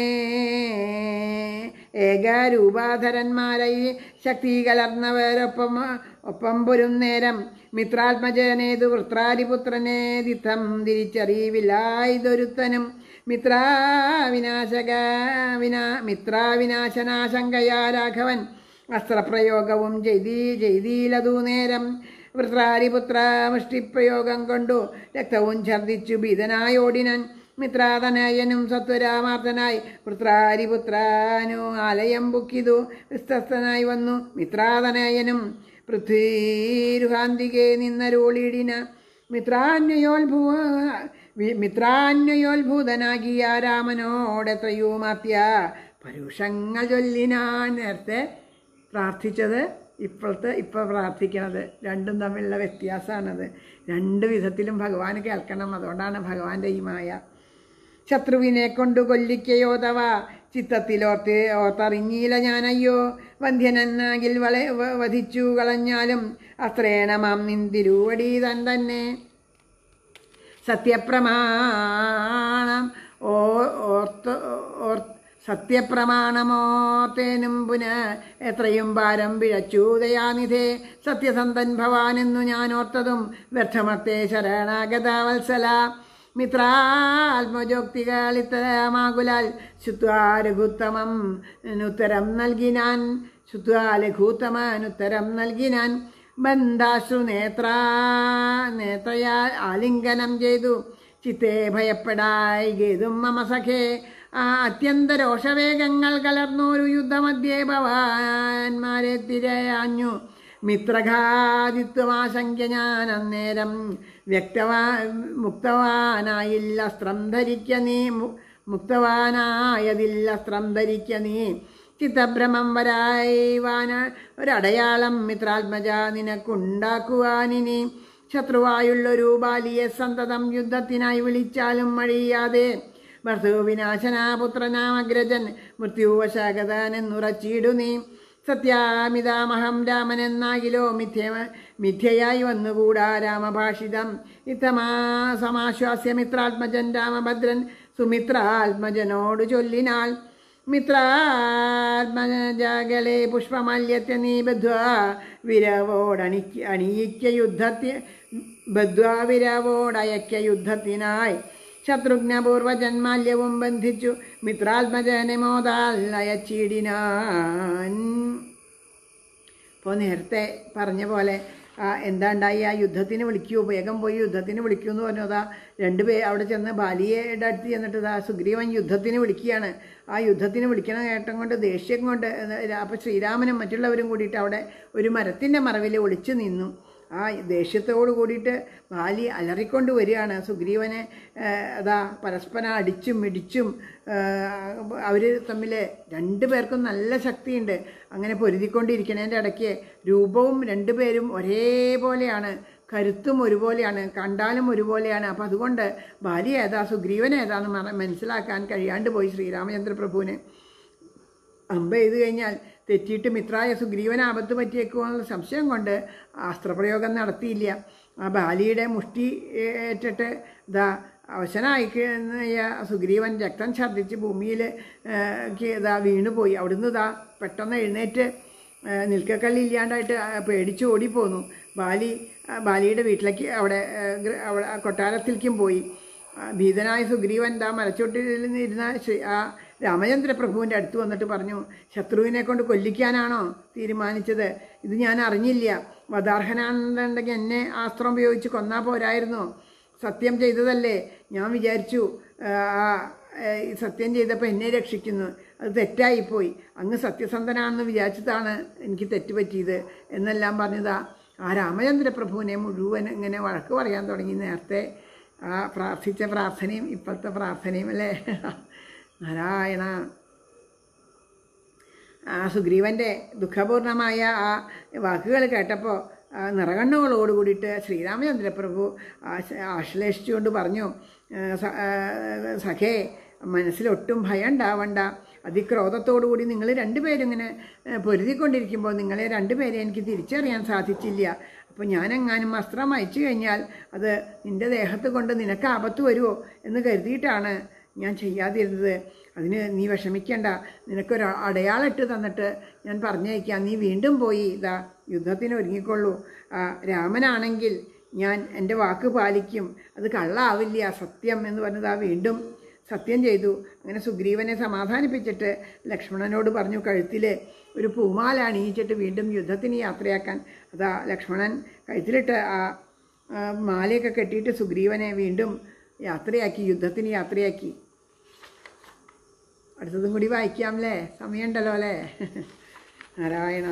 ഏകരൂപാധരന്മാരായി ശക്തി കലർന്നവരൊപ്പം ഒപ്പം പൊരും നേരം മിത്രാത്മജനേതു വൃത്രാരിപുത്രനെ ദിത്തം തിരിച്ചറിവില്ലായതൊരുത്തനും മിത്രാവിനാശക വിനാ മിത്രാവിനാശനാശങ്കയാ രാഘവൻ അസ്ത്രപ്രയോഗവും ചെയ്തീ ചെയ്തീലതു നേരം വൃത്രാരിപുത്ര മുഷ്ടിപ്രയോഗം കൊണ്ടു രക്തവും ഛർദിച്ചു ഭീതനായോടിനൻ മിത്രാതനയനും സത്വരാമാർത്തനായി വൃത്രാരിപുത്രാനു ആലയം ബുക്കിതു വിസ്തസ്തനായി വന്നു മിത്രാതനയനും പൃഥ്വീരുഹാന്തികെ നിന്നരോളിടിന മിത്രാന്വയോത്ഭൂ വി- മിത്രാന്വയോത്ഭൂതനാകിയ രാമനോടെത്രയോ മാത്യ പരുഷങ്ങൾ ചൊല്ലിനാൻ നേരത്തെ പ്രാർത്ഥിച്ചത് ഇപ്പോഴത്തെ ഇപ്പോൾ പ്രാർത്ഥിക്കണത് രണ്ടും തമ്മിലുള്ള വ്യത്യാസമാണത് രണ്ട് വിധത്തിലും ഭഗവാൻ കേൾക്കണം അതുകൊണ്ടാണ് ഭഗവാന്റെ ഈ മായ ശത്രുവിനെ കൊണ്ടു കൊല്ലിക്കയോ തവ ചിത്തത്തിലോർത്ത് ഓർത്തറിഞ്ഞീല ഞാനയ്യോ വന്ധ്യനെന്നാകിൽ വള വ- വധിച്ചു കളഞ്ഞാലും അസ്ത്രേണമാം നിന്തിരുവടി തൻ തന്നെ സത്യപ്രമാണം ഓ ഓർത്ത് ഓർ സത്യപ്രമാണമോർത്തേനും പുന എത്രയും ഭാരം പിഴച്ചു ദയാനിധേ സത്യസന്ധൻ ഭവാനെന്നു ഞാൻ ഓർത്തതും വ്യർത്ഥമത്തെ ശരണാഗതവത്സല മിത്രാത്മജോക്തികളിത്തമാകുലാൽ ശുദ്ധാരഘുത്തമം ഉത്തരം നൽകിനാൻ ശുദ്ധാലഘൂത്തമനുത്തരം നൽകിനാൻ ബന്ധാശ്രു നേത്ര നേത്രയാൽ ആലിംഗനം ചെയ്തു ചിത്തെ ഭയപ്പെടായി ഗേതും മമ സഖേ ആ അത്യന്ത രോഷവേഗങ്ങൾ കലർന്നൊരു യുദ്ധമധ്യേ ഭവാന്മാരെ തിരയാഞ്ഞു മിത്രഘാതിത്വമാശങ്ക ഞാൻ അന്നേരം വ്യക്തവാ മുക്തവാനായില്ല അസ്ത്രം ധരിക്ക നീ മു- മുക്തവാനായതില്ല അസ്ത്രം ധരിക്ക നീ ചിത്തഭ്രമം വരായിവാന ഒരടയാളം മിത്രാത്മജ നിനക്കുണ്ടാക്കുവാനിനി ശത്രുവായുള്ളൊരു ബാലിയെ സന്തതം യുദ്ധത്തിനായി വിളിച്ചാലും മഴിയാതെ ഭർത്തൃവിനാശനാപുത്രനാമഗ്രജൻ മൃത്യുവശാഗതാനെന്നുറച്ചിടു നീ സത്യാമിതാമഹം രാമനെന്നാകിലോ മിഥ്യ മിഥ്യയായി വന്നുകൂടാ രാമഭാഷിതം ഇത്തമാ സമാശ്വാസ്യമിത്രാത്മജൻ രാമഭദ്രൻ സുമിത്രാത്മജനോട് ചൊല്ലിനാൾ മിത്രാത്മജാഗലെ പുഷ്പമാല്യത്തെ നീ ബദ്ധ്വ വിരവോടണിക്ക് അണിയിക്ക യുദ്ധത്തി ബദ്വാവിരവോടയക്ക യുദ്ധത്തിനായി ശത്രുഘ്നപൂർവജന്മാല്യവും ബന്ധിച്ചു മിത്രാത്മജനെ മോതാൽ അയച്ചിടിനാൻ ഇപ്പോൾ നേരത്തെ പറഞ്ഞ പോലെ ആ, എന്താ ഉണ്ടായി ആ യുദ്ധത്തിന് വിളിക്കൂ വേഗം പോയി യുദ്ധത്തിന് വിളിക്കൂ എന്ന് പറഞ്ഞതാ രണ്ടുപേ അവിടെ ചെന്ന് ബാലിയയുടെ അടുത്ത് ചെന്നിട്ട് ഇതാ സുഗ്രീവൻ യുദ്ധത്തിന് വിളിക്കുകയാണ് ആ യുദ്ധത്തിന് വിളിക്കണ നേട്ടം കൊണ്ട് ദേഷ്യം കൊണ്ട് അപ്പോൾ ശ്രീരാമനും മറ്റുള്ളവരും കൂടിയിട്ട് അവിടെ ഒരു മരത്തിൻ്റെ മറവിൽ ഒളിച്ചു നിന്നു ആ ദേഷ്യത്തോട് കൂടിയിട്ട് ബാലി അലറിക്കൊണ്ട് വരികയാണ് സുഗ്രീവനെ ആ, അതാ പരസ്പരം അടിച്ചും ഇടിച്ചും അവർ തമ്മിൽ രണ്ടു പേർക്കും നല്ല ശക്തിയുണ്ട് അങ്ങനെ പൊരുതിക്കൊണ്ടിരിക്കണതിൻ്റെ ഇടയ്ക്ക് രൂപവും രണ്ടുപേരും ഒരേപോലെയാണ് കരുത്തും ഒരുപോലെയാണ് കണ്ടാലും ഒരുപോലെയാണ് അപ്പം അതുകൊണ്ട് ബാലി ഏതാ സുഗ്രീവൻ ഏതാന്ന് മന- മനസ്സിലാക്കാൻ കഴിയാണ്ട് പോയി ശ്രീരാമചന്ദ്ര പ്രഭുവിന് അമ്പ ചെയ്ത് കഴിഞ്ഞാൽ തെറ്റിയിട്ട് മിത്രായ സുഗ്രീവൻ ആപത്ത് പറ്റിയേക്കുമെന്നുള്ള സംശയം കൊണ്ട് അസ്ത്രപ്രയോഗം നടത്തിയില്ല ആ ബാലിയുടെ മുഷ്ടി ഏറ്റിട്ട് ഇതാ അവശനായി കഴിഞ്ഞ സുഗ്രീവൻ രക്തം ഛർദ്ദിച്ച് ഭൂമിയിൽ ഇതാ വീണുപോയി അവിടുന്ന് ഇതാ പെട്ടെന്ന് എഴുന്നേറ്റ് ആ, നിൽക്കക്കള്ളി ഇല്ലാണ്ടായിട്ട് ആ, പേടിച്ച് ഓടിപ്പോന്നു ബാലി ആ, ബാലിയുടെ വീട്ടിലേക്ക് അവിടെ ആ, ഗൃ- അവിടെ ആ കൊട്ടാരത്തിലേക്കും പോയി ആ, ഭീതനായ സുഗ്രീവൻ ദാ മരച്ചോട്ടിൽ ഇരുന്ന ശ്രീ ആ രാമചന്ദ്ര പ്രഭുവിൻ്റെ അടുത്ത് വന്നിട്ട് പറഞ്ഞു ശത്രുവിനെ കൊണ്ട് കൊല്ലിക്കാനാണോ തീരുമാനിച്ചത് ഇത് ഞാൻ അറിഞ്ഞില്ല വദാർഹനാണെന്നുണ്ടെങ്കിൽ എന്നെ ആസ്ത്രം ഉപയോഗിച്ച് കൊന്നാ പോരായിരുന്നോ സത്യം ചെയ്തതല്ലേ ഞാൻ വിചാരിച്ചു ആ ആ, ഈ സത്യം ചെയ്തപ്പോൾ എന്നെ രക്ഷിക്കുന്നു അത് തെറ്റായിപ്പോയി അങ്ങ് സത്യസന്ധനാണെന്ന് വിചാരിച്ചതാണ് എനിക്ക് തെറ്റുപറ്റിയത് എന്നെല്ലാം പറഞ്ഞതാ ആ രാമചന്ദ്ര പ്രഭുവിനെ മുഴുവൻ ഇങ്ങനെ വഴക്ക് പറയാൻ തുടങ്ങി നേരത്തെ ആ പ്രാർത്ഥിച്ച പ്രാർത്ഥനയും ഇപ്പോഴത്തെ പ്രാർത്ഥനയും അല്ലേ നാരായണ ആ സുഗ്രീവൻ്റെ ദുഃഖപൂർണമായ ആ വാക്കുകൾ കേട്ടപ്പോൾ നിറകണ്ണുകളോട് കൂടിയിട്ട് ശ്രീരാമചന്ദ്രപ്രഭു ആശ- ആശ്ലേഷിച്ചുകൊണ്ട് പറഞ്ഞു ആ, സ- ആ, സഖേ മനസ്സിലൊട്ടും ഭയം ഉണ്ടാവണ്ട അതിക്രോധത്തോടു കൂടി നിങ്ങൾ രണ്ടുപേരും ഇങ്ങനെ ആ, പൊരുതിക്കൊണ്ടിരിക്കുമ്പോൾ നിങ്ങളെ രണ്ടുപേരെ എനിക്ക് തിരിച്ചറിയാൻ സാധിച്ചില്ല അപ്പോൾ ഞാനെങ്ങാനും വസ്ത്രം അയച്ചു കഴിഞ്ഞാൽ അത് നിൻ്റെ ദേഹത്ത് കൊണ്ട് നിനക്ക് ആപത്ത് വരുമോ എന്ന് കരുതിയിട്ടാണ് ഞാൻ ചെയ്യാതിരുന്നത് അതിന് നീ വിഷമിക്കേണ്ട നിനക്കൊരു അടയാളിട്ട് തന്നിട്ട് ഞാൻ പറഞ്ഞയക്കാം നീ വീണ്ടും പോയി ഇതാ യുദ്ധത്തിന് ഒരുങ്ങിക്കൊള്ളൂ ആ, രാമനാണെങ്കിൽ ഞാൻ എൻ്റെ വാക്ക് പാലിക്കും അത് കള്ളാവില്ല സത്യം എന്ന് പറഞ്ഞതാ വീണ്ടും സത്യം ചെയ്തു അങ്ങനെ സുഗ്രീവനെ സമാധാനിപ്പിച്ചിട്ട് ലക്ഷ്മണനോട് പറഞ്ഞു കഴുത്തിൽ ഒരു പൂമാല അണിയിച്ചിട്ട് വീണ്ടും യുദ്ധത്തിന് യാത്രയാക്കാൻ അതാ ലക്ഷ്മണൻ കഴുത്തിലിട്ട് ആ ആ, മാലയൊക്കെ കെട്ടിയിട്ട് സുഗ്രീവനെ വീണ്ടും യാത്രയാക്കി യുദ്ധത്തിന് യാത്രയാക്കി അടുത്തതും കൂടി വായിക്കാം അല്ലേ സമയമുണ്ടല്ലോ അല്ലേ നാരായണ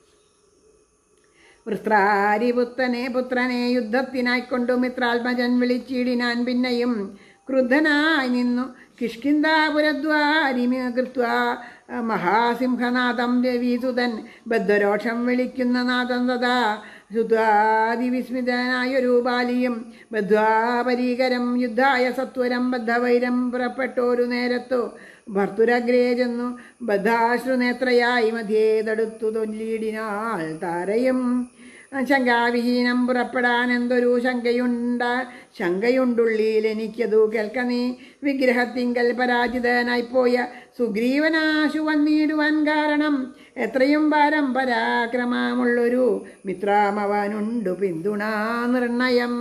വൃത്രാരിപുത്രനെ പുത്രനെ യുദ്ധത്തിനായിക്കൊണ്ടു മിത്രാത്മജൻ വിളിച്ചിടിനാൻ പിന്നെയും ക്രുദ്ധനായി നിന്നു കിഷ്കിന്താപുരദ്വാരിമ കൃത്വ മഹാസിംഹനാഥം രവീസുതൻ ബദ്ധരോഷം വിളിക്കുന്ന നാഥം തഥാ ശുദ്ധാതിവിസ്മിതനായൊരു ബാലിയും ബദ്ധ്വാപരീകരം യുദ്ധായ സത്വരം ബദ്ധവൈരം പുറപ്പെട്ടോരു നേരത്തു ഭർത്തുരഗ്രേ ചെന്നു ബദ്ധാശ്രുനേത്രയായി മധ്യേ തടുത്തു തൊല്ലിയിടിനാൾ താരയും ശങ്കാവിഹീനം പുറപ്പെടാൻ എന്തൊരു ശങ്കയുണ്ട ശങ്കയുണ്ടുള്ളിൽ എനിക്കതു കേൾക്ക നീ വിഗ്രഹത്തിങ്കൽ പരാജിതനായിപ്പോയ സുഗ്രീവനാശു വന്നിടുവാൻ കാരണം എത്രയും ഭാരം പരാക്രമമുള്ളൊരു മിത്രാമവനുണ്ടു പിന്തുണാ നിർണയം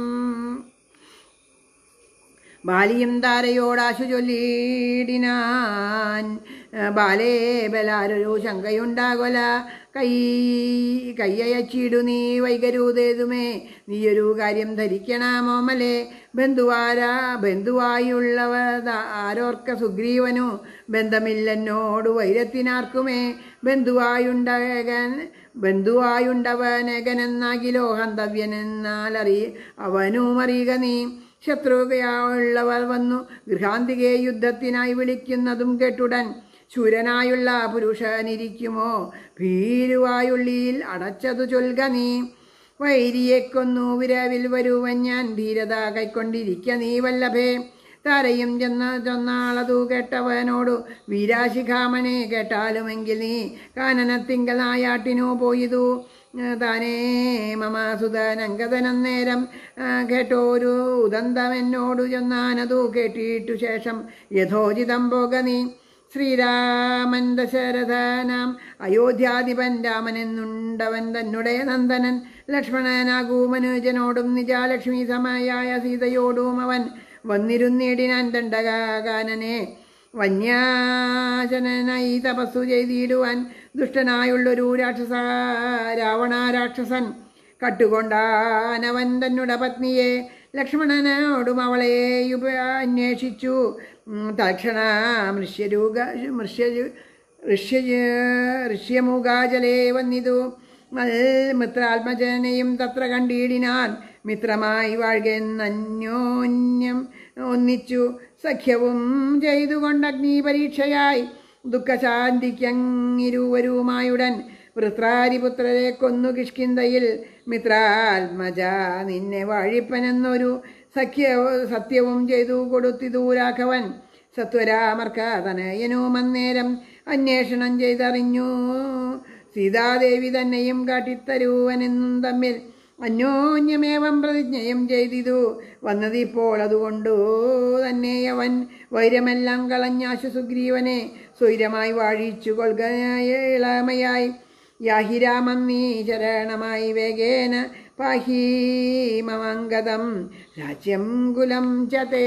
ബാലിയും താരയോടാശു ചൊല്ലിയിടിനാൻ ബാലേ ബലാരൊരു ശങ്കയുണ്ടാകൊല കൈ കയ്യയച്ചിടു നീ വൈകരൂതേതുമേ നീയൊരു കാര്യം ധരിക്കണമോമലെ ബന്ധുവാരാ ബന്ധുവായുള്ളവ ആരോർക്ക സുഗ്രീവനു ബന്ധമില്ലെന്നോട് വൈരത്തിനാർക്കുമേ ബന്ധുവായുണ്ടകൻ ബന്ധുവായുണ്ടവനകനെന്നാകിലോ ഹന്തവ്യനെന്നാലറി അവനും അറിയുക നീ ശത്രുകയുള്ളവർ വന്നു ഗൃഹാന്തികെ യുദ്ധത്തിനായി വിളിക്കുന്നതും കേട്ടുടൻ ശൂരനായുള്ള പുരുഷനിരിക്കുമോ ഭീരുവായുള്ളിയിൽ അടച്ചതു ചൊൽക നീ വൈരിയെ കൊന്നു വിരവിൽ വരുവൻ ഞാൻ ധീരത കൈക്കൊണ്ടിരിക്ക നീ വല്ലഭേ താരയും ചെന്ന ചൊന്നാളതു കേട്ടവനോടു വീരാശിഖാമനെ കേട്ടാലുമെങ്കിൽ നീ കാനനത്തിങ്കൽ നായാട്ടിനു പോയതു താനേ മമാസുതനങ്കതനന്നേരം കേട്ടോരു ഉദന്തമെന്നോടു ചെന്നാനതു കേട്ടിട്ടു ശേഷം യഥോചിതം പോക നീ ശ്രീരാമൻ ദശരഥനാം അയോധ്യാധിപൻ രാമനെന്നുണ്ടവൻ തന്നെ നന്ദനൻ ലക്ഷ്മണനാകൂമനുജനോടും നിജാലക്ഷ്മി സമയായ സീതയോടും അവൻ വന്നിരുന്നിടിനാൻ ദണ്ഡകാനനെ വന്യാശനായി തപസ്സു ചെയ്തിടുവാൻ ദുഷ്ടനായുള്ളൊരു രാക്ഷസ രാവണ രാക്ഷസൻ കട്ടുകൊണ്ടാനവൻ തന്നുടെ പത്നിയെ ലക്ഷ്മണനോടും അവളെ ഉപ അന്വേഷിച്ചു ഉം, തൽക്ഷണ മൃഷ്യരൂക മൃഷ്യ ഋഷ്യ ഋഷ്യമുഖാജലേ വന്നിതു മൽ മിത്രാത്മജനെയും തത്ര കണ്ടിടിനാൻ മിത്രമായി വാഴുകെന്നന്യോന്യം ഒന്നിച്ചു സഖ്യവും ചെയ്തുകൊണ്ട് അഗ്നി പരീക്ഷയായി ദുഃഖശാന്തിക്കങ്ങിരുവരുമായുടൻ വൃത്രാരിപുത്രരെ കൊന്നു കിഷ്കിന്തയിൽ മിത്രാത്മജ നിന്നെ വാഴിപ്പനെന്നൊരു സഖ്യ സത്യവും ചെയ്തു കൊടുത്തിതു രാഘവൻ സത്വരാമർക്കതനയനും അന്നേരം അന്വേഷണം ചെയ്തറിഞ്ഞു സീതാദേവി തന്നെയും കാട്ടിത്തരുവനെന്നും തമ്മിൽ അന്യോന്യമേവം പ്രതിജ്ഞയും ചെയ്തിതു വന്നതിപ്പോൾ അതുകൊണ്ടു തന്നെ അവൻ വൈരമെല്ലാം കളഞ്ഞാശു സുഗ്രീവനെ സ്വൈരമായി വാഴിച്ചു കൊൽകയായ ഇളമയായി യാഹിരാമം നീ ശരണമായി വേഗേന പാഹി മമംഗതം രാജ്യം കുലം ചതേ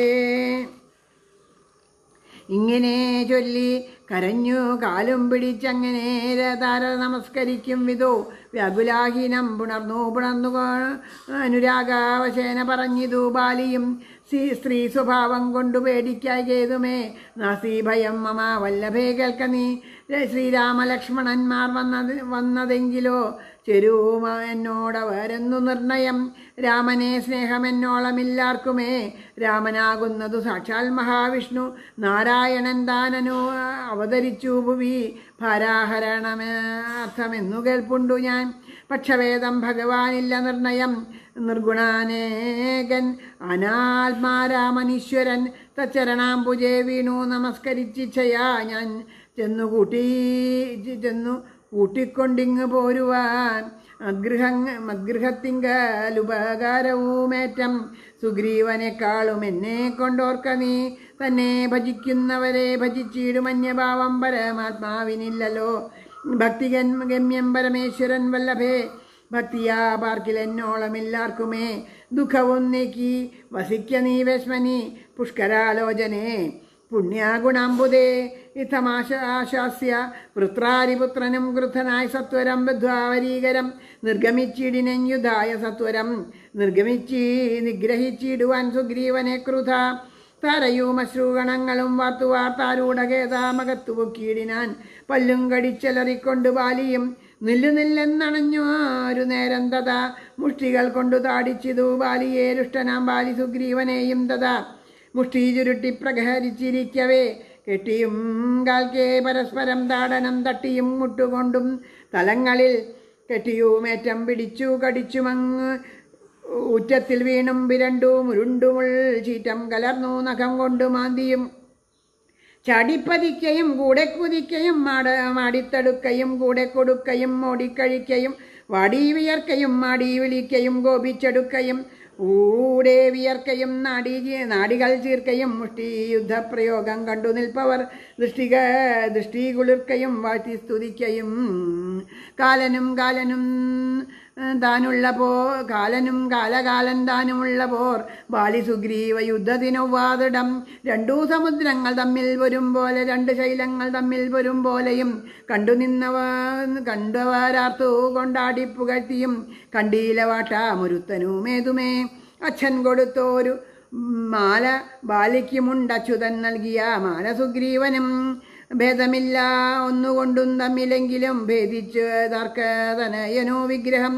ഇങ്ങനെ ചൊല്ലി കരഞ്ഞു കാലും പിടിച്ചങ്ങനെ താര നമസ്കരിക്കും വിധോ വ്യാകുലാഹീനം പുണർന്നു പുണർന്നു കൊ- അനുരാഗാവശേന പറഞ്ഞിതു ബാലിയും ശ്രീ സ്ത്രീ സ്വഭാവം കൊണ്ടു പേടിക്കായതുമേ നാസി ഭയം മമ വല്ലഭേ കേൾക്ക നീ ശ്രീരാമലക്ഷ്മണന്മാർ വന്നത് വന്നതെങ്കിലോ ചെരുവുമ എന്നോടവരെന്നു നിർണയം രാമനെ സ്നേഹമെന്നോളമില്ലാർക്കുമേ രാമനാകുന്നതു സാക്ഷാൽ മഹാവിഷ്ണു നാരായണൻ താനനു അവതരിച്ചു ഭുവി ഭാരാഹരണമെന്നു കേൾപ്പുണ്ടു ഞാൻ പക്ഷവേദം ഭഗവാനില്ല നിർണയം നിർഗുണാനേകൻ അനാത്മാരാമനീശ്വരൻ തച്ചരണാംബുജേ വീണു നമസ്കരിച്ചിച്ഛയാ ഞാൻ ചെന്നു കൂട്ടി ചെന്നു കൂട്ടിക്കൊണ്ടിങ്ങ് പോരുവാൻ അഗൃഹങ് മദ്ഗൃഹത്തിങ്കലുപകാരവുമേറ്റം സുഗ്രീവനെക്കാളും എന്നെ കൊണ്ടോർക്ക നീ തന്നെ ഭജിക്കുന്നവരെ ഭജിച്ചിടുമന്യഭാവം പരമാത്മാവിനില്ലല്ലോ ഭക്തികൻ ഗമ്യം പരമേശ്വരൻ വല്ലഭേ ഭക്തിയാ പാർക്കിൽ എന്നോളമില്ലാർക്കുമേ ദുഃഖവും നീക്കി വസിക്ക നീ വേശ്മനി പുഷ്കരാലോചനേ പുണ്യാഗുണാംബുദേ ഇത്തമാശ ആശാസ്യ വൃത്രാരിപുത്രനും ക്രുദ്ധനായി സത്വരം ബദ്ധ്വാവരീകരം നിർഗമിച്ചിടിനയുധായ സത്വരം നിർഗമിച്ചി നിഗ്രഹിച്ചിടുവാൻ സുഗ്രീവനെ ക്രുധ തരയും അശ്രുഗണങ്ങളും വാർത്തു വാർത്താരൂഢകേതാമകത്തു പൊക്കിയിടിനാൻ പല്ലും കടിച്ചലറിക്കൊണ്ട് ബാലിയും നില്ലു നില്ലെന്നണഞ്ഞു ഒരു നേരം തഥാ മുഷ്ടികൾ കൊണ്ടു താടിച്ചിതു ബാലിയെ രുഷ്ടനാം ബാലി സുഗ്രീവനെയും തഥാ മുഷ്ടി ചുരുട്ടി പ്രഹരിച്ചിരിക്കവേ കെട്ടിയും കാൽക്കേ പരസ്പരം താടനം തട്ടിയും മുട്ടുകൊണ്ടും തലങ്ങളിൽ കെട്ടിയുമേറ്റം പിടിച്ചു കടിച്ചുമങ്ങ് ഉറ്റത്തിൽ വീണും വിരണ്ടു മുരുണ്ടുമുൾ ചീറ്റം കലർന്നു നഖം കൊണ്ട് മാന്തിയും ചാടിപ്പതിക്കയും കൂടെ കുതിക്കയും മാട മാടിത്തടുക്കയും കൂടെ കൊടുക്കയും ഓടിക്കഴിക്കയും വാടി വിയർക്കയും മാടി വിളിക്കയും കോപിച്ചെടുക്കയും ഊടെ വിയർക്കയും നാടി നാടികൾ ചീർക്കയും മുഷ്ടി യുദ്ധപ്രയോഗം കണ്ടു നിൽപ്പവർ ദൃഷ്ടിക ദൃഷ്ടി കുളിർക്കയും വാഴ്ത്തി സ്തുതിക്കയും കാലനും കാലനും താനുള്ള പോ കാലനും കാലകാലൻ താനുമുള്ള പോർ ബാലി സുഗ്രീവ യുദ്ധത്തിനൊവ്വാതിടം രണ്ടു സമുദ്രങ്ങൾ തമ്മിൽ വരും പോലെ രണ്ട് ശൈലങ്ങൾ തമ്മിൽ വരും പോലെയും കണ്ടു നിന്നവ കണ്ടവരാർത്തു കൊണ്ടാടി പുകഴ്ത്തിയും കണ്ടീല വാട്ടാമൊരുത്തനുമേതുമേ അച്ഛൻ കൊടുത്തോരു മാല ബാലിക്കുമുണ്ടച്യുതൻ നൽകിയ മാല സുഗ്രീവനും ഭേദമില്ല ഒന്നുകൊണ്ടും തമ്മിലെങ്കിലും ഭേദിച്ചു തർക്കതനയനോ വിഗ്രഹം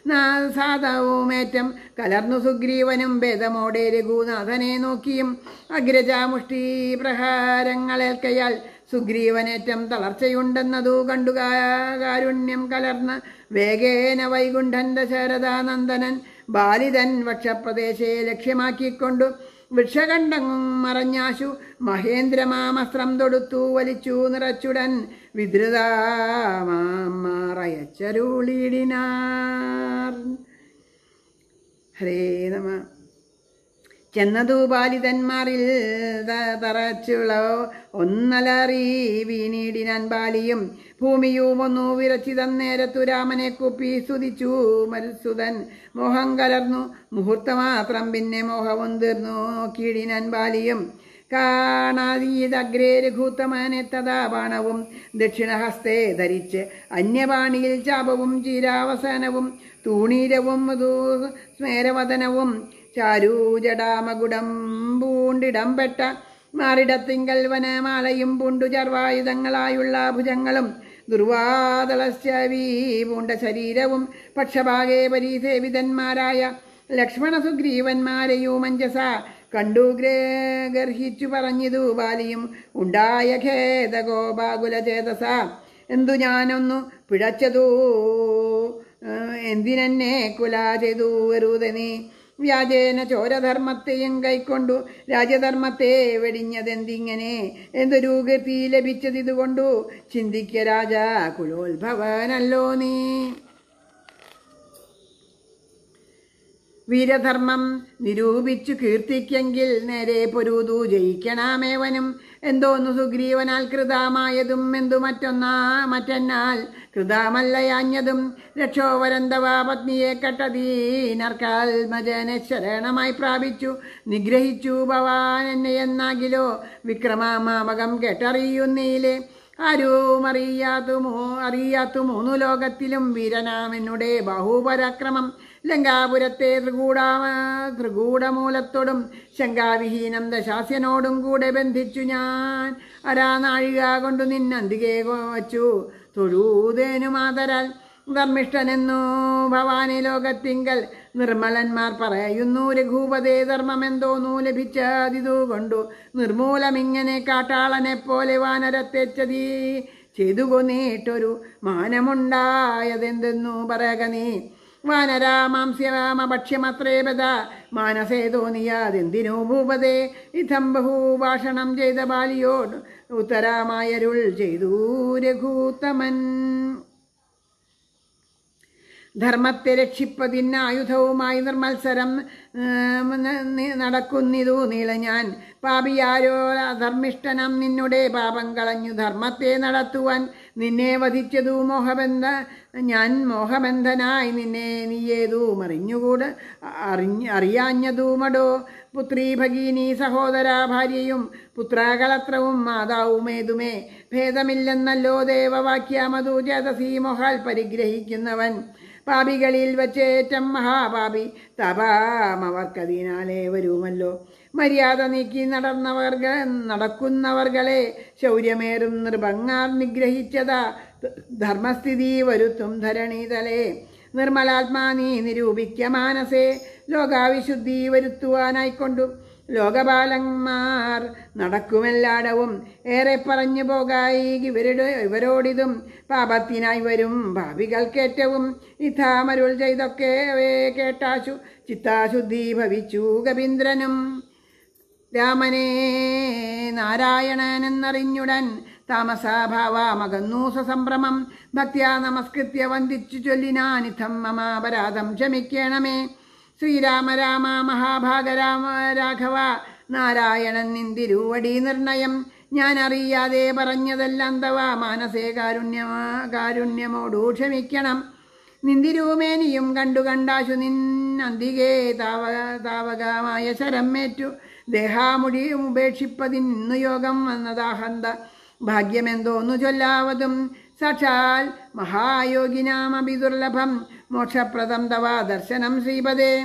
സാധവുമേറ്റം കലർന്നു സുഗ്രീവനും ഭേദമോടെ രഘുനാഥനെ നോക്കിയും അഗ്രജാമുഷ്ടി പ്രഹാരങ്ങളേൽക്കയാൽ സുഗ്രീവനേറ്റം തളർച്ചയുണ്ടെന്നതു കണ്ടു കാ- കാരുണ്യം കലർന്ന് വേഗേന വൈകുണ്ഠൻ ദശരഥാനന്ദനൻ ബാലിതൻ വക്ഷപ്രദേശെ ലക്ഷ്യമാക്കിക്കൊണ്ടു വൃക്ഷകണ്ഠങ്ങും മറഞ്ഞാശു മഹേന്ദ്രമാമസ്ത്രം തൊടുത്തു വലിച്ചു നിറച്ചുടൻ വിദ്രുതാമാറയച്ചരുളിടിനാർ ഹരേ നമ ചെന്നതു ബാലിതന്മാരിൽ ത- തറച്ചുള്ള ഒന്നലറി വീണീടിനാൻ ബാലിയും ഭൂമിയും ഒന്നു വിരച്ചി തന്നേരത്തു രാമനെ കുപ്പി സ്തുതിച്ചു മരുസുതൻ മോഹം കലർന്നു മുഹൂർത്തമാത്രം പിന്നെ മോഹവും തീർന്നു നോക്കിയിടിനാൻ ബാലിയും കാണാതീതഗ്രേ രഘൂത്തമാനെത്തതാ ബാണവും ദക്ഷിണഹസ്തേ ധരിച്ച് അന്യപാണിയിൽ ചാപവും ചീരാവസാനവും തൂണീരവും മധു സ്മേരവദനവും ചാരൂജടാമകുടം പൂണ്ടിടം പെട്ട മാറിടത്തിങ്കൽ വനമാലയും പൂണ്ടു ചർവായുധങ്ങളായുള്ള ഭുജങ്ങളും ദുർവാദളശ്ചവീ പൂണ്ട ശരീരവും പക്ഷഭാഗേ പരീസേവിതന്മാരായ ലക്ഷ്മണ സുഗ്രീവന്മാരെയും മഞ്ജസ കണ്ടു ഗ്രേ- ഗർഹിച്ചു പറഞ്ഞിതു ബാലിയും ഉണ്ടായ ഖേദഗോപാകുല ചേതസ എന്തു ഞാനൊന്നു പിഴച്ചതു ഏഹ്, എന്തിനെന്നെ കുല ചെയ്തു വരുത നീ വ്യാജേന ചോരധർമ്മത്തെയും കൈക്കൊണ്ടു രാജധർമ്മത്തെ വെടിഞ്ഞതെന്തിങ്ങനെ എന്തൊരു ഗതി ലഭിച്ചതിതുകൊണ്ടു ചിന്തിക്ക രാജ കുലോത്ഭവനല്ലോ നീ വീരധർമ്മം നിരൂപിച്ചു കീർത്തിക്കെങ്കിൽ നേരെ പൊരുതു ജയിക്കണമേവനും എന്തോന്നു സുഗ്രീവനാൽ കൃതാമായതും എന്തു മറ്റൊന്നാ മറ്റെന്നാൽ കൃതാമല്ലയാഞ്ഞതും രക്ഷോവരന്തവ പത്നിയെ കട്ടതീനർക്കാൽമജനെ ശരണമായി പ്രാപിച്ചു നിഗ്രഹിച്ചു ഭവാൻ എന്നെ എന്നാകിലോ വിക്രമാമാമകം കേട്ടറിയുന്നീലേ ആരും അറിയാത്തു മൂ അറിയാത്തു മൂന്നു ലോകത്തിലും വീരനാമെന്നുടെ ബാഹുപരാക്രമം ലങ്കാപുരത്തെ ത്രികൂടാ ത്രികൂടമൂലത്തോടും ശങ്കാവിഹീനം ദശാസ്യനോടും കൂടെ ബന്ധിച്ചു ഞാൻ അരാനാഴിക കൊണ്ടു നിന്നന്തികെ വച്ചു തൊഴൂതേനു മാതരാൽ ധർമ്മിഷ്ഠനെന്നു ഭവാനി ലോകത്തിങ്കൽ നിർമ്മലന്മാർ പറയുന്നു രഘൂപതേ ധർമ്മമെന്തോന്നു ലഭിച്ചതിതു കൊണ്ടു നിർമൂലമിങ്ങനെ കാട്ടാളനെ പോലെ വാനരത്തെ ചതി ചെയ്തു കൊന്നീട്ടൊരു മാനമുണ്ടായതെന്തെന്നു പറയക നീ വാനരാമാംസ്യമാമഭക്ഷ്യമത്രേ ബദ മാനസേ തോന്നിയാതെന്തിനു ഭൂപതേ ഇതം ബഹുഭാഷണം ചെയ്ത ബാലിയോട് ഉത്തരാമായരുൾ ചെയ്തു രഘൂത്തമൻ ധർമ്മത്തെ രക്ഷിപ്പതിന് ആയുധവുമായി നിർമത്സരം ഉം, ന- നി- നടക്കുന്നിതു നീള ഞാൻ പാപിയാരോ അധർമ്മിഷ്ടനം നിന്നുടെ പാപം കളഞ്ഞു ധർമ്മത്തെ നടത്തുവാൻ നിന്നെ വധിച്ചതു മോഹബന്ധ ഞാൻ മോഹബന്ധനായി നിന്നെ നീയേതു മറിഞ്ഞുകൂട് അറിഞ്ഞ് അറിയാഞ്ഞതുമടോ പുത്രീ ഭഗീനി സഹോദര ഭാര്യയും പുത്രാകളത്രവും മാതാവുമേതുമേ ഭേദമില്ലെന്നല്ലോ ദേവവാക്യമതു ചേതസീ മോഹാൽ പരിഗ്രഹിക്കുന്നവൻ പാപികളിൽ വച്ചേറ്റം മഹാപാപി തപാമവർക്കതിനാലേ വരുമല്ലോ മര്യാദ നീക്കി നടന്നവർഗ നടക്കുന്നവർകളെ ശൗര്യമേറും നൃപങ്ങാർ നിഗ്രഹിച്ചതാ ധർമ്മസ്ഥിതി വരുത്തും ധരണീതലേ നിർമ്മലാത്മാ നീ നിരൂപിക്ക മാനസേ ലോകാവിശുദ്ധി വരുത്തുവാനായിക്കൊണ്ടു ലോകപാലന്മാർ നടക്കുമെല്ലാടവും ഏറെ പറഞ്ഞു പോകായി ഇവരുടെ ഇവരോടിതും പാപത്തിനായി വരും ഭാവികൾക്കേറ്റവും ഇഥാമരുൾ ചെയ്തൊക്കെ കേട്ടാശു ചിത്താശുദ്ധി ഭവിച്ചു കവീന്ദ്രനും രാമനെ നാരായണനെന്നറിഞ്ഞുടൻ താമസാഭാവമകന്നു സസംഭ്രമം ഭക്ത്യാ നമസ്കൃത്യ വന്ദിച്ചു ചൊല്ലിനാനിഥം മമാപരാധം ക്ഷമിക്കണമേ ശ്രീരാമ രാമ മഹാഭാഗരാമ രാഘവ നാരായണൻ നിന്തിരുവടി നിർണയം ഞാൻ അറിയാതെ പറഞ്ഞതെല്ലാം തവ മാനസേ കാരുണ്യ കാരുണ്യമോടു ക്ഷമിക്കണം നിന്തിരൂമേനിയും കണ്ടു കണ്ടാശു നിന്നന്തികേ താവ താവകമായ ശരമേറ്റു ദേഹാമുടിയും ഉപേക്ഷിപ്പതിന്നു യോഗം വന്നതാഹന്ത ഭാഗ്യമെന്തോന്നു ചൊല്ലാവതും സാക്ഷാൽ മഹായോഗിനാമഭി ദുർലഭം മോക്ഷപ്രദം തവ ദർശനം ശ്രീപദേ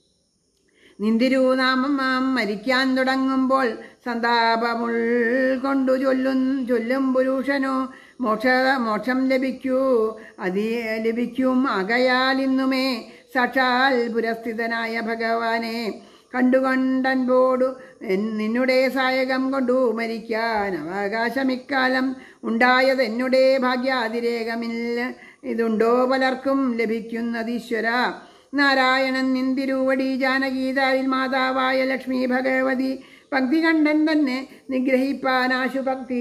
നിന്തിരൂനാമം മരിക്കാൻ തുടങ്ങുമ്പോൾ സന്താപമുൾ കൊണ്ടു ചൊല്ലും ചൊല്ലും പുരുഷനു മോക്ഷ മോക്ഷം ലഭിക്കൂ അതി ലഭിക്കും അകയാൽ ഇന്നുമേ സാക്ഷാൽ പുരസ്ഥിതനായ ഭഗവാനെ കണ്ടുകൊണ്ടൻപോടു എൻ- നിന്നുടെ സായകം കൊണ്ടു മരിക്കാൻ അവകാശം ഇക്കാലം ഉണ്ടായത് എന്നുടെ ഭാഗ്യാതിരേകമില്ല ഇതുണ്ടോ പലർക്കും ലഭിക്കുന്നതീശ്വര നാരായണൻ നിന്തിരുവടി ജാനകീതാരിൽ മാതാവായ ലക്ഷ്മി ഭഗവതി പങ്ക്തി കണ്ടൻ തന്നെ നിഗ്രഹിപ്പാനാശു ഭക്തി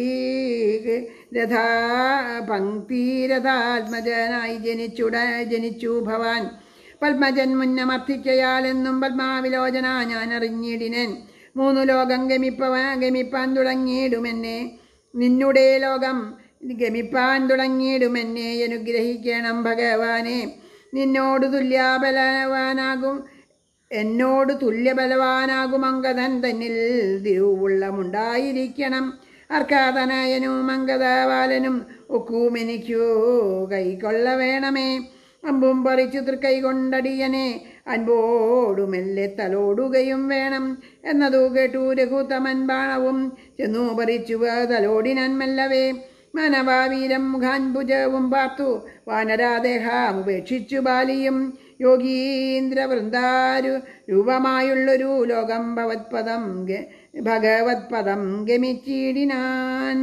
രഥാ പങ്ക്തി രഥാത്മജനായി ജനിച്ചുട ജനിച്ചു ഭവാൻ പത്മജൻ മുന്നമർത്തിക്കയാലെന്നും പത്മാവിലോചന ഞാൻ അറിഞ്ഞിടിനൻ മൂന്നു ലോകം ഗമിപ്പവ ഗമിപ്പാൻ തുടങ്ങിയിടുമെന്നെ നിന്നുടെ ലോകം ഗമിപ്പാൻ തുടങ്ങിയിടുമെന്നെ അനുഗ്രഹിക്കണം ഭഗവാനെ നിന്നോട് തുല്യബലവാനാകും എന്നോട് തുല്യബലവാനാകും അങ്കദൻ തന്നിൽ തിരുവുള്ളമുണ്ടായിരിക്കണം അർക്കാതനയനും അങ്കദാവാലനും ഒക്കും എനിക്കു കൈക്കൊള്ള വേണമേ അമ്പും പറിച്ചു തൃക്കൈ കൊണ്ടടിയനെ അൻപോടുമെല്ലെ തലോടുകയും വേണം എന്നതു കേട്ടു രഘുത്തമൻ ബാണവും ചെന്നു പറിച്ചു തലോടിനൻ മെല്ലവേ മനഭാവീരം മുഖാൻഭുജവും പാർത്തു വാനരാദേഹം ഉപേക്ഷിച്ചു ബാലിയും യോഗീന്ദ്ര വൃന്ദാരു രൂപമായുള്ളൊരു ലോകം ഭവത്പദം ഗ- ഭഗവത്പദം ഗമിച്ചിടിനാൻ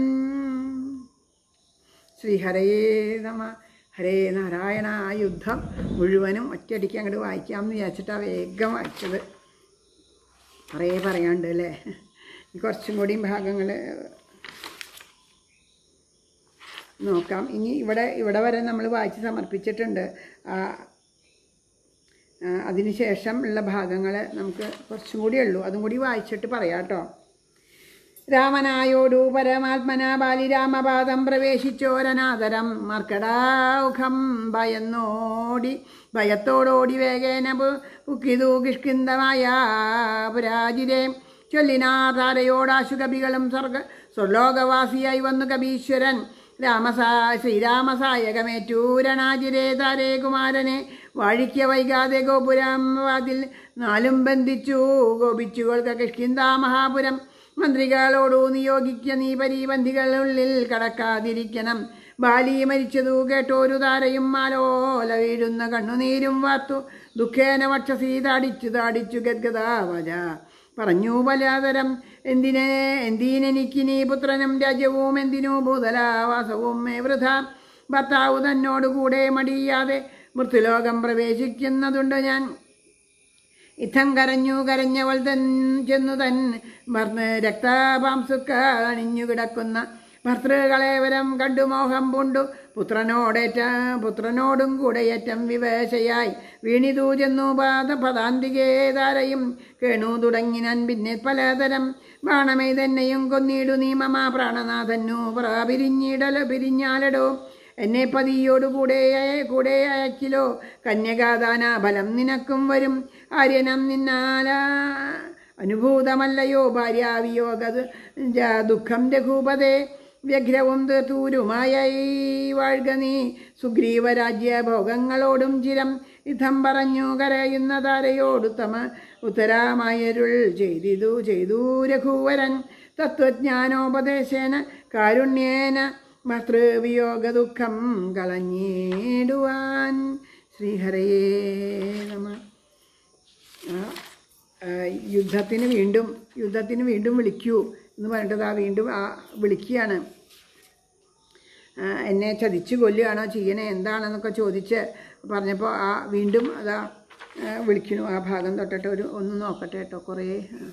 ശ്രീഹരയേ നമ ഹരേ നാരായണ ആ യുദ്ധം മുഴുവനും ഒറ്റയടിക്ക് അങ്ങോട്ട് വായിക്കാമെന്ന് വിചാരിച്ചിട്ടാണ് വേഗം വായിച്ചത് കുറേ പറയാണ്ട് അല്ലേ ഇനി കുറച്ചും കൂടിയും ഭാഗങ്ങൾ നോക്കാം ഇനി ഇവിടെ ഇവിടെ വരെ നമ്മൾ വായിച്ച് സമർപ്പിച്ചിട്ടുണ്ട് ആ, ആ, അതിനുശേഷം ഉള്ള ഭാഗങ്ങൾ നമുക്ക് കുറച്ചും കൂടി ഉള്ളൂ അതും കൂടി വായിച്ചിട്ട് പറയാം കേട്ടോ രാമനായോടു പരമാത്മന ബാലിരാമപാദം പ്രവേശിച്ചോരനാദരം മർക്കടാമുഖം ഭയന്നോടി ഭയത്തോടോടി വേഗേന പു- പുക്കിതു കിഷ്കിന്തമായ പുരാജിരെ ചൊല്ലിനാധാരയോടാശു കവികളും സ്വർഗ സ്വർലോകവാസിയായി വന്നു കവീശ്വരൻ രാമസാ ശ്രീരാമസായകമേറ്റൂരണാജിരേ താരേ കുമാരനെ വാഴിക്ക വൈകാതെ ഗോപുരം വാതിൽ നാലും ബന്ധിച്ചു ഗോപിച്ചുകൊൾക്ക കിഷ്കിന്താ മഹാപുരം മന്ത്രികളോടു നിയോഗിക്ക നീ പരിബന്ധികളുള്ളിൽ കടക്കാതിരിക്കണം ബാലി മരിച്ചതു കേട്ടോരു താരയും മാലോല വീഴുന്ന കണ്ണുനീരും വാർത്തു ദുഃഖേന വക്ഷസീ താടിച്ചു താടിച്ചു ഗദ്ഗതാവജ പറഞ്ഞു പലാതരം എന്തിനെ എന്തിനെനിക്കിനി പുത്രനും രാജ്യവും എന്തിനു ഭൂതലാവാസവും മേ വൃഥ ഭർത്താവ് തന്നോട് കൂടെ മടിയാതെ മൃത്യുലോകം പ്രവേശിക്കുന്നതുണ്ട് ഞാൻ ഇത്തം കരഞ്ഞു കരഞ്ഞവൾ തൻ ചെന്നു തൻ മർന്ന് രക്തപാംസുക്ക അണിഞ്ഞു കിടക്കുന്ന ഭർത്തൃകളേവരം കണ്ടു മോഹം പൂണ്ടു പുത്രനോടേറ്റ പുത്രനോടും കൂടെ ഏറ്റം വിവേശയായി വീണിതു ചെന്നു പാത പദാന്തികേ താരയും കേണു തുടങ്ങിനാൻ പിന്നെ പലതരം ബാണമേ തന്നെയും കൊന്നിടു നീ മമ പ്രാണനാഥന്നു പ്രാപിരിഞ്ഞിടല പിരിഞ്ഞാലടോ എന്നെ പതിയോട് കൂടെ കൂടെ അയക്കിലോ കന്യകാദാന ഫലം നിനക്കും വരും ആര്യനം നിന്നാല അനുഭൂതമല്ലയോ ഭാര്യാവിയോഗ ദുഃഖം രഘൂപതേ വ്യഗ്രവും തീർത്തൂരുമായ വാഴ്ക നീ സുഗ്രീവരാജ്യ ഭോഗങ്ങളോടും ചിരം ഇതം പറഞ്ഞു കരയുന്ന താരയോട് തമ ഉത്തരാമായരുൾ ചെയ്തിതു ചെയ്തു രഘുവരൻ തത്വജ്ഞാനോപദേശേന കാരുണ്യേന ഭർത്തൃവിയോഗ ദുഃഖം കളഞ്ഞിടുവാൻ ശ്രീഹരയേ നമ ആ, ആ, യുദ്ധത്തിന് വീണ്ടും യുദ്ധത്തിന് വീണ്ടും വിളിക്കൂ എന്ന് പറഞ്ഞിട്ട് ആ വീണ്ടും ആ വിളിക്കുകയാണ് ആ, എന്നെ ചതിച്ചു കൊല്ലുകയാണോ ചെയ്യണേ എന്താണെന്നൊക്കെ ചോദിച്ച് പറഞ്ഞപ്പോൾ ആ വീണ്ടും അതാ ആ, വിളിക്കണു ആ ഭാഗം തൊട്ടിട്ട് ഒരു ഒന്ന് നോക്കട്ടെ കേട്ടോ കുറേ ആ.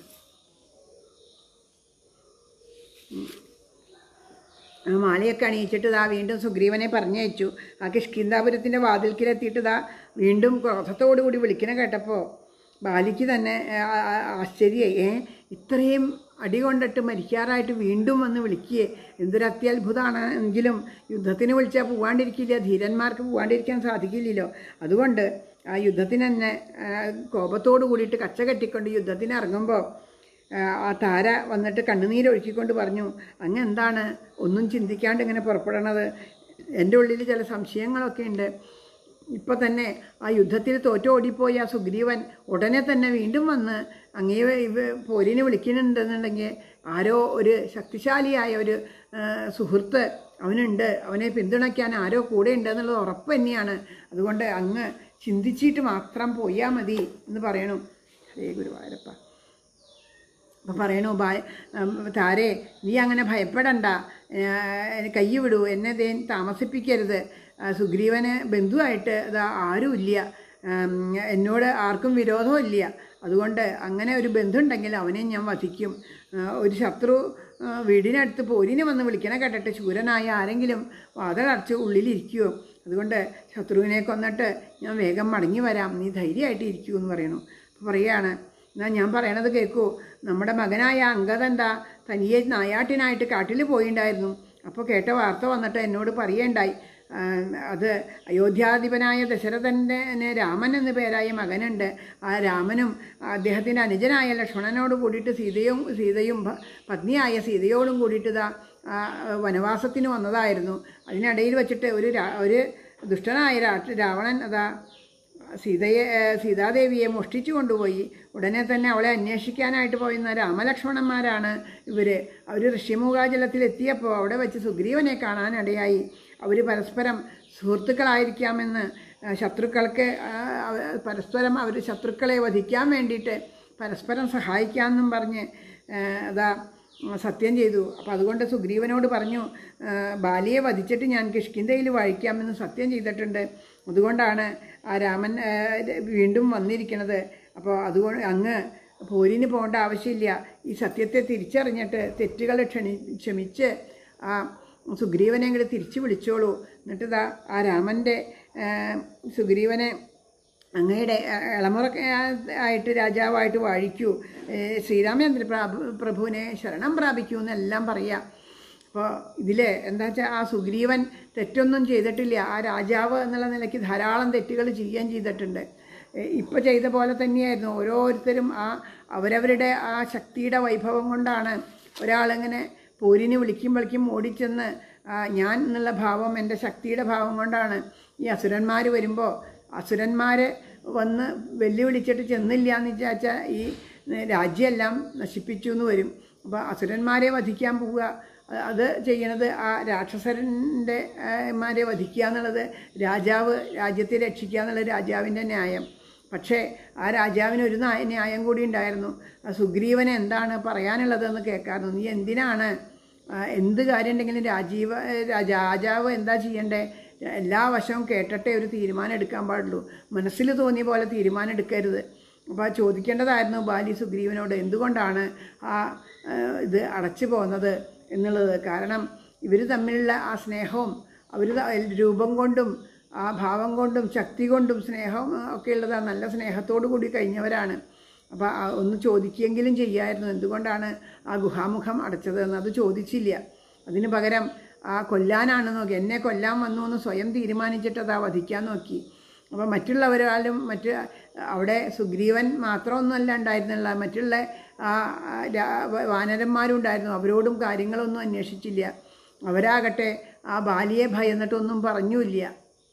ആ മാലയൊക്കെ അണിയിച്ചിട്ട് ഇതാ വീണ്ടും സുഗ്രീവനെ പറഞ്ഞയച്ചു ആ കിഷ്കിന്താപുരത്തിൻ്റെ വാതിൽക്കിലെത്തിയിട്ട് ഇതാ വീണ്ടും ക്രോധത്തോടു കൂടി വിളിക്കണ കേട്ടപ്പോൾ ബാലിക്ക് തന്നെ ആ- ആ- ആശ്ചര്യമായി ഏ ഇത്രയും അടി കൊണ്ടിട്ട് മരിക്കാറായിട്ട് വീണ്ടും വന്ന് വിളിക്കുകയെ എന്തൊരു അത്യത്ഭുതമാണ് എങ്കിലും യുദ്ധത്തിന് വിളിച്ചാൽ പോവാണ്ടിരിക്കില്ല ധീരന്മാർക്ക് പോവാണ്ടിരിക്കാൻ സാധിക്കില്ലല്ലോ അതുകൊണ്ട് ആ യുദ്ധത്തിന് തന്നെ ആ, കോപത്തോടു കൂടിയിട്ട് കച്ച കെട്ടിക്കൊണ്ട് യുദ്ധത്തിന് ഇറങ്ങുമ്പോൾ ആ, ആ താര വന്നിട്ട് കണ്ണുനീരൊഴുക്കിക്കൊണ്ട് പറഞ്ഞു അങ്ങ് എന്താണ് ഒന്നും ചിന്തിക്കാണ്ട് ഇങ്ങനെ പുറപ്പെടണത് എൻ്റെ ഉള്ളിൽ ചില സംശയങ്ങളൊക്കെ ഉണ്ട് ഇപ്പോൾ തന്നെ ആ യുദ്ധത്തിൽ തോറ്റോടിപ്പോയ ആ സുഗ്രീവൻ ഉടനെ തന്നെ വീണ്ടും വന്ന് അങ്ങേ ഇവ പോരിന് വിളിക്കുന്നുണ്ടെന്നുണ്ടെങ്കിൽ ആരോ ഒരു ശക്തിശാലിയായ ഒരു ആ, സുഹൃത്ത് അവനുണ്ട് അവനെ പിന്തുണയ്ക്കാൻ ആരോ കൂടെ ഉണ്ട് എന്നുള്ളത് ഉറപ്പ് തന്നെയാണ് അതുകൊണ്ട് അങ്ങ് ചിന്തിച്ചിട്ട് മാത്രം പോയാൽ മതി എന്ന് പറയണു ഹരേ ഗുരുവായൂരപ്പ അപ്പം പറയണു ഭായ ഉം, താരേ നീ അങ്ങനെ ഭയപ്പെടണ്ട ഏഹ്, കൈ വിടൂ എന്നെ ദേ താമസിപ്പിക്കരുത് ആ, സുഗ്രീവന് ബന്ധുവായിട്ട് അതാ ആരുമില്ല ഉം, എന്നോട് ആർക്കും വിരോധമില്ല അതുകൊണ്ട് അങ്ങനെ ഒരു ബന്ധുണ്ടെങ്കിൽ അവനെ ഞാൻ വധിക്കും ആ, ഒരു ശത്രു ആ, വീടിനടുത്ത് പോരിന് വന്ന് വിളിക്കണ കേട്ടിട്ട് ശൂരനായ ആരെങ്കിലും വാതകടച്ച് ഉള്ളിലിരിക്കുമോ അതുകൊണ്ട് ശത്രുവിനെ കൊന്നിട്ട് ഞാൻ വേഗം മടങ്ങി വരാം നീ ധൈര്യമായിട്ട് ഇരിക്കൂ എന്ന് പറയണു അപ്പോൾ പറയുകയാണ് എന്നാൽ ഞാൻ പറയണത് കേൾക്കൂ നമ്മുടെ മകനായ അങ്കദ എന്താ തനിയെ നായാട്ടിനായിട്ട് കാട്ടിൽ പോയിണ്ടായിരുന്നു അപ്പോൾ കേട്ട വാർത്ത വന്നിട്ട് എന്നോട് പറയേണ്ടായി ആ, അത് അയോധ്യാധിപനായ ദശരഥൻ്റെ രാമൻ എന്ന പേരായ മകനുണ്ട് ആ രാമനും അദ്ദേഹത്തിൻ്റെ അനുജനായ ലക്ഷ്മണനോട് കൂടിയിട്ട് സീതയും സീതയും ഭ- പത്നിയായ സീതയോടും കൂടിയിട്ട് ഇതാ ആ, വനവാസത്തിന് വന്നതായിരുന്നു അതിനിടയിൽ വെച്ചിട്ട് ഒരു രാ- ഒരു ദുഷ്ടനായ രാ- രാവണൻ അതാ സീതയെ ഏഹ് സീതാദേവിയെ മോഷ്ടിച്ചു കൊണ്ടുപോയി ഉടനെ തന്നെ അവളെ അന്വേഷിക്കാനായിട്ട് പോയിരുന്ന രാമലക്ഷ്മണന്മാരാണ് ഇവർ അവർ ഋഷിമുഖാജലത്തിൽ എത്തിയപ്പോൾ അവിടെ വെച്ച് സുഗ്രീവനെ കാണാനിടയായി അവർ പരസ്പരം സുഹൃത്തുക്കളായിരിക്കാമെന്ന് ആ, ശത്രുക്കൾക്ക് ആ, അവ- പരസ്പരം അവർ ശത്രുക്കളെ വധിക്കാൻ വേണ്ടിയിട്ട് പരസ്പരം സഹായിക്കാമെന്നും പറഞ്ഞ് ആ, അതാ ആ, സത്യം ചെയ്തു അപ്പോൾ അതുകൊണ്ട് സുഗ്രീവനോട് പറഞ്ഞു ആ, ബാലിയെ വധിച്ചിട്ട് ഞാൻ കിഷ്കിന്ധയിൽ വഴിക്കാമെന്ന് സത്യം ചെയ്തിട്ടുണ്ട് അതുകൊണ്ടാണ് ആ രാമൻ ആ, വീണ്ടും വന്നിരിക്കുന്നത് അപ്പോൾ അതുകൊണ്ട് അങ്ങ് പോരിന് പോകേണ്ട ആവശ്യമില്ല ഈ സത്യത്തെ തിരിച്ചറിഞ്ഞിട്ട് തെറ്റുകൾ ക്ഷണി ക്ഷമിച്ച് ആ സുഗ്രീവനെ ഇങ്ങോട്ട് തിരിച്ചു വിളിച്ചോളൂ എന്നിട്ട് ഇതാ ആ രാമൻ്റെ ആ, സുഗ്രീവനെ അങ്ങയുടെ ഇളമുറ ആയിട്ട് രാജാവായിട്ട് വാഴിക്കൂ ഏ, ശ്രീരാമചന്ദ്ര പ്രാഭു പ്രഭുവിനെ ശരണം പ്രാപിക്കൂ എന്നെല്ലാം പറയാം അപ്പോൾ ഇതിൽ എന്താ വെച്ചാൽ ആ സുഗ്രീവൻ തെറ്റൊന്നും ചെയ്തിട്ടില്ല ആ രാജാവ് എന്നുള്ള നിലയ്ക്ക് ധാരാളം തെറ്റുകൾ ചെയ്യുകയും ചെയ്തിട്ടുണ്ട് ഇപ്പോൾ ചെയ്ത പോലെ തന്നെയായിരുന്നു ഓരോരുത്തരും ആ അവരവരുടെ ആ ശക്തിയുടെ വൈഭവം കൊണ്ടാണ് ഒരാളിങ്ങനെ പോരിന് വിളിക്കുമ്പോഴേക്കും ഓടിച്ചെന്ന് ആ, ഞാൻ എന്നുള്ള ഭാവം എൻ്റെ ശക്തിയുടെ ഭാവം കൊണ്ടാണ് ഈ അസുരന്മാർ വരുമ്പോൾ അസുരന്മാർ വന്ന് വെല്ലുവിളിച്ചിട്ട് ചെന്നില്ല എന്ന് വിചാരിച്ചാൽ ഈ രാജ്യമെല്ലാം നശിപ്പിച്ചു എന്ന് വരും അപ്പോൾ അസുരന്മാരെ വധിക്കാൻ പോവുക അ- അത് ചെയ്യണത് ആ രാക്ഷസരൻ്റെ മാരെ വധിക്കുക എന്നുള്ളത് രാജാവ് രാജ്യത്തെ രക്ഷിക്കുക എന്നുള്ളത് രാജാവിൻ്റെ ന്യായം പക്ഷേ ആ രാജാവിന് ഒരു നായ- ന്യായം കൂടി ഉണ്ടായിരുന്നു ആ സുഗ്രീവന് എന്താണ് പറയാനുള്ളതെന്ന് കേൾക്കാറുണ്ട് നീ എന്തിനാണ് ആ, എന്ത് കാര്യം ഉണ്ടെങ്കിലും രാജീവ രാജ- രാജാവ് എന്താ ചെയ്യണ്ടേ എല്ലാ വശവും കേട്ടിട്ടേ ഒരു തീരുമാനം എടുക്കാൻ പാടുള്ളൂ മനസ്സിൽ തോന്നിയ പോലെ തീരുമാനം എടുക്കരുത് അപ്പോൾ ചോദിക്കേണ്ടതായിരുന്നു ബാലി സുഗ്രീവനോട് എന്തുകൊണ്ടാണ് ആ ആ, ഇത് അടച്ചു പോകുന്നത് എന്നുള്ളത് കാരണം ഇവർ തമ്മിലുള്ള ആ സ്നേഹവും അവർ രൂപം കൊണ്ടും ആ ഭാവം കൊണ്ടും ശക്തി കൊണ്ടും സ്നേഹം ഒക്കെ ഉള്ളത് ആ നല്ല സ്നേഹത്തോടു കൂടി കഴിഞ്ഞവരാണ് അപ്പോൾ ആ ഒന്ന് ചോദിക്കുകയെങ്കിലും ചെയ്യായിരുന്നു എന്തുകൊണ്ടാണ് ആ ഗുഹാമുഖം അടച്ചത് എന്ന് അത് ചോദിച്ചില്ല അതിന് പകരം ആ കൊല്ലാനാണ് നോക്കി എന്നെ കൊല്ലാൻ വന്നു എന്ന് സ്വയം തീരുമാനിച്ചിട്ട് അത് ആ വധിക്കാൻ നോക്കി അപ്പോൾ മറ്റുള്ളവരാലും മറ്റ് അവിടെ സുഗ്രീവൻ മാത്രമൊന്നുമല്ല ഉണ്ടായിരുന്നില്ല മറ്റുള്ള ആ ആ രാ- വാനരന്മാരും ഉണ്ടായിരുന്നു അവരോടും കാര്യങ്ങളൊന്നും അന്വേഷിച്ചില്ല അവരാകട്ടെ ആ ബാലിയെ ഭയന്നിട്ടൊന്നും പറഞ്ഞുമില്ല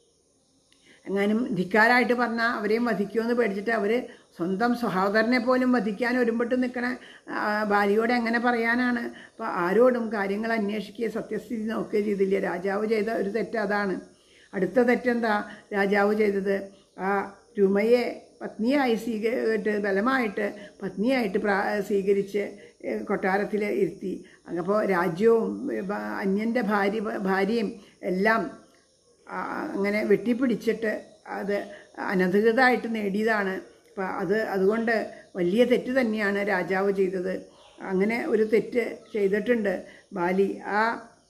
എങ്ങാനും ധിക്കാരായിട്ട് പറഞ്ഞാൽ അവരെയും വധിക്കുമെന്ന് പേടിച്ചിട്ട് അവർ സ്വന്തം സഹോദരനെ പോലും വധിക്കാൻ ഒരുമ്പെട്ട് നിൽക്കണ ആ, ഭാര്യയോട് എങ്ങനെ പറയാനാണ് അപ്പോൾ ആരോടും കാര്യങ്ങൾ അന്വേഷിക്കുകയോ സത്യസ്ഥിതി നോക്കുകയോ ചെയ്തില്ല രാജാവ് ചെയ്ത ഒരു തെറ്റ് അതാണ് അടുത്ത തെറ്റെന്താ രാജാവ് ചെയ്തത് ആ രുമയെ പത്നിയായി സ്വീകരിട്ട് ബലമായിട്ട് പത്നിയായിട്ട് പ്രാ സ്വീകരിച്ച് കൊട്ടാരത്തിൽ ഇരുത്തി അപ്പോൾ രാജ്യവും ഏ, ബ- അന്യൻ്റെ ഭാര്യ ഭാര്യയും എല്ലാം ആ, അങ്ങനെ വെട്ടിപ്പിടിച്ചിട്ട് അത് അനധികൃതമായിട്ട് നേടിയതാണ് അപ്പം അത് അതുകൊണ്ട് വലിയ തെറ്റ് തന്നെയാണ് രാജാവ് ചെയ്തത് അങ്ങനെ ഒരു തെറ്റ് ചെയ്തിട്ടുണ്ട് ബാലി ആ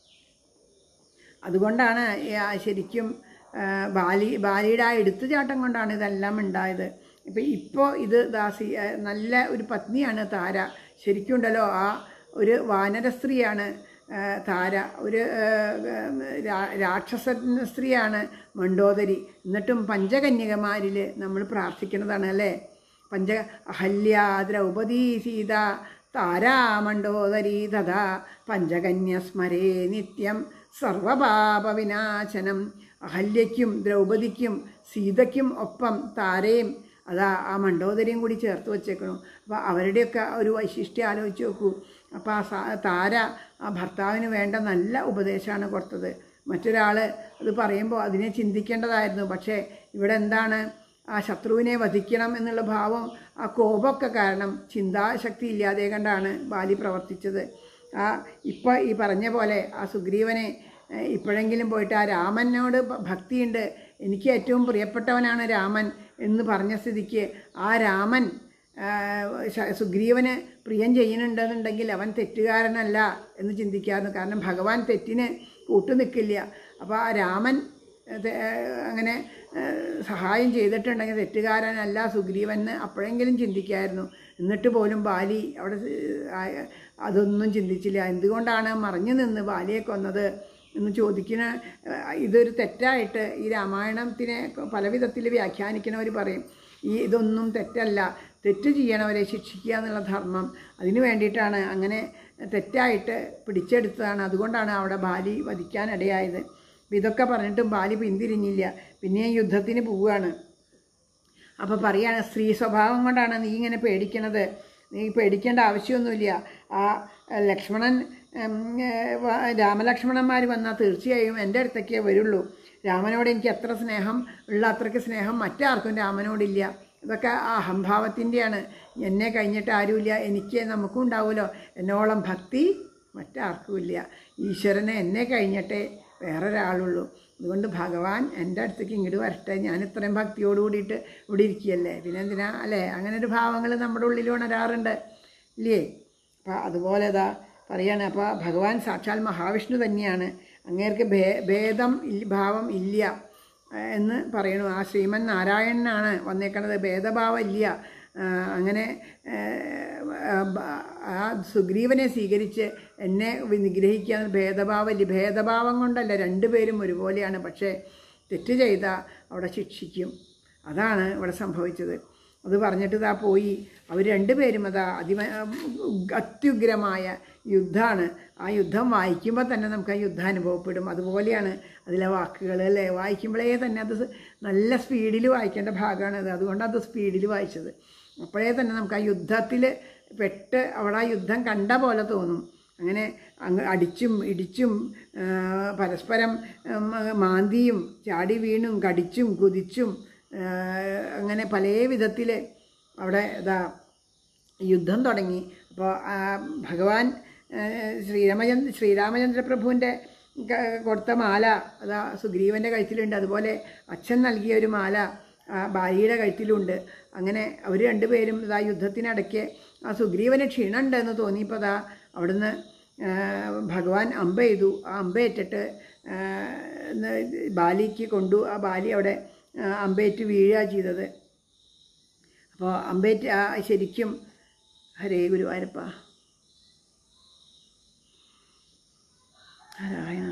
അതുകൊണ്ടാണ് ഈ ആ ശരിക്കും ആ, ബാലി ബാലിയുടെ ആ എടുത്തുചാട്ടം കൊണ്ടാണ് ഇതെല്ലാം ഉണ്ടായത് ഇപ്പം ഇപ്പോൾ ഇത് ദാസി ആ, നല്ല ഒരു പത്നിയാണ് താര ശരിക്കും ഉണ്ടല്ലോ ആ ഒരു വാനര സ്ത്രീയാണ് ആ, താര ഒരു ആ, രാ- രാക്ഷസ സ്ത്രീയാണ് മണ്ടോദരി എന്നിട്ടും പഞ്ചകന്യകമാരിൽ നമ്മൾ പ്രാർത്ഥിക്കുന്നതാണ് അല്ലേ പഞ്ച അഹല്യ ദ്രൗപദി സീത താരാമണ്ഡോദരി തഥാ പഞ്ചകന്യ സ്മരേ നിത്യം സർവപാപവിനാശനം അഹല്യയ്ക്കും ദ്രൗപദിക്കും സീതയ്ക്കും ഒപ്പം താരയും അതാ ആ മണ്ഡോദരിയും കൂടി ചേർത്ത് വച്ചേക്കണു അപ്പോൾ അവരുടെയൊക്കെ ഒരു വൈശിഷ്ട്യം ആലോചിച്ച് നോക്കൂ അപ്പോൾ ആ സാ- താര ആ ഭർത്താവിന് വേണ്ട നല്ല ഉപദേശമാണ് കൊടുത്തത് മറ്റൊരാൾ അത് പറയുമ്പോൾ അതിനെ ചിന്തിക്കേണ്ടതായിരുന്നു പക്ഷേ ഇവിടെ എന്താണ് ആ ശത്രുവിനെ വധിക്കണം എന്നുള്ള ഭാവം ആ കോപമൊക്കെ കാരണം ചിന്താശക്തി ഇല്ലാതെ കണ്ടാണ് ബാലി പ്രവർത്തിച്ചത് ആ ഇപ്പം ഈ പറഞ്ഞ പോലെ ആ സുഗ്രീവനെ ഏഹ്, ഇപ്പോഴെങ്കിലും പോയിട്ട് ആ രാമനോട് ഭ- ഭക്തിയുണ്ട് എനിക്ക് ഏറ്റവും പ്രിയപ്പെട്ടവനാണ് രാമൻ എന്ന് പറഞ്ഞ സ്ഥിതിക്ക് ആ രാമൻ ആ, ശ- സുഗ്രീവന് പ്രിയം ചെയ്യുന്നുണ്ടെന്നുണ്ടെങ്കിൽ അവൻ തെറ്റുകാരനല്ല എന്ന് ചിന്തിക്കാറുണ്ട് കാരണം ഭഗവാൻ തെറ്റിന് കൂട്ടു നിൽക്കില്ല അപ്പോൾ ആ രാമൻ തെ- അങ്ങനെ ഏഹ്, സഹായം ചെയ്തിട്ടുണ്ടെങ്കിൽ തെറ്റുകാരനല്ല സുഗ്രീവൻ അപ്പോഴെങ്കിലും ചിന്തിക്കായിരുന്നു എന്നിട്ട് പോലും ബാലി അവിടെ ഏഹ്, ആ- അതൊന്നും ചിന്തിച്ചില്ല എന്തുകൊണ്ടാണ് മറഞ്ഞു നിന്ന് ബാലിയെ കൊന്നത് എന്ന് ചോദിക്കുന്ന ഏഹ്, ഇതൊരു തെറ്റായിട്ട് ഈ രാമായണത്തിനെ പല വിധത്തിൽ വ്യാഖ്യാനിക്കുന്നവർ പറയും ഈ ഇതൊന്നും തെറ്റല്ല തെറ്റ് ചെയ്യണവരെ ശിക്ഷിക്കുക എന്നുള്ള ധർമ്മം അതിന് വേണ്ടിയിട്ടാണ് അങ്ങനെ തെറ്റായിട്ട് പിടിച്ചെടുത്തതാണ് അതുകൊണ്ടാണ് അവിടെ ബാലി വധിക്കാനിടയായത് അപ്പം ഇതൊക്കെ പറഞ്ഞിട്ടും ബാലി പിന്തിരിഞ്ഞില്ല പിന്നെയും യുദ്ധത്തിന് പോവുകയാണ് അപ്പോൾ പറയാണ് സ്ത്രീ സ്വഭാവം കൊണ്ടാണ് നീ ഇങ്ങനെ പേടിക്കണത് നീ പേടിക്കേണ്ട ആവശ്യമൊന്നുമില്ല ആ ഏഹ്, ലക്ഷ്മണൻ ഉം, ഏഹ്, വ- രാമലക്ഷ്മണന്മാർ വന്നാൽ തീർച്ചയായും എൻ്റെ അടുത്തേക്കേ വരുള്ളൂ രാമനോട് എനിക്ക് എത്ര സ്നേഹം ഉള്ള അത്രയ്ക്ക് സ്നേഹം മറ്റാർക്കും രാമനോടില്ല ഇതൊക്കെ ആ അഹംഭാവത്തിൻ്റെയാണ് എന്നെ കഴിഞ്ഞിട്ട് ആരുമില്ല എനിക്ക് നമുക്കും ഉണ്ടാവുമല്ലോ എന്നോളം ഭക്തി മറ്റാർക്കുമില്ല ഈശ്വരനെ എന്നെ കഴിഞ്ഞിട്ടേ വേറൊരാളുള്ളൂ അതുകൊണ്ട് ഭഗവാൻ എൻ്റെ അടുത്തേക്ക് ഇങ്ങോട്ട് വരട്ടെ ഞാൻ ഇത്രയും ഭക്തിയോട് കൂടിയിട്ട് ഇവിടെ ഇരിക്കുകയല്ലേ പിന്നെ എന്തിനാ അല്ലേ അങ്ങനെ ഒരു ഭാവങ്ങൾ നമ്മുടെ ഉള്ളിൽ ഉണരാറുണ്ട് ഇല്ലേ അപ്പം അതുപോലെ ഇതാ പറയാണ് അപ്പോൾ ഭഗവാൻ സാക്ഷാൽ മഹാവിഷ്ണു തന്നെയാണ് അങ്ങേർക്ക് ഭേ ഭേദം ഇല്ല- ഭാവം ഇല്ല ഏഹ് എന്ന് പറയണു ആ ശ്രീമൻ നാരായണനാണ് വന്നേക്കണത് ഭേദഭാവം ഇല്ല ആഹ് അങ്ങനെ ഏഹ്, ആ ബ- ആ സുഗ്രീവനെ സ്വീകരിച്ച് എന്നെ വി- നിഗ്രഹിക്കാൻ ഭേദഭാവം ഭേദഭാവം കൊണ്ടല്ല രണ്ടുപേരും ഒരുപോലെയാണ് പക്ഷേ തെറ്റ് ചെയ്താൽ അവിടെ ശിക്ഷിക്കും അതാണ് ഇവിടെ സംഭവിച്ചത് അത് പറഞ്ഞിട്ട് ഇതാ പോയി അവർ രണ്ടുപേരും അതാ അതിമ അത്യുഗ്രമായ യുദ്ധമാണ് ആ യുദ്ധം വായിക്കുമ്പോൾ തന്നെ നമുക്ക് ആ യുദ്ധം അനുഭവപ്പെടും അതുപോലെയാണ് അതിലെ വാക്കുകൾ അല്ലേ വായിക്കുമ്പോഴേ തന്നെ അത് സ് നല്ല സ്പീഡിൽ വായിക്കേണ്ട ഭാഗമാണ് അത് അതുകൊണ്ട് അത് സ്പീഡിൽ വായിച്ചത് അപ്പോഴേ തന്നെ നമുക്ക് ആ യുദ്ധത്തിൽ പെട്ട് അവിടെ ആ യുദ്ധം കണ്ട പോലെ തോന്നും അങ്ങനെ അങ്ങ് അടിച്ചും ഇടിച്ചും ആ, പരസ്പരം ഉം, മാന്തിയും ചാടി വീണും കടിച്ചും കുതിച്ചും ആ, അങ്ങനെ പല വിധത്തിൽ അവിടെ ഇതാ യുദ്ധം തുടങ്ങി അപ്പോൾ ഭഗവാൻ ആ, ശ്രീരാമചന്ദ്ര ശ്രീരാമചന്ദ്ര പ്രഭുവിൻ്റെ ക- കൊടുത്ത മാല അതാ സുഗ്രീവൻ്റെ കഴുത്തിലുണ്ട് അതുപോലെ അച്ഛൻ നൽകിയ ഒരു മാല ആ ഭാര്യയുടെ കഴുത്തിലുണ്ട് അങ്ങനെ അവർ രണ്ടുപേരും ഇതാ യുദ്ധത്തിനിടയ്ക്ക് ആ സുഗ്രീവന് ക്ഷീണമുണ്ട് എന്ന് തോന്നിയപ്പോൾ അതാ അവിടുന്ന് ആ, ഭഗവാൻ അമ്പ ചെയ്തു ആ അമ്പയേറ്റിട്ട് ആ, ന്ന് ബാലിക്ക് കൊണ്ടു ആ ബാലി അവിടെ ആ, അമ്പയേറ്റ് വീഴുക ചെയ്തത് അപ്പോൾ അമ്പേറ്റ് ആ ശരിക്കും ഹരേ ഗുരുവായൂരപ്പ നാരായണ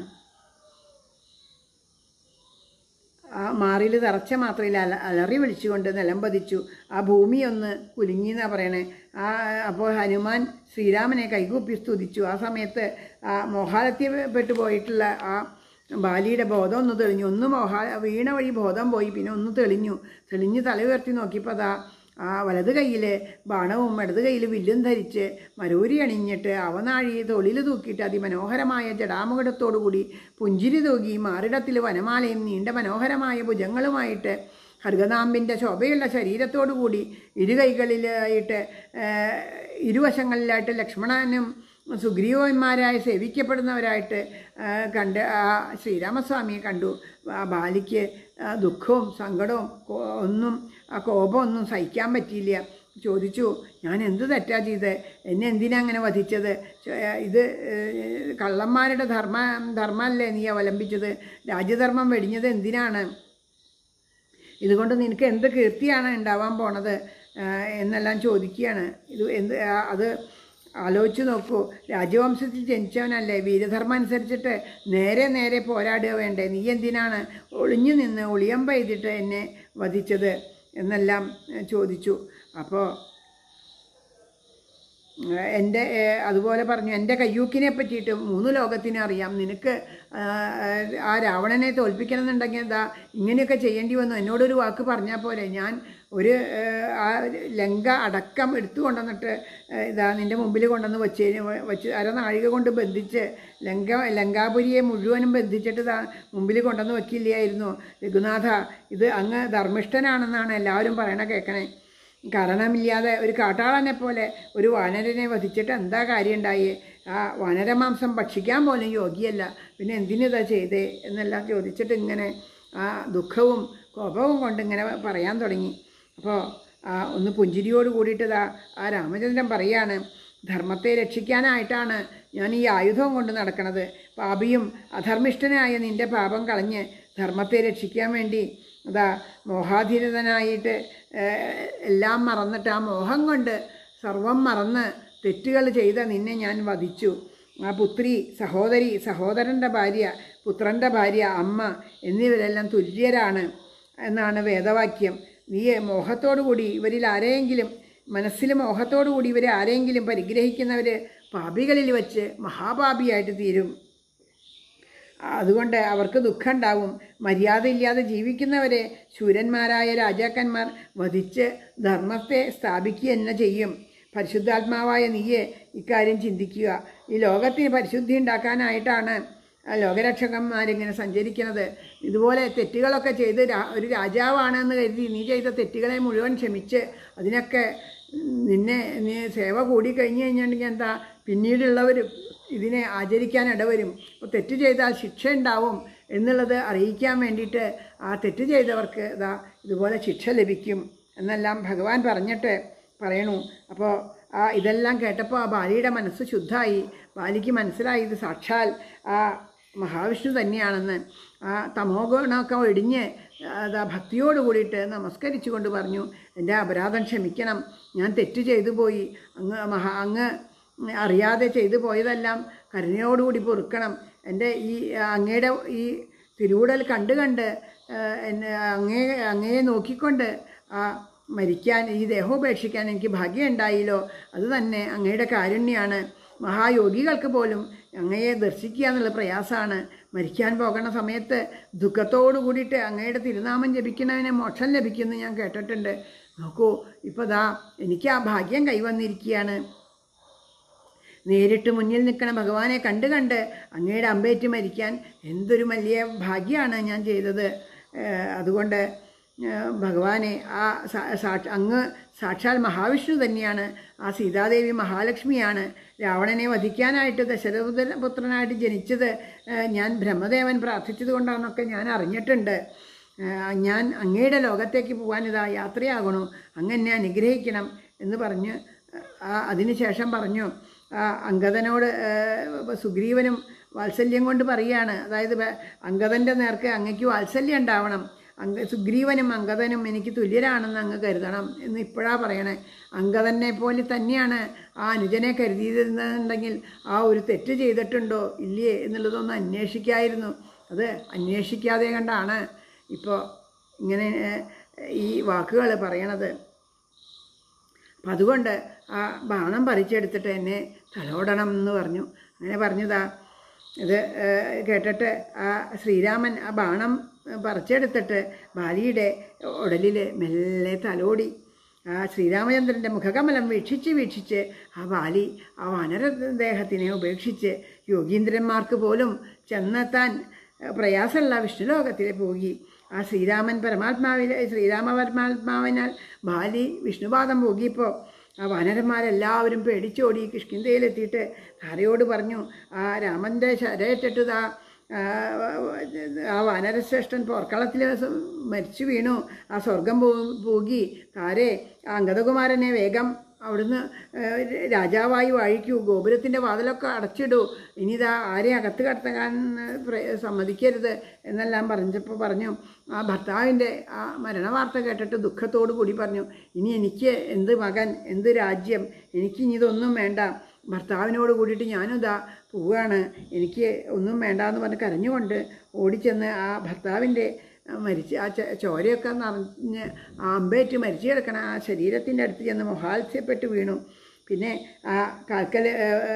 ആ മാറിൽ തറച്ച മാത്രയിൽ അല അലറി വിളിച്ചുകൊണ്ട് നിലം പതിച്ചു ആ ഭൂമി ഒന്ന് കുലുങ്ങി എന്നാ പറയണേ ആ അപ്പോൾ ഹനുമാൻ ശ്രീരാമനെ കൈകൂപ്പി സ്തുതിച്ചു ആ സമയത്ത് ആ മോഹാലത്യപ്പെട്ടു പോയിട്ടുള്ള ആ ബാലിയുടെ ബോധം ഒന്ന് തെളിഞ്ഞു ഒന്ന് മോഹാ വീണ വഴി ബോധം പോയി പിന്നെ ഒന്ന് തെളിഞ്ഞു തെളിഞ്ഞ് തല ഉയർത്തി നോക്കിയപ്പോൾ അതാ ആ വലത് കയ്യിൽ ബാണവും ഇടത് കയ്യിൽ വില്ലും ധരിച്ച് മരൂരി അണിഞ്ഞിട്ട് അവനാഴി തൊളിൽ തൂക്കിയിട്ട് അതിമനോഹരമായ ജടാമുഖടത്തോടുകൂടി പുഞ്ചിരി തൂകി മാറിടത്തിൽ വനമാലയും നീണ്ട മനോഹരമായ ഭുജങ്ങളുമായിട്ട് ഹർഗനാമ്പിൻ്റെ ശോഭയുള്ള ശരീരത്തോടുകൂടി ഇരുകൈകളിലായിട്ട് ഏഹ്, ഇരുവശങ്ങളിലായിട്ട് ലക്ഷ്മണനും സുഗ്രീവന്മാരായി സേവിക്കപ്പെടുന്നവരായിട്ട് ആ, കണ്ട് ആ ശ്രീരാമസ്വാമിയെ കണ്ടു ആ ബാലിക്ക് ആ, ദുഃഖവും സങ്കടവും കോ- ഒന്നും ആ കോപമൊന്നും സഹിക്കാൻ പറ്റിയില്ല ചോദിച്ചു ഞാൻ എന്ത് തെറ്റാ ചെയ്ത് എന്നെ എന്തിനാ അങ്ങനെ വധിച്ചത് ചോ- ഏ, ഇത് ഏ, കള്ളന്മാരുടെ ധർമ്മ ധർമ്മമല്ലേ നീ അവലംബിച്ചത് രാജ്യധർമ്മം വെടിഞ്ഞത് എന്തിനാണ് ഇതുകൊണ്ട് നിനക്ക് എന്ത് കീർത്തിയാണ് ഉണ്ടാവാൻ പോണത് ആ, എന്നെല്ലാം ചോദിക്കുകയാണ് ഇത് എന്ത് ആ, അത് ആലോചിച്ച് നോക്കൂ രാജവംശത്തിൽ ജനിച്ചവനല്ലേ വീരധർമ്മം അനുസരിച്ചിട്ട് നേരെ നേരെ പോരാടുക വേണ്ടേ നീ എന്തിനാണ് ഒളിഞ്ഞു നിന്ന് ഒളിയമ്പ ചെയ്തിട്ട് എന്നെ വധിച്ചത് എന്നെല്ലാം ഏ, ചോദിച്ചു അപ്പോൾ ഏഹ് എൻ്റെ ഏഹ് അതുപോലെ പറഞ്ഞു എൻ്റെ കയ്യൂക്കിനെ പറ്റിയിട്ട് മൂന്ന് ലോകത്തിനും അറിയാം നിനക്ക് ആഹ് ആ രാവണനെ തോൽപ്പിക്കണം എന്നുണ്ടെങ്കിൽ എന്താ ഇങ്ങനെയൊക്കെ ചെയ്യേണ്ടി വന്നു എന്നോടൊരു വാക്ക് പറഞ്ഞാൽ പോലെ ഞാൻ ഒരു ഏഹ് ആ ലങ്ക അടക്കം എടുത്തു കൊണ്ടുവന്നിട്ട് ഏഹ് ഇതാ നിൻ്റെ മുമ്പിൽ കൊണ്ടുവന്ന് വെച്ച് വെച്ച് അരനാഴിക കൊണ്ട് ബന്ധിച്ച് ലങ്ക ലങ്കാപുരിയെ മുഴുവനും ബന്ധിച്ചിട്ട് ഇതാ മുമ്പിൽ കൊണ്ടുവന്ന് വെക്കില്ലായിരുന്നു രഘുനാഥ ഇത് അങ്ങ് ധർമ്മിഷ്ഠനാണെന്നാണ് എല്ലാവരും പറയണ കേൾക്കണേ കാരണമില്ലാതെ ഒരു കാട്ടാളനെ പോലെ ഒരു വാനരനെ വധിച്ചിട്ട് എന്താ കാര്യം ഉണ്ടായി ആ വാനരമാംസം ഭക്ഷിക്കാൻ പോലും യോഗ്യല്ല പിന്നെ എന്തിനിതാ ചെയ്തേ എന്നെല്ലാം ചോദിച്ചിട്ട് ഇങ്ങനെ ആ ദുഃഖവും കോപവും കൊണ്ട് ഇങ്ങനെ പറയാൻ തുടങ്ങി അപ്പോൾ ആ ഒന്ന് പുഞ്ചിരിയോട് കൂടിയിട്ട് ഇതാ ആ രാമചന്ദ്രൻ പറയാണ് ധർമ്മത്തെ രക്ഷിക്കാനായിട്ടാണ് ഞാൻ ഈ ആയുധം കൊണ്ട് നടക്കുന്നത് പാപിയും അധർമ്മിഷ്ഠനായ നിന്റെ പാപം കളഞ്ഞ് ധർമ്മത്തെ രക്ഷിക്കാൻ വേണ്ടി അതാ മോഹാധീനതനായിട്ട് ഏഹ്, എല്ലാം മറന്നിട്ട് ആ മോഹം കൊണ്ട് സർവം മറന്ന് തെറ്റുകൾ ചെയ്ത നിന്നെ ഞാൻ വധിച്ചു ആ പുത്രി സഹോദരി സഹോദരൻ്റെ ഭാര്യ പുത്രൻ്റെ ഭാര്യ അമ്മ എന്നിവരെല്ലാം തുല്യരാണ് എന്നാണ് വേദവാക്യം നീ മോഹത്തോടുകൂടി ഇവരിൽ ആരെയെങ്കിലും മനസ്സിൽ മോഹത്തോടുകൂടി ഇവരെ ആരെങ്കിലും പരിഗ്രഹിക്കുന്നവർ പാപികളിൽ വച്ച് മഹാപാപിയായിട്ട് തീരും അതുകൊണ്ട് അവർക്ക് ദുഃഖം ഉണ്ടാവും മര്യാദയില്ലാതെ ജീവിക്കുന്നവരെ ശൂരന്മാരായ രാജാക്കന്മാർ വധിച്ച് ധർമ്മത്തെ സ്ഥാപിക്കുക തന്നെ ചെയ്യും പരിശുദ്ധാത്മാവായ നീയെ ഇക്കാര്യം ചിന്തിക്കുക ഈ ലോകത്തിന് പരിശുദ്ധി ഉണ്ടാക്കാനായിട്ടാണ് ആ ലോകരക്ഷകന്മാരിങ്ങനെ സഞ്ചരിക്കുന്നത് ഇതുപോലെ തെറ്റുകളൊക്കെ ചെയ്ത് രാ- ഒരു രാജാവാണെന്ന് കരുതി നീ ചെയ്ത തെറ്റുകളെ മുഴുവൻ ക്ഷമിച്ച് അതിനൊക്കെ നിന്നെ നീ സേവ കൂടി കഴിഞ്ഞ് കഴിഞ്ഞിട്ടുണ്ടെങ്കിൽ എന്താ പിന്നീടുള്ളവർ ഇതിനെ ആചരിക്കാൻ ഇടവരും അപ്പോൾ തെറ്റ് ചെയ്താൽ ശിക്ഷ ഉണ്ടാവും എന്നുള്ളത് അറിയിക്കാൻ വേണ്ടിയിട്ട് ആ തെറ്റ് ചെയ്തവർക്ക് ഇതാ ഇതുപോലെ ശിക്ഷ ലഭിക്കും എന്നെല്ലാം ഭഗവാൻ പറഞ്ഞിട്ട് പറയണു അപ്പോൾ ആ ഇതെല്ലാം കേട്ടപ്പോൾ ആ ബാലിയുടെ മനസ്സ് ശുദ്ധമായി ബാലിക്ക് മനസ്സിലായി ഇത് സാക്ഷാൽ ആ മഹാവിഷ്ണു തന്നെയാണെന്ന് ആ തമോ ഗുണമൊക്കെ ഒടിഞ്ഞ് അതാ ഭക്തിയോട് കൂടിയിട്ട് നമസ്കരിച്ചു കൊണ്ട് പറഞ്ഞു എൻ്റെ അപരാധം ക്ഷമിക്കണം ഞാൻ തെറ്റ് ചെയ്തു പോയി അങ്ങ് മഹാ അങ്ങ് അറിയാതെ ചെയ്തു പോയതെല്ലാം കരുണയോടുകൂടി പൊറുക്കണം എൻ്റെ ഈ അങ്ങയുടെ ഈ തിരുവുടൽ കണ്ട് കണ്ട് ആ, എന്നെ അങ്ങേ അങ്ങയെ നോക്കിക്കൊണ്ട് ആ മരിക്കാൻ ഈ ദേഹോപേക്ഷിക്കാൻ എനിക്ക് ഭാഗ്യം ഉണ്ടായില്ലോ അത് തന്നെ അങ്ങയുടെ കാരുണ്യാണ് മഹായോഗികൾക്ക് പോലും അങ്ങയെ ദർശിക്കുക എന്നുള്ള പ്രയാസമാണ് മരിക്കാൻ പോകുന്ന സമയത്ത് ദുഃഖത്തോടു കൂടിയിട്ട് അങ്ങയുടെ തിരുനാമം ജപിക്കുന്നവനെ മോക്ഷം ലഭിക്കുമെന്ന് ഞാൻ കേട്ടിട്ടുണ്ട് നോക്കൂ ഇപ്പോൾ ദാ എനിക്ക് ആ ഭാഗ്യം കൈവന്നിരിക്കുകയാണ് നേരിട്ട് മുന്നിൽ നിൽക്കണ ഭഗവാനെ കണ്ട് കണ്ട് അങ്ങയുടെ അമ്പേറ്റ് മരിക്കാൻ എന്തൊരു വലിയ ഭാഗ്യമാണ് ഞാൻ ചെയ്തത് ഏഹ് അതുകൊണ്ട് ഏഹ് ഭഗവാനെ ആ സാ- സാ- അങ്ങ് സാക്ഷാൽ മഹാവിഷ്ണു തന്നെയാണ് ആ സീതാദേവി മഹാലക്ഷ്മിയാണ് രാവണനെ വധിക്കാനായിട്ട് ദശരഥ പുത്രനായിട്ട് ജനിച്ചത് ഏഹ് ഞാൻ ബ്രഹ്മദേവൻ പ്രാർത്ഥിച്ചത് കൊണ്ടാണെന്നൊക്കെ ഞാൻ അറിഞ്ഞിട്ടുണ്ട് ഏഹ് ഞാൻ അങ്ങയുടെ ലോകത്തേക്ക് പോകാൻ ഇതാ യാത്രയാകണു അങ്ങ് എന്നെ അനുഗ്രഹിക്കണം എന്ന് പറഞ്ഞ് ആ അതിനുശേഷം പറഞ്ഞു ആ അങ്കദനോട് ഏഹ്, സുഗ്രീവനും വാത്സല്യം കൊണ്ട് പറയുകയാണ് അതായത് വേ- അങ്കദൻ്റെ നേർക്ക് അങ്ങയ്ക്ക് വാത്സല്യം ഉണ്ടാവണം അങ്ക സുഗ്രീവനും അങ്കദനും എനിക്ക് തുല്യരാണെന്ന് അങ്ങ് കരുതണം എന്ന് ഇപ്പോഴാണ് പറയണേ അങ്കദനെ പോലെ തന്നെയാണ് ആ അനുജനെ കരുതിയിരുന്നുണ്ടെങ്കിൽ ആ ഒരു തെറ്റ് ചെയ്തിട്ടുണ്ടോ ഇല്ലേ എന്നുള്ളതൊന്ന് അന്വേഷിക്കായിരുന്നു അത് അന്വേഷിക്കാതെ കണ്ടാണ് ഇപ്പോൾ ഇങ്ങനെ ഏഹ്, ഈ വാക്കുകൾ പറയണത് അപ്പം അതുകൊണ്ട് ആ ബാണം പറിച്ചെടുത്തിട്ട് എന്നെ തലോടണം എന്ന് പറഞ്ഞു അങ്ങനെ പറഞ്ഞതാ ഇത് ഏഹ്, കേട്ടിട്ട് ആ ശ്രീരാമൻ ആ ബാണം പറിച്ചെടുത്തിട്ട് ബാലിയുടെ ഉടലിൽ മെല്ലെ തലോടി ആ ശ്രീരാമചന്ദ്രൻ്റെ മുഖകമലം വീക്ഷിച്ച് വീക്ഷിച്ച് ആ ബാലി ആ വാനരദേഹത്തിനെ ഉപേക്ഷിച്ച് യോഗീന്ദ്രന്മാർക്ക് പോലും ചെന്നെത്താൻ പ്രയാസമുള്ള വിഷ്ണുലോകത്തിൽ പോയി ആ ശ്രീരാമൻ പരമാത്മാവിലെ ശ്രീരാമ പരമാത്മാവിനാൽ ബാലി വിഷ്ണുപാദം പോകിയപ്പോൾ ആ വാനരന്മാരെല്ലാവരും പേടിച്ചോടി കിഷ്കിന്തയിലെത്തിയിട്ട് താരയോട് പറഞ്ഞു ആ രാമൻ്റെ ശരയിട്ടിട്ട് ആ ആ, ആ വാനരശ്രേഷ്ഠൻ പോർക്കളത്തിൽ മരിച്ചു വീണു ആ സ്വർഗം പോ പോകി താരെ ആ അങ്കദകുമാരനെ വേഗം അവിടുന്ന് ഏഹ്, രാജാവായി വാഴിക്കൂ ഗോപുരത്തിൻ്റെ വാതിലൊക്കെ അടച്ചിടൂ ഇനിതാ ആരെ അകത്ത് കടത്താൻ പ്ര- സമ്മതിക്കരുത് എന്നെല്ലാം പറഞ്ഞപ്പോൾ പറഞ്ഞു ആ ഭർത്താവിൻ്റെ ആ മരണവാർത്ത കേട്ടിട്ട് ദുഃഖത്തോടു കൂടി പറഞ്ഞു ഇനി എനിക്ക് എന്ത് മകൻ എന്ത് രാജ്യം എനിക്ക് ഇനി ഇതൊന്നും വേണ്ട ഭർത്താവിനോട് കൂടിയിട്ട് ഞാനും ഇതാ പോവുകയാണ് എനിക്ക് ഒന്നും വേണ്ട എന്ന് പറഞ്ഞ് കരഞ്ഞുകൊണ്ട് ഓടിച്ചെന്ന് ആ ഭർത്താവിൻ്റെ മരിച്ച് ആ ച- ചോരയൊക്കെ നിറഞ്ഞ് ആ അമ്പേറ്റ് മരിച്ചു കിടക്കണ ആ ശരീരത്തിൻ്റെ അടുത്ത് ചെന്ന് മൊഹാത്സ്യപ്പെട്ട് വീണു പിന്നെ ആ കാൽക്കൽ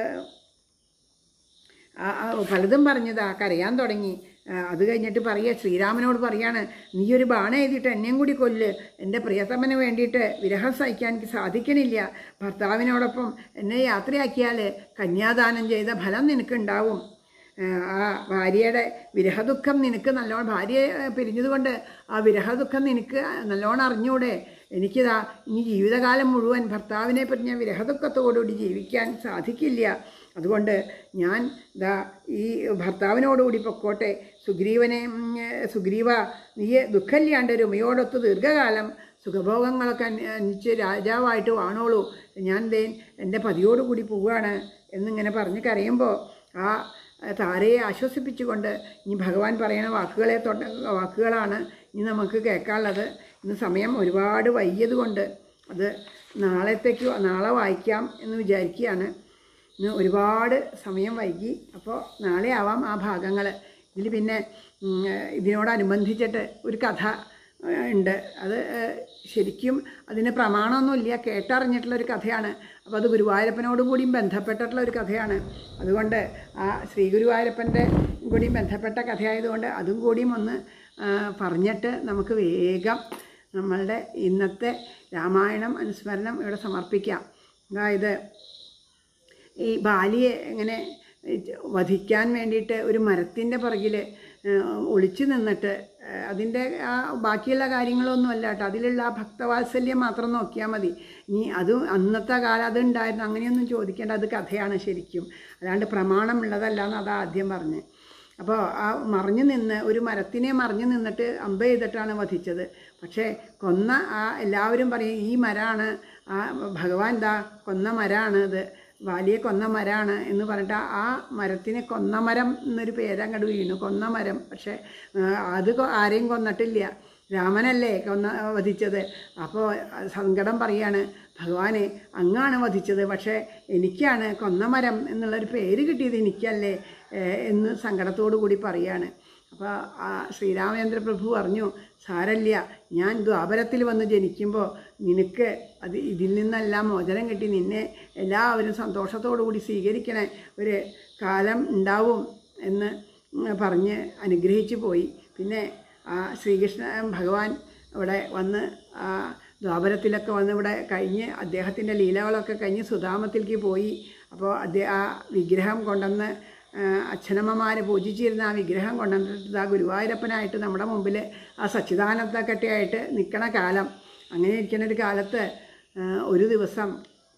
ആ- ആ പലതും പറഞ്ഞതാ കരയാൻ തുടങ്ങി ആ, അത് കഴിഞ്ഞിട്ട് പറയുക ശ്രീരാമനോട് പറയാണ് നീ ഒരു ബാണം എഴുതിയിട്ട് എന്നെയും കൂടി കൊല്ല് എൻ്റെ പ്രിയതമന് വേണ്ടിയിട്ട് വിരഹം സഹിക്കാൻ എനിക്ക് സാധിക്കണില്ല ഭർത്താവിനോടൊപ്പം എന്നെ യാത്രയാക്കിയാൽ കന്യാദാനം ചെയ്ത ഫലം നിനക്കുണ്ടാവും ആ, ആ ഭാര്യയുടെ വിരഹദുഃഖം നിനക്ക് നല്ലോണം ഭാര്യയെ പിരിഞ്ഞതുകൊണ്ട് ആ വിരഹദുഃഖം നിനക്ക് നല്ലോണം അറിഞ്ഞൂടെ എനിക്കിതാ ഇനി ജീവിതകാലം മുഴുവൻ ഭർത്താവിനെ പിരിഞ്ഞ വിരഹദുഃഖത്തോടുകൂടി ജീവിക്കാൻ സാധിക്കില്ല അതുകൊണ്ട് ഞാൻ ദാ ഈ ഭർത്താവിനോടുകൂടി പൊക്കോട്ടെ സുഗ്രീവനെ ഉം, സുഗ്രീവ നീ ദുഃഖമില്ലാണ്ട് രമയോടൊത്ത് ദീർഘകാലം സുഖഭോഗങ്ങളൊക്കെ അന്വ- അന്വിച്ച് രാജാവായിട്ട് വാണോളൂ ഞാൻ ദേ എൻ്റെ പതിയോടുകൂടി പോവുകയാണ് എന്നിങ്ങനെ പറഞ്ഞ് കരയുമ്പോൾ ആ താരയെ ആശ്വസിപ്പിച്ചുകൊണ്ട് ഇനി ഭഗവാൻ പറയുന്ന വാക്കുകളെ തൊട്ട് വാക്കുകളാണ് ഇനി നമുക്ക് കേൾക്കാനുള്ളത് ഇന്ന് സമയം ഒരുപാട് വൈകിയത് കൊണ്ട് അത് നാളത്തേക്ക് നാളെ വായിക്കാം എന്ന് വിചാരിക്കുകയാണ് ഇന്ന് ഒരുപാട് സമയം വൈകി അപ്പോൾ നാളെ ആവാം ആ ഭാഗങ്ങൾ ഇതിൽ പിന്നെ ഉം, ഇതിനോടനുബന്ധിച്ചിട്ട് ഒരു കഥ ഏഹ്, ഉണ്ട് അത് ഏഹ്, ശരിക്കും അതിന് പ്രമാണമൊന്നുമില്ല കേട്ടറിഞ്ഞിട്ടുള്ള ഒരു കഥയാണ് അപ്പോൾ അത് ഗുരുവായൂരപ്പനോടും കൂടിയും ബന്ധപ്പെട്ടിട്ടുള്ള ഒരു കഥയാണ് അതുകൊണ്ട് ആ ശ്രീ ഗുരുവായൂരപ്പൻ്റെ കൂടിയും ബന്ധപ്പെട്ട കഥയായതുകൊണ്ട് അതും കൂടിയും ഒന്ന് ആ, പറഞ്ഞിട്ട് നമുക്ക് വേഗം നമ്മളുടെ ഇന്നത്തെ രാമായണം അനുസ്മരണം ഇവിടെ സമർപ്പിക്കാം അതായത് ഈ ബാലിയെ ഇങ്ങനെ വധിക്കാൻ വേണ്ടിയിട്ട് ഒരു മരത്തിൻ്റെ പുറകിൽ ഒളിച്ചു നിന്നിട്ട് ഏഹ്, അതിൻ്റെ ആ ബാക്കിയുള്ള കാര്യങ്ങളൊന്നും അല്ല കേട്ടോ അതിലുള്ള ആ ഭക്തവാത്സല്യം മാത്രം നോക്കിയാൽ മതി ഇനി അത് അന്നത്തെ കാലം അത് ഉണ്ടായിരുന്നു അങ്ങനെയൊന്നും ചോദിക്കേണ്ട അത് കഥയാണ് ശരിക്കും അല്ലാണ്ട് പ്രമാണമുള്ളതല്ല എന്ന് അതാ ആദ്യം പറഞ്ഞ് അപ്പോൾ ആ മറിഞ്ഞു നിന്ന് ഒരു മരത്തിനെ മറിഞ്ഞു നിന്നിട്ട് അമ്പ ചെയ്തിട്ടാണ് വധിച്ചത് പക്ഷേ കൊന്ന ആ എല്ലാവരും പറയും ഈ മരമാണ് ആ ഭഗവാൻ ദാ കൊന്ന മരമാണ് ഇത് വാലിയെ കൊന്ന മരമാണ് എന്ന് പറഞ്ഞിട്ട് ആ മരത്തിന് കൊന്നമരം എന്നൊരു പേരങ്ങോട്ട് വീണു കൊന്നമരം പക്ഷേ ആ, അത് കൊ- ആരെയും കൊന്നിട്ടില്ല രാമനല്ലേ കൊന്ന വധിച്ചത് അപ്പോൾ സങ്കടം പറയാണ് ഭഗവാനെ അങ്ങാണ് വധിച്ചത് പക്ഷേ എനിക്കാണ് കൊന്നമരം എന്നുള്ളൊരു പേര് കിട്ടിയത് എനിക്കല്ലേ ഏഹ് എന്ന് സങ്കടത്തോടു കൂടി പറയാണ് അപ്പോൾ ആ ശ്രീരാമചന്ദ്ര പ്രഭു പറഞ്ഞു സാരല്ല ഞാൻ ദ്വാപരത്തിൽ വന്ന് ജനിക്കുമ്പോൾ നിനക്ക് അത് ഇതിൽ നിന്നെല്ലാം മോചനം കിട്ടി നിന്നെ എല്ലാവരും സന്തോഷത്തോടു കൂടി സ്വീകരിക്കണ ഒരു കാലം ഉണ്ടാവും എന്ന് പറഞ്ഞ് അനുഗ്രഹിച്ചു പോയി പിന്നെ ആ ശ്രീകൃഷ്ണ ഭഗവാൻ ഇവിടെ വന്ന് ആ ദ്വാപരത്തിലൊക്കെ വന്ന് ഇവിടെ കഴിഞ്ഞ് അദ്ദേഹത്തിൻ്റെ ലീലകളൊക്കെ കഴിഞ്ഞ് സുധാമത്തിലേക്ക് പോയി അപ്പോൾ അദ്ദേഹം ആ വിഗ്രഹം കൊണ്ടുവന്ന് ആ, അച്ഛനമ്മമാർ പൂജിച്ചിരുന്ന ആ വിഗ്രഹം കൊണ്ടുവന്നിട്ട് ആ ഗുരുവായൂരപ്പനായിട്ട് നമ്മുടെ മുമ്പിൽ ആ സച്ചിദാനന്ദക്കട്ടയായിട്ട് നിൽക്കണ കാലം അങ്ങനെ ഇരിക്കുന്ന ഒരു കാലത്ത് ആ, ഒരു ദിവസം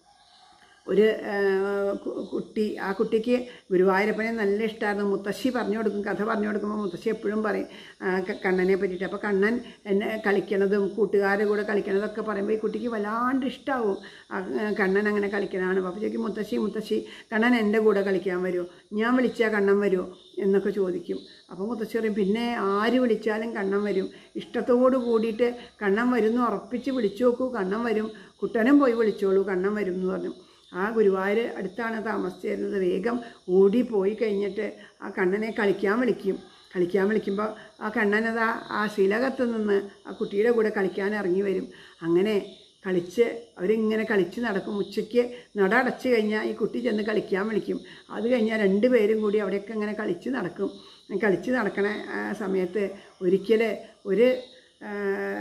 ഒരു ആ, കു- കുട്ടി ആ കുട്ടിക്ക് ഗുരുവായൂരപ്പനെ നല്ല ഇഷ്ടമായിരുന്നു മുത്തശ്ശി പറഞ്ഞു കൊടുക്കും കഥ പറഞ്ഞു കൊടുക്കുമ്പോൾ മുത്തശ്ശി എപ്പോഴും പറയും ആ, ക- കണ്ണനെ പറ്റിയിട്ട് അപ്പോൾ കണ്ണൻ എന്നെ കളിക്കണതും കൂട്ടുകാരുടെ കൂടെ കളിക്കണതൊക്കെ പറയുമ്പോൾ ഈ കുട്ടിക്ക് വല്ലാണ്ട് ഇഷ്ടമാവും ആ, കണ്ണൻ അങ്ങനെ കളിക്കണതാണ് അപ്പോൾ ചോദിക്കും മുത്തശ്ശി മുത്തശ്ശി കണ്ണൻ എൻ്റെ കൂടെ കളിക്കാൻ വരുമോ ഞാൻ വിളിച്ചാൽ കണ്ണൻ വരുമോ എന്നൊക്കെ ചോദിക്കും അപ്പോൾ മുത്തശ്ശി പറയും പിന്നെ ആര് വിളിച്ചാലും കണ്ണൻ വരും ഇഷ്ടത്തോട് കൂടിയിട്ട് കണ്ണൻ വരും എന്ന് ഉറപ്പിച്ച് വിളിച്ചു നോക്കൂ കണ്ണൻ വരും കുട്ടനും പോയി വിളിച്ചോളൂ കണ്ണൻ വരും എന്ന് പറഞ്ഞു ആ ഗുരുവായൂർ അടുത്താണ് താമസിച്ചിരുന്നത് വേഗം ഓടി പോയി കഴിഞ്ഞിട്ട് ആ കണ്ണനെ കളിക്കാൻ വിളിക്കും കളിക്കാൻ വിളിക്കുമ്പോൾ ആ കണ്ണനതാ ആ ശിലകത്ത് നിന്ന് ആ കുട്ടിയുടെ കൂടെ കളിക്കാൻ ഇറങ്ങി വരും അങ്ങനെ കളിച്ച് അവരിങ്ങനെ കളിച്ച് നടക്കും ഉച്ചയ്ക്ക് നട അടച്ചു കഴിഞ്ഞാൽ ഈ കുട്ടി ചെന്ന് കളിക്കാൻ വിളിക്കും അത് കഴിഞ്ഞാൽ രണ്ട് പേരും കൂടി അവിടെയൊക്കെ ഇങ്ങനെ കളിച്ച് നടക്കും കളിച്ച് നടക്കണ ആ സമയത്ത് ഒരിക്കൽ ഒരു ആ,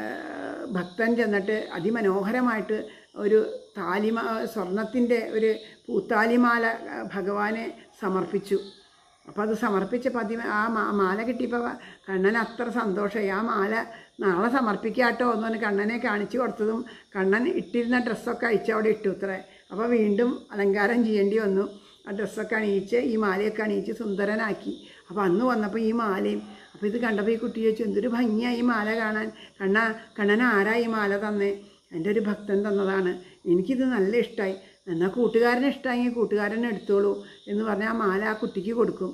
ഭക്തൻ ചെന്നിട്ട് അതിമനോഹരമായിട്ട് ഒരു താലിമ സ്വർണത്തിൻ്റെ ഒരു പൂത്താലിമാല ആ, ഭഗവാനെ സമർപ്പിച്ചു അപ്പോൾ അത് സമർപ്പിച്ചപ്പോൾ അതി ആ മാ- മാല കിട്ടിയപ്പോൾ കണ്ണൻ അത്ര സന്തോഷമായി ആ മാല നാളെ സമർപ്പിക്കാട്ടോ എന്ന് പറഞ്ഞ് കണ്ണനെ കാണിച്ചു കൊടുത്തതും കണ്ണൻ ഇട്ടിരുന്ന ഡ്രസ്സൊക്കെ അഴിച്ച് അവിടെ ഇട്ടു അത്രേ അപ്പോൾ വീണ്ടും അലങ്കാരം ചെയ്യേണ്ടി വന്നു ആ ഡ്രസ്സൊക്കെ അണിയിച്ച് ഈ മാലയൊക്കെ അണിയിച്ച് സുന്ദരനാക്കി അപ്പോൾ അന്ന് വന്നപ്പോൾ ഈ മാലയും അപ്പോൾ ഇത് കണ്ടപ്പോൾ ഈ കുട്ടി ചോദിച്ചു എന്തൊരു ഭംഗിയായി ഈ മാല കാണാൻ കണ്ണ കണ്ണൻ ആരാ ഈ മാല തന്നേ എൻ്റെ ഒരു ഭക്തൻ തന്നതാണ് എനിക്കിത് നല്ല ഇഷ്ടമായി എന്നാൽ കൂട്ടുകാരനെ ഇഷ്ടമായെങ്കിൽ കൂട്ടുകാരനെ എടുത്തോളൂ എന്ന് പറഞ്ഞ് ആ മാല ആ കുട്ടിക്ക് കൊടുക്കും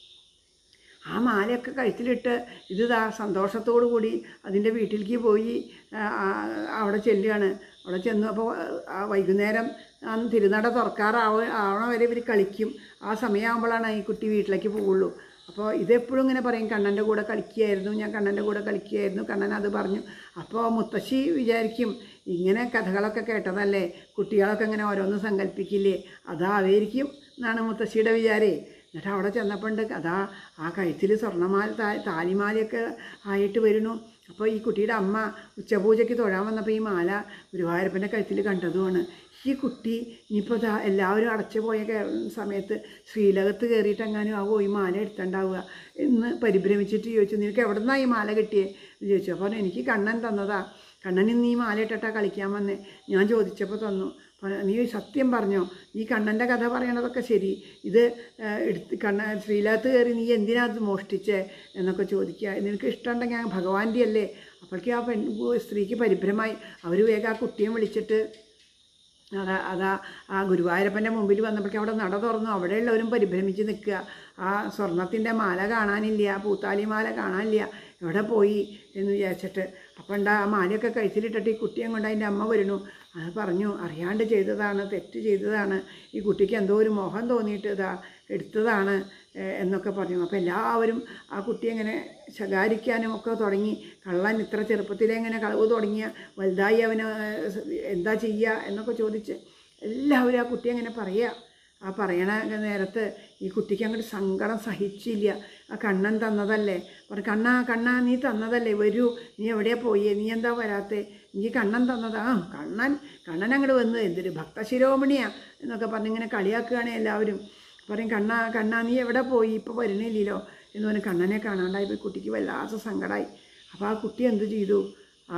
ആ മാലയൊക്കെ കഴുത്തിലിട്ട് ഇത് ദാ സന്തോഷത്തോടു കൂടി അതിൻ്റെ വീട്ടിലേക്ക് പോയി ആ, ആ, അവിടെ ചെല്ലുകയാണ് അവിടെ ചെന്നു അപ്പോൾ ആ വൈകുന്നേരം ആ തിരുനട തുറക്കാറാവ ആവണ വരെ ഇവർ കളിക്കും ആ സമയമാകുമ്പോഴാണ് ഈ കുട്ടി വീട്ടിലേക്ക് പോവുള്ളൂ അപ്പോൾ ഇതെപ്പോഴും ഇങ്ങനെ പറയും കണ്ണൻ്റെ കൂടെ കളിക്കുകയായിരുന്നു ഞാൻ കണ്ണൻ്റെ കൂടെ കളിക്കുകയായിരുന്നു കണ്ണൻ അത് പറഞ്ഞു അപ്പോൾ മുത്തശ്ശി വിചാരിക്കും ഇങ്ങനെ കഥകളൊക്കെ കേട്ടതല്ലേ കുട്ടികളൊക്കെ ഇങ്ങനെ ഓരോന്ന് സങ്കല്പിക്കില്ലേ അതാവേരിക്കും എന്നാണ് മുത്തശ്ശിയുടെ വിചാരേ എന്നിട്ട് അവിടെ ചെന്നപ്പോണ്ട് അതാ ആ കഴുത്തിൽ സ്വർണ്ണമാല താ താലിമാലയൊക്കെ ആയിട്ട് വരുന്നു അപ്പോൾ ഈ കുട്ടിയുടെ അമ്മ ഉച്ചപൂജയ്ക്ക് തൊഴാൻ വന്നപ്പോൾ ഈ മാല ഗുരുവായൂരപ്പൻ്റെ കഴുത്തിൽ കണ്ടതുമാണ് ഈ കുട്ടി ഇനിയിപ്പോൾ ദാ എല്ലാവരും അടച്ചു പോയ കേ- സമയത്ത് ശ്രീലകത്ത് കയറിയിട്ട് എങ്ങാനും ആവോ ഈ മാല എടുത്തുണ്ടാവുക എന്ന് പരിഭ്രമിച്ചിട്ട് ചോദിച്ചു നിനക്ക് എവിടെ നിന്നാണ് ഈ മാല കിട്ടിയേ എന്ന് ചോദിച്ചു അപ്പോൾ എനിക്ക് കണ്ണൻ തന്നതാ കണ്ണൻ ഇന്ന് ഈ മാല ഇട്ടിട്ടാ കളിക്കാൻ വന്നേ ഞാൻ ചോദിച്ചപ്പോൾ തന്നു പ- നീ സത്യം പറഞ്ഞോ നീ കണ്ണൻ്റെ കഥ പറയണതൊക്കെ ശരി ഇത് ആ, എടുത്ത് കണ്ണ ശ്രീലകത്ത് കയറി നീ എന്തിനാ അത് മോഷ്ടിച്ചേ എന്നൊക്കെ ചോദിക്കുക നിനക്ക് ഇഷ്ടമുണ്ടെങ്കിൽ ആ ഭഗവാന്റെ അല്ലേ അപ്പോഴേക്കും ആ പെൺ സ്ത്രീക്ക് പരിഭ്രമായി അവർ വേഗം ആ കുട്ടിയെ വിളിച്ചിട്ട് അതാ അതാ ആ ഗുരുവായൂരപ്പൻ്റെ മുമ്പിൽ വന്നപ്പോഴേക്കും അവിടെ നട തുറന്നു അവിടെയുള്ളവരും പരിഭ്രമിച്ച് നിൽക്കുക ആ സ്വർണത്തിൻ്റെ മാല കാണാനില്ല പൂത്താലി മാല കാണാനില്ല എവിടെ പോയി എന്ന് വിചാരിച്ചിട്ട് അപ്പം ഉണ്ടാ ആ മാലയൊക്കെ കഴുത്തിലിട്ടിട്ട് ഈ കുട്ടിയെ കൊണ്ട് അതിൻ്റെ അമ്മ വരുന്നു അത് പറഞ്ഞു അറിയാണ്ട് ചെയ്തതാണ് തെറ്റ് ചെയ്തതാണ് ഈ കുട്ടിക്ക് എന്തോ ഒരു മോഹം തോന്നിയിട്ട് ഇതാ എടുത്തതാണ് ഏഹ് എന്നൊക്കെ പറഞ്ഞു അപ്പോൾ എല്ലാവരും ആ കുട്ടിയെ ഇങ്ങനെ ശകാരിക്കാനും ഒക്കെ തുടങ്ങി കള്ളൻ ഇത്ര ചെറുപ്പത്തിലേ ഇങ്ങനെ കളവ് തുടങ്ങിയ വലുതായി അവന് ഏഹ് എന്താ ചെയ്യുക എന്നൊക്കെ ചോദിച്ച് എല്ലാവരും ആ കുട്ടിയെ അങ്ങനെ പറയുക ആ പറയണ നേരത്ത് ഈ കുട്ടിക്ക് അങ്ങോട്ട് സങ്കടം സഹിച്ചില്ല ആ കണ്ണൻ തന്നതല്ലേ പറഞ്ഞു കണ്ണാ കണ്ണാ നീ തന്നതല്ലേ വരൂ നീ എവിടെയാ പോയേ നീ എന്താ വരാത്തെ നീ കണ്ണൻ തന്നതാ ആ കണ്ണൻ കണ്ണൻ അങ്ങോട്ട് വന്നു എന്തൊരു ഭക്തശിരോമണിയാ എന്നൊക്കെ പറഞ്ഞിങ്ങനെ കളിയാക്കുകയാണ് എല്ലാവരും പറയും കണ്ണാ കണ്ണാ നീ എവിടെ പോയി ഇപ്പോൾ വരുന്നില്ലല്ലോ എന്ന് പറഞ്ഞ് കണ്ണനെ കാണാണ്ടായി പോയി കുട്ടിക്ക് വല്ലാത്ത സങ്കടമായി അപ്പോൾ ആ കുട്ടി എന്ത് ചെയ്തു ആ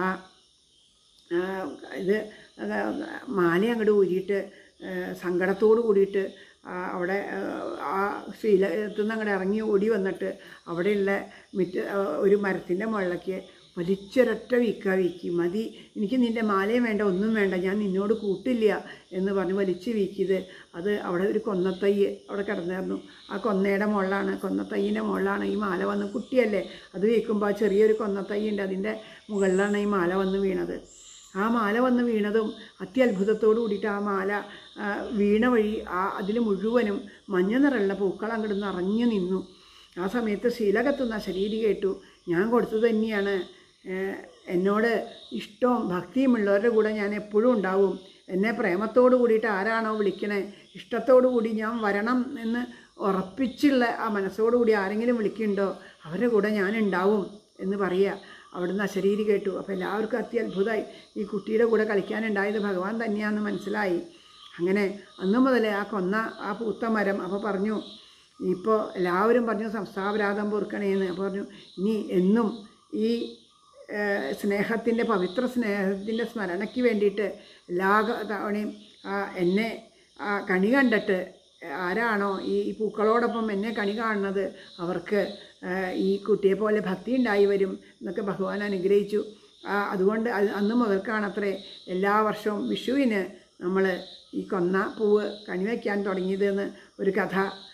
ആ, ഇത് മാല അങ്ങോട്ട് ഊരിയിട്ട് ആ, സങ്കടത്തോട് കൂടിയിട്ട് ആ, അവിടെ ആ, ആ ശീലത്തിൽ നിന്ന് അങ്ങോട്ട് ഇറങ്ങി ഓടി വന്നിട്ട് അവിടെയുള്ള മിറ്റ് ആ, ഒരു മരത്തിൻ്റെ മുകളിലേക്ക് വലിച്ചൊരൊറ്റ വീക്ക വീക്കി മതി എനിക്ക് നിൻ്റെ മാലയും വേണ്ട ഒന്നും വേണ്ട ഞാൻ നിന്നോട് കൂട്ടില്ല എന്ന് പറഞ്ഞ് വലിച്ച് വീക്കിയത് അത് അവിടെ ഒരു കൊന്നത്തൈ അവിടെ കിടന്നായിരുന്നു ആ കൊന്നയുടെ മുകളിലാണ് കൊന്നത്തൈയിൻ്റെ മുകളിലാണ് ഈ മാല വന്ന് കുട്ടിയല്ലേ അത് വീക്കുമ്പോൾ ആ ചെറിയൊരു കൊന്നത്തൈ ഉണ്ട് അതിൻ്റെ മുകളിലാണ് ഈ മാല വന്ന് വീണത് ആ മാല വന്ന് വീണതും അത്യത്ഭുതത്തോടു കൂടിയിട്ട് ആ മാല ആ, വീണ വഴി ആ അതിൽ മുഴുവനും മഞ്ഞ നിറമുള്ള പൂക്കൾ അങ്ങോട്ട് നിറഞ്ഞു നിന്നു ആ സമയത്ത് ശീല കത്തുന്ന ശരീരം കേട്ടു ഞാൻ കൊടുത്തത് തന്നെയാണ് ഏഹ്, എന്നോട് ഇഷ്ടവും ഭക്തിയുമുള്ളവരുടെ കൂടെ ഞാൻ എപ്പോഴും ഉണ്ടാവും എന്നെ പ്രേമത്തോട് കൂടിയിട്ട് ആരാണോ വിളിക്കണേ ഇഷ്ടത്തോടു കൂടി ഞാൻ വരണം എന്ന് ഉറപ്പിച്ചുള്ള ആ മനസ്സോടുകൂടി ആരെങ്കിലും വിളിക്കുന്നുണ്ടോ അവരുടെ കൂടെ ഞാൻ ഉണ്ടാവും എന്ന് പറയുക അവിടുന്ന് അശരീരി കേട്ടു അപ്പോൾ എല്ലാവർക്കും അത്യത്ഭുതമായി ഈ കുട്ടിയുടെ കൂടെ കളിക്കാനുണ്ടായത് ഭഗവാൻ തന്നെയാണെന്ന് മനസ്സിലായി അങ്ങനെ അന്നു മുതൽ ആ കൊന്ന ആ പൂത്ത മരം അപ്പോൾ പറഞ്ഞു ഇപ്പോൾ എല്ലാവരും പറഞ്ഞു സംസ്ഥാപരാധം പൊറുക്കണേന്ന് അപ്പോൾ പറഞ്ഞു ഇനി എന്നും ഈ സ്നേഹത്തിൻ്റെ പവിത്ര സ്നേഹത്തിൻ്റെ സ്മരണയ്ക്ക് വേണ്ടിയിട്ട് എല്ലാ ക- തവണയും ആ, എന്നെ ആ കണി കണ്ടിട്ട് ആരാണോ ഈ ഈ പൂക്കളോടൊപ്പം എന്നെ കണി കാണുന്നത് അവർക്ക് ആ, ഈ കുട്ടിയെ പോലെ ഭക്തി ഉണ്ടായി വരും എന്നൊക്കെ ഭഗവാൻ അനുഗ്രഹിച്ചു ആ, അതുകൊണ്ട് അത് അന്ന് മുതൽക്കാണത്രേ എല്ലാ വർഷവും വിഷുവിന് നമ്മൾ ഈ കൊന്ന പൂവ് കണിവയ്ക്കാൻ തുടങ്ങിയതെന്ന് ഒരു കഥ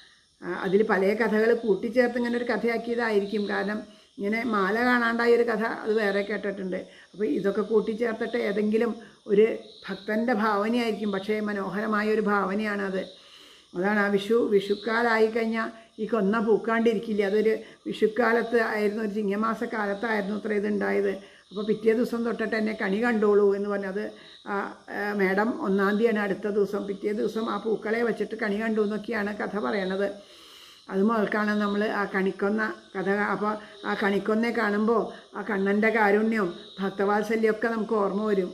അതിൽ പല കഥകൾ കൂട്ടിച്ചേർത്ത് ഇങ്ങനെ ഒരു കഥയാക്കിയതായിരിക്കും കാരണം ഇങ്ങനെ മാല കാണാണ്ടായ ഒരു കഥ അത് വേറെ കേട്ടിട്ടുണ്ട് അപ്പോൾ ഇതൊക്കെ കൂട്ടിച്ചേർത്തിട്ട് ഏതെങ്കിലും ഒരു ഭക്തൻ്റെ ഭാവനയായിരിക്കും പക്ഷേ മനോഹരമായ ഒരു ഭാവനയാണത് അതാണ് ആ വിഷു വിഷുക്കാലായി കഴിഞ്ഞാൽ ഈ കൊന്ന പൂക്കാണ്ടിരിക്കില്ല അതൊരു വിഷുക്കാലത്ത് ആയിരുന്നു ഒരു ചിങ്ങമാസ കാലത്തായിരുന്നു അത്ര ഇതുണ്ടായത് അപ്പോൾ പിറ്റേ ദിവസം തൊട്ടിട്ട് എന്നെ കണി കണ്ടോളൂ എന്ന് പറഞ്ഞത് ആ, ആ, മേഡം ഒന്നാം തീയതിയാണ് അടുത്ത ദിവസം പിറ്റേ ദിവസം ആ പൂക്കളെ വെച്ചിട്ട് കണി കണ്ടു എന്നൊക്കെയാണ് കഥ പറയണത് അത് മുതൽക്കാണ് നമ്മൾ ആ കണിക്കൊന്ന കഥ അപ്പോൾ ആ കണിക്കൊന്നെ കാണുമ്പോൾ ആ കണ്ണൻ്റെ കാരുണ്യവും ഭക്തവാത്സല്യമൊക്കെ നമുക്ക് ഓർമ്മ വരും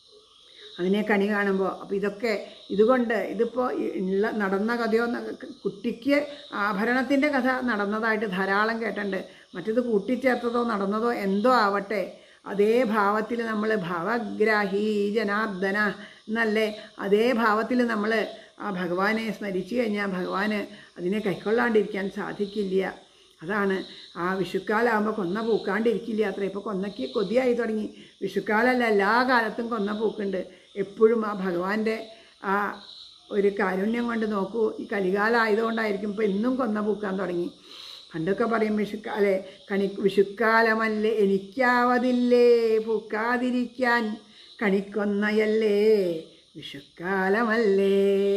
അതിനെ കണി കാണുമ്പോൾ അപ്പോൾ ഇതൊക്കെ ഇതുകൊണ്ട് ഇതിപ്പോൾ ഉള്ള നടന്ന കഥയോ ന- കുട്ടിക്ക് ആഭരണത്തിൻ്റെ കഥ നടന്നതായിട്ട് ധാരാളം കേട്ടിട്ടുണ്ട് മറ്റത് കൂട്ടിച്ചേർത്തതോ നടന്നതോ എന്തോ ആവട്ടെ അതേ ഭാവത്തിൽ നമ്മൾ ഭാവഗ്രാഹി ജനാർദ്ദന എന്നല്ലേ അതേ ഭാവത്തിൽ നമ്മൾ ആ ഭഗവാനെ സ്മരിച്ചു കഴിഞ്ഞാൽ ഭഗവാന് അതിനെ കൈക്കൊള്ളാണ്ടിരിക്കാൻ സാധിക്കില്ല അതാണ് ആ വിഷുക്കാലാകുമ്പോൾ കൊന്ന പൂക്കാണ്ടിരിക്കില്ല അത്ര ഇപ്പോൾ കൊന്നയ്ക്ക് കൊതിയായി തുടങ്ങി വിഷുക്കാലല്ല എല്ലാ കാലത്തും കൊന്ന പൂക്കുണ്ട് എപ്പോഴും ആ ഭഗവാന്റെ ആ ഒരു കാരുണ്യം കൊണ്ട് നോക്കൂ ഈ കലികാലമായതുകൊണ്ടായിരിക്കും ഇപ്പോൾ എന്നും കൊന്ന പൂക്കാൻ തുടങ്ങി പണ്ടൊക്കെ പറയും വിഷുക്കാലെ കണി വിഷുക്കാലമല്ലേ എനിക്കാവതില്ലേ പൂക്കാതിരിക്കാൻ കണിക്കൊന്നയല്ലേ വിഷുക്കാലമല്ലേ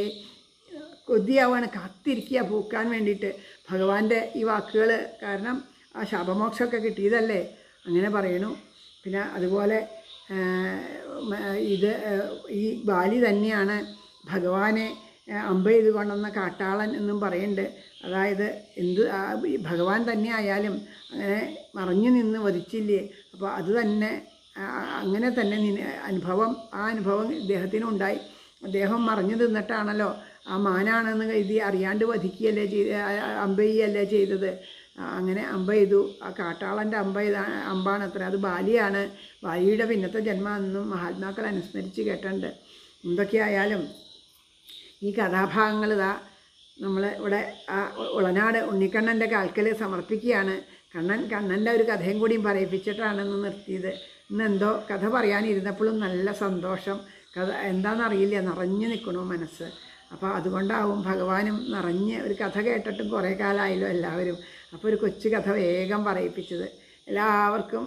കൊതിയാവാണ് കാത്തിരിക്കുക പൂക്കാൻ വേണ്ടിയിട്ട് ഭഗവാന്റെ ഈ വാക്കുകൾ കാരണം ആ ശാപമോക്ഷമൊക്കെ കിട്ടിയതല്ലേ അങ്ങനെ പറയണു പിന്നെ അതുപോലെ ആ, മ- ഇത് ആ, ഈ ബാലി തന്നെയാണ് ഭഗവാനെ ആ, അമ്പ ചെയ്ത് കൊണ്ടുവന്ന കാട്ടാളൻ എന്നും പറയുന്നുണ്ട് അതായത് എന്ത് ആ, ഈ ഭഗവാൻ തന്നെ ആയാലും അങ്ങനെ മറഞ്ഞു നിന്ന് വധിച്ചില്ലേ അപ്പോൾ അത് തന്നെ ആ, അങ്ങനെ തന്നെ നിന- അനുഭവം ആ അനുഭവം ഇദ്ദേഹത്തിനും ഉണ്ടായി അദ്ദേഹം മറിഞ്ഞു നിന്നിട്ടാണല്ലോ ആ മാനാണെന്ന് കരുതി അറിയാണ്ട് വധിക്കുകയല്ലേ ചെയ്ത് അമ്പ ചെയ്യുകയല്ലേ ചെയ്തത് ആ, അങ്ങനെ അമ്പ ചെയ്തു ആ കാട്ടാളൻ്റെ അമ്പ ചെയ്ത അമ്പാണ് അത്ര അത് ബാലിയാണ് ബാലിയുടെ പിന്നത്തെ ജന്മം എന്നും മഹാത്മാക്കൾ അനുസ്മരിച്ച് കേട്ടിട്ടുണ്ട് എന്തൊക്കെയായാലും ഈ കഥാഭാഗങ്ങൾ ഇതാ നമ്മൾ ഇവിടെ ആ ഉളനാട് ഉണ്ണിക്കണ്ണൻ്റെ കാൽക്കൽ സമർപ്പിക്കുകയാണ് കണ്ണൻ കണ്ണൻ്റെ ഒരു കഥയും കൂടിയും പറയിപ്പിച്ചിട്ടാണ് ഇന്ന് നിർത്തിയത് ഇന്ന് എന്തോ കഥ പറയാനിരുന്നപ്പോഴും നല്ല സന്തോഷം കഥ എന്താണെന്നറിയില്ല നിറഞ്ഞു നിൽക്കണു മനസ്സ് അപ്പോൾ അതുകൊണ്ടാവും ഭഗവാനും നിറഞ്ഞ് ഒരു കഥ കേട്ടിട്ടും കുറേ കാലമായല്ലോ എല്ലാവരും അപ്പോൾ ഒരു കൊച്ചു കഥ വേഗം പറയിപ്പിച്ചത് എല്ലാവർക്കും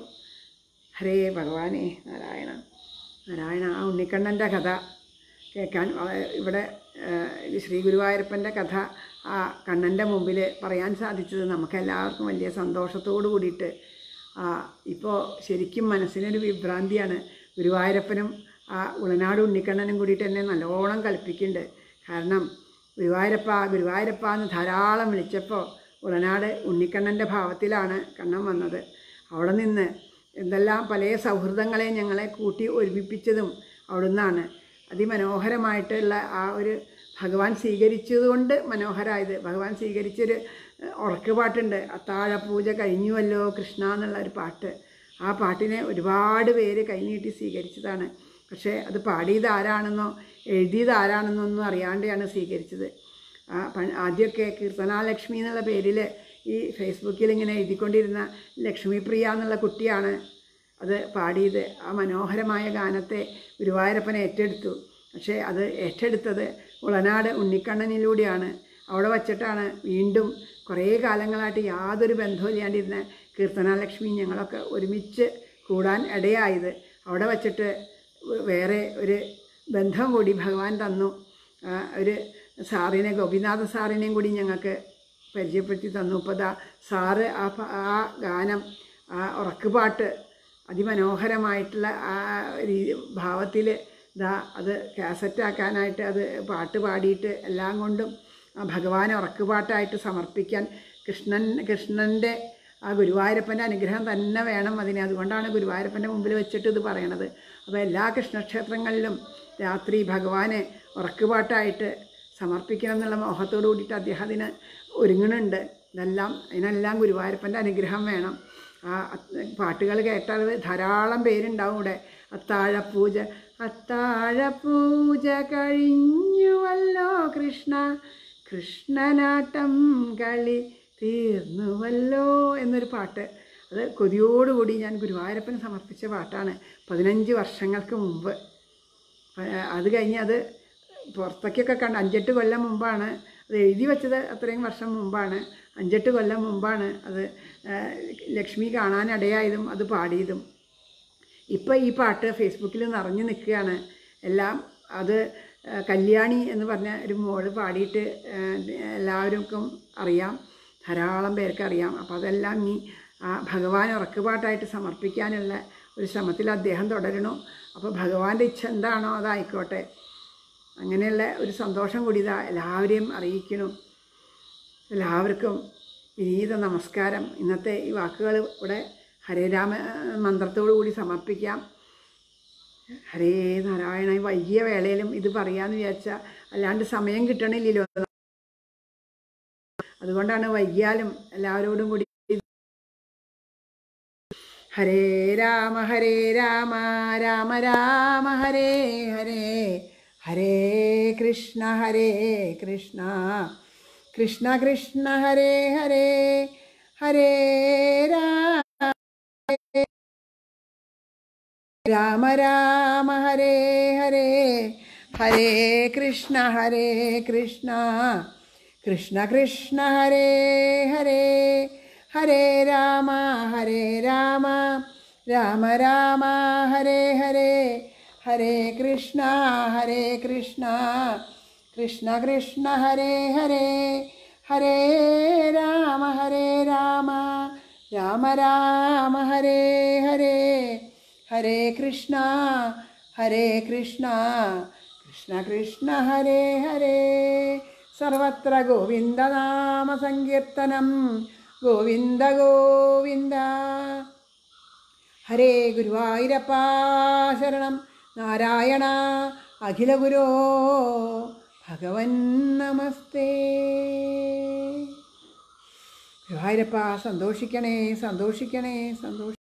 ഹരേ ഭഗവാനേ നാരായണ നാരായണ ആ ഉണ്ണിക്കണ്ണൻ്റെ കഥ കേൾക്കാൻ വള- ഇവിടെ ആ, ഈ ശ്രീ ഗുരുവായൂരപ്പൻ്റെ കഥ ആ കണ്ണൻ്റെ മുമ്പിൽ പറയാൻ സാധിച്ചത് നമുക്കെല്ലാവർക്കും വലിയ സന്തോഷത്തോടു കൂടിയിട്ട് ആ ഇപ്പോൾ ശരിക്കും മനസ്സിനൊരു വിഭ്രാന്തിയാണ് ഗുരുവായൂരപ്പനും ആ ഉളനാട് ഉണ്ണിക്കണ്ണനും കൂടിയിട്ട് എന്നെ നല്ലോണം കളിപ്പിക്കുന്നുണ്ട് കാരണം ഗുരുവായൂരപ്പ ഗുരുവായൂരപ്പ എന്ന് ധാരാളം വിളിച്ചപ്പോൾ ഉളനാട് ഉണ്ണിക്കണ്ണൻ്റെ ഭാവത്തിലാണ് കണ്ണൻ വന്നത് അവിടെ നിന്ന് എന്തെല്ലാം പല സൗഹൃദങ്ങളെ ഞങ്ങളെ കൂട്ടി ഒരുമിപ്പിച്ചതും അവിടുന്നാണ് അതിമനോഹരമായിട്ടുള്ള ആ ഒരു ഭഗവാൻ സ്വീകരിച്ചതുകൊണ്ട് മനോഹരമായത് ഭഗവാൻ സ്വീകരിച്ചൊരു ഏഹ്, ഉറക്ക് പാട്ടുണ്ട് അത്താഴ പൂജ കഴിഞ്ഞുവല്ലോ കൃഷ്ണ എന്നുള്ള ഒരു പാട്ട് ആ പാട്ടിനെ ഒരുപാട് പേര് കൈനീട്ടി സ്വീകരിച്ചതാണ് പക്ഷേ അത് പാടിയത് ആരാണെന്നോ എഴുതിയത് ആരാണെന്നോ ഒന്നും അറിയാതെയാണ് സ്വീകരിച്ചത് ആ പ- ആദ്യമൊക്കെ കീർത്തനാലക്ഷ്മി എന്നുള്ള പേരിൽ ഈ ഫേസ്ബുക്കിൽ ഇങ്ങനെ എഴുതിക്കൊണ്ടിരുന്ന ലക്ഷ്മി പ്രിയ എന്നുള്ള കുട്ടിയാണ് അത് പാടിയത് ആ മനോഹരമായ ഗാനത്തെ ഗുരുവായൂരപ്പൻ ഏറ്റെടുത്തു പക്ഷേ അത് ഏറ്റെടുത്തത് ഉളനാട് ഉണ്ണിക്കണ്ണനിലൂടെയാണ് അവിടെ വച്ചിട്ടാണ് വീണ്ടും കുറേ കാലങ്ങളായിട്ട് യാതൊരു ബന്ധവും ഇല്ലാണ്ടിരുന്ന കീർത്തനാലക്ഷ്മി ഞങ്ങളൊക്കെ ഒരുമിച്ച് കൂടാൻ ഇടയായത് അവിടെ വച്ചിട്ട് വേറെ ഒരു ബന്ധം കൂടി ഭഗവാൻ തന്നു ആ, ഒരു സാറിനെ ഗോപിനാഥ സാറിനെയും കൂടി ഞങ്ങൾക്ക് പരിചയപ്പെടുത്തി തന്നു ഇപ്പോൾ ദാ സാറ് ആ പ- ആ ഗാനം ആ ഉറക്കുപാട്ട് അതിമനോഹരമായിട്ടുള്ള ആ രീ ഭാവത്തിൽ ദാ അത് കാസറ്റാക്കാനായിട്ട് അത് പാട്ട് പാടിയിട്ട് എല്ലാം കൊണ്ടും ആ ഭഗവാനെ ഉറക്കുപാട്ടായിട്ട് സമർപ്പിക്കാൻ കൃഷ്ണൻ കൃഷ്ണൻ്റെ ആ ഗുരുവായൂരപ്പൻ്റെ അനുഗ്രഹം തന്നെ വേണം അതിന് അതുകൊണ്ടാണ് ഗുരുവായൂരപ്പൻ്റെ മുമ്പിൽ വെച്ചിട്ട് ഇത് പറയണത് അപ്പോൾ എല്ലാ കൃഷ്ണക്ഷേത്രങ്ങളിലും രാത്രി ഭഗവാനെ ഉറക്കുപാട്ടായിട്ട് സമർപ്പിക്കണം എന്നുള്ള മോഹത്തോടു കൂടിയിട്ട് അദ്ദേഹത്തിന് ഒരുങ്ങുന്നുണ്ട് ഇതെല്ലാം അതിനെല്ലാം ഗുരുവായൂരപ്പൻ്റെ അനുഗ്രഹം വേണം ആ അത് പാട്ടുകൾ കേട്ടാൽ ധാരാളം പേരുണ്ടാവും ഇവിടെ അത്താഴപ്പൂജ അത്താഴപൂജ കഴിഞ്ഞുവല്ലോ കൃഷ്ണ കൃഷ്ണനാട്ടം കളി തീർന്നുവല്ലോ എന്നൊരു പാട്ട് അത് കൊതിയോടുകൂടി ഞാൻ ഗുരുവായൂരപ്പന് സമർപ്പിച്ച പാട്ടാണ് പതിനഞ്ച് വർഷങ്ങൾക്ക് മുമ്പ് ആ, അത് കഴിഞ്ഞ് അത് പുറത്തേക്കൊക്കെ കണ്ട് അഞ്ചെട്ട് കൊല്ലം മുമ്പാണ് അത് എഴുതി വെച്ചത് അത്രയും വർഷം മുമ്പാണ് അഞ്ചെട്ട് കൊല്ലം മുമ്പാണ് അത് ആ, ലക്ഷ്മി കാണാനിടയായതും അത് പാടിയതും ഇപ്പോൾ ഈ പാട്ട് ഫേസ്ബുക്കിൽ നിറഞ്ഞു നിൽക്കുകയാണ് എല്ലാം അത് ആ, കല്യാണി എന്ന് പറഞ്ഞ ഒരു മോള് പാടിയിട്ട് ആ, എല്ലാവർക്കും അറിയാം ധാരാളം പേർക്ക് അറിയാം അപ്പോൾ അതെല്ലാം ഈ ആ ഭഗവാൻ ഉറക്കുപാട്ടായിട്ട് സമർപ്പിക്കാനുള്ള ഒരു ശ്രമത്തിൽ അദ്ദേഹം തുടരണു അപ്പോൾ ഭഗവാന്റെ ഇച്ഛ എന്താണോ അതായിക്കോട്ടെ അങ്ങനെയുള്ള ഒരു സന്തോഷം കൂടി ഇതാ എല്ലാവരെയും അറിയിക്കണം എല്ലാവർക്കും വിനീത നമസ്കാരം ഇന്നത്തെ ഈ വാക്കുകൾ ഇവിടെ ഹരേരാമ മന്ത്രത്തോടു കൂടി സമർപ്പിക്കാം ഹരേ നാരായണ ഈ വൈകിയ വേളയിലും ഇത് പറയാമെന്ന് വിചാരിച്ചാൽ അല്ലാണ്ട് സമയം കിട്ടണില്ലല്ലോ അതുകൊണ്ടാണ് വൈകിയാലും എല്ലാവരോടും കൂടി ഹരേ രാമ ഹരേ രാമ രാമ രാമ ഹരേ ഹരേ ഹരേ കൃഷ്ണ ഹരേ കൃഷ്ണ കൃഷ്ണ കൃഷ്ണ ഹരേ ഹരേ ഹരേ രാമ രാമ രാമ ഹരേ ഹരേ ഹരേ കൃഷ്ണ ഹരേ കൃഷ്ണ കൃഷ്ണ കൃഷ്ണ ഹരേ ഹരേ ഹരേ രാമ ഹരേ രാമ രാമ രാമ ഹരേ ഹരേ ഹരേ കൃഷ്ണ ഹരേ കൃഷ്ണ കൃഷ്ണ കൃഷ്ണ ഹരേ ഹരേ ഹരേ രാമ ഹരേ രാമ രാമ രാമ ഹരേ ഹരേ ഹരേ കൃഷ്ണ ഹരേ കൃഷ്ണ കൃഷ്ണ കൃഷ്ണ ഹരേ ഹരേ സർവത്ര ഗോവിന്ദനാമ സങ്കീർത്തനം ഗോവിന്ദ ഗോവിന്ദ ഹരേ ഗുരുവായൂരപ്പ ശരണം നാരായണ അഖില ഗുരോ ഭഗവൻ നമസ്തേ ഗുരുവായൂരപ്പ സന്തോഷിക്കണേ സന്തോഷിക്കണേ സന്തോഷ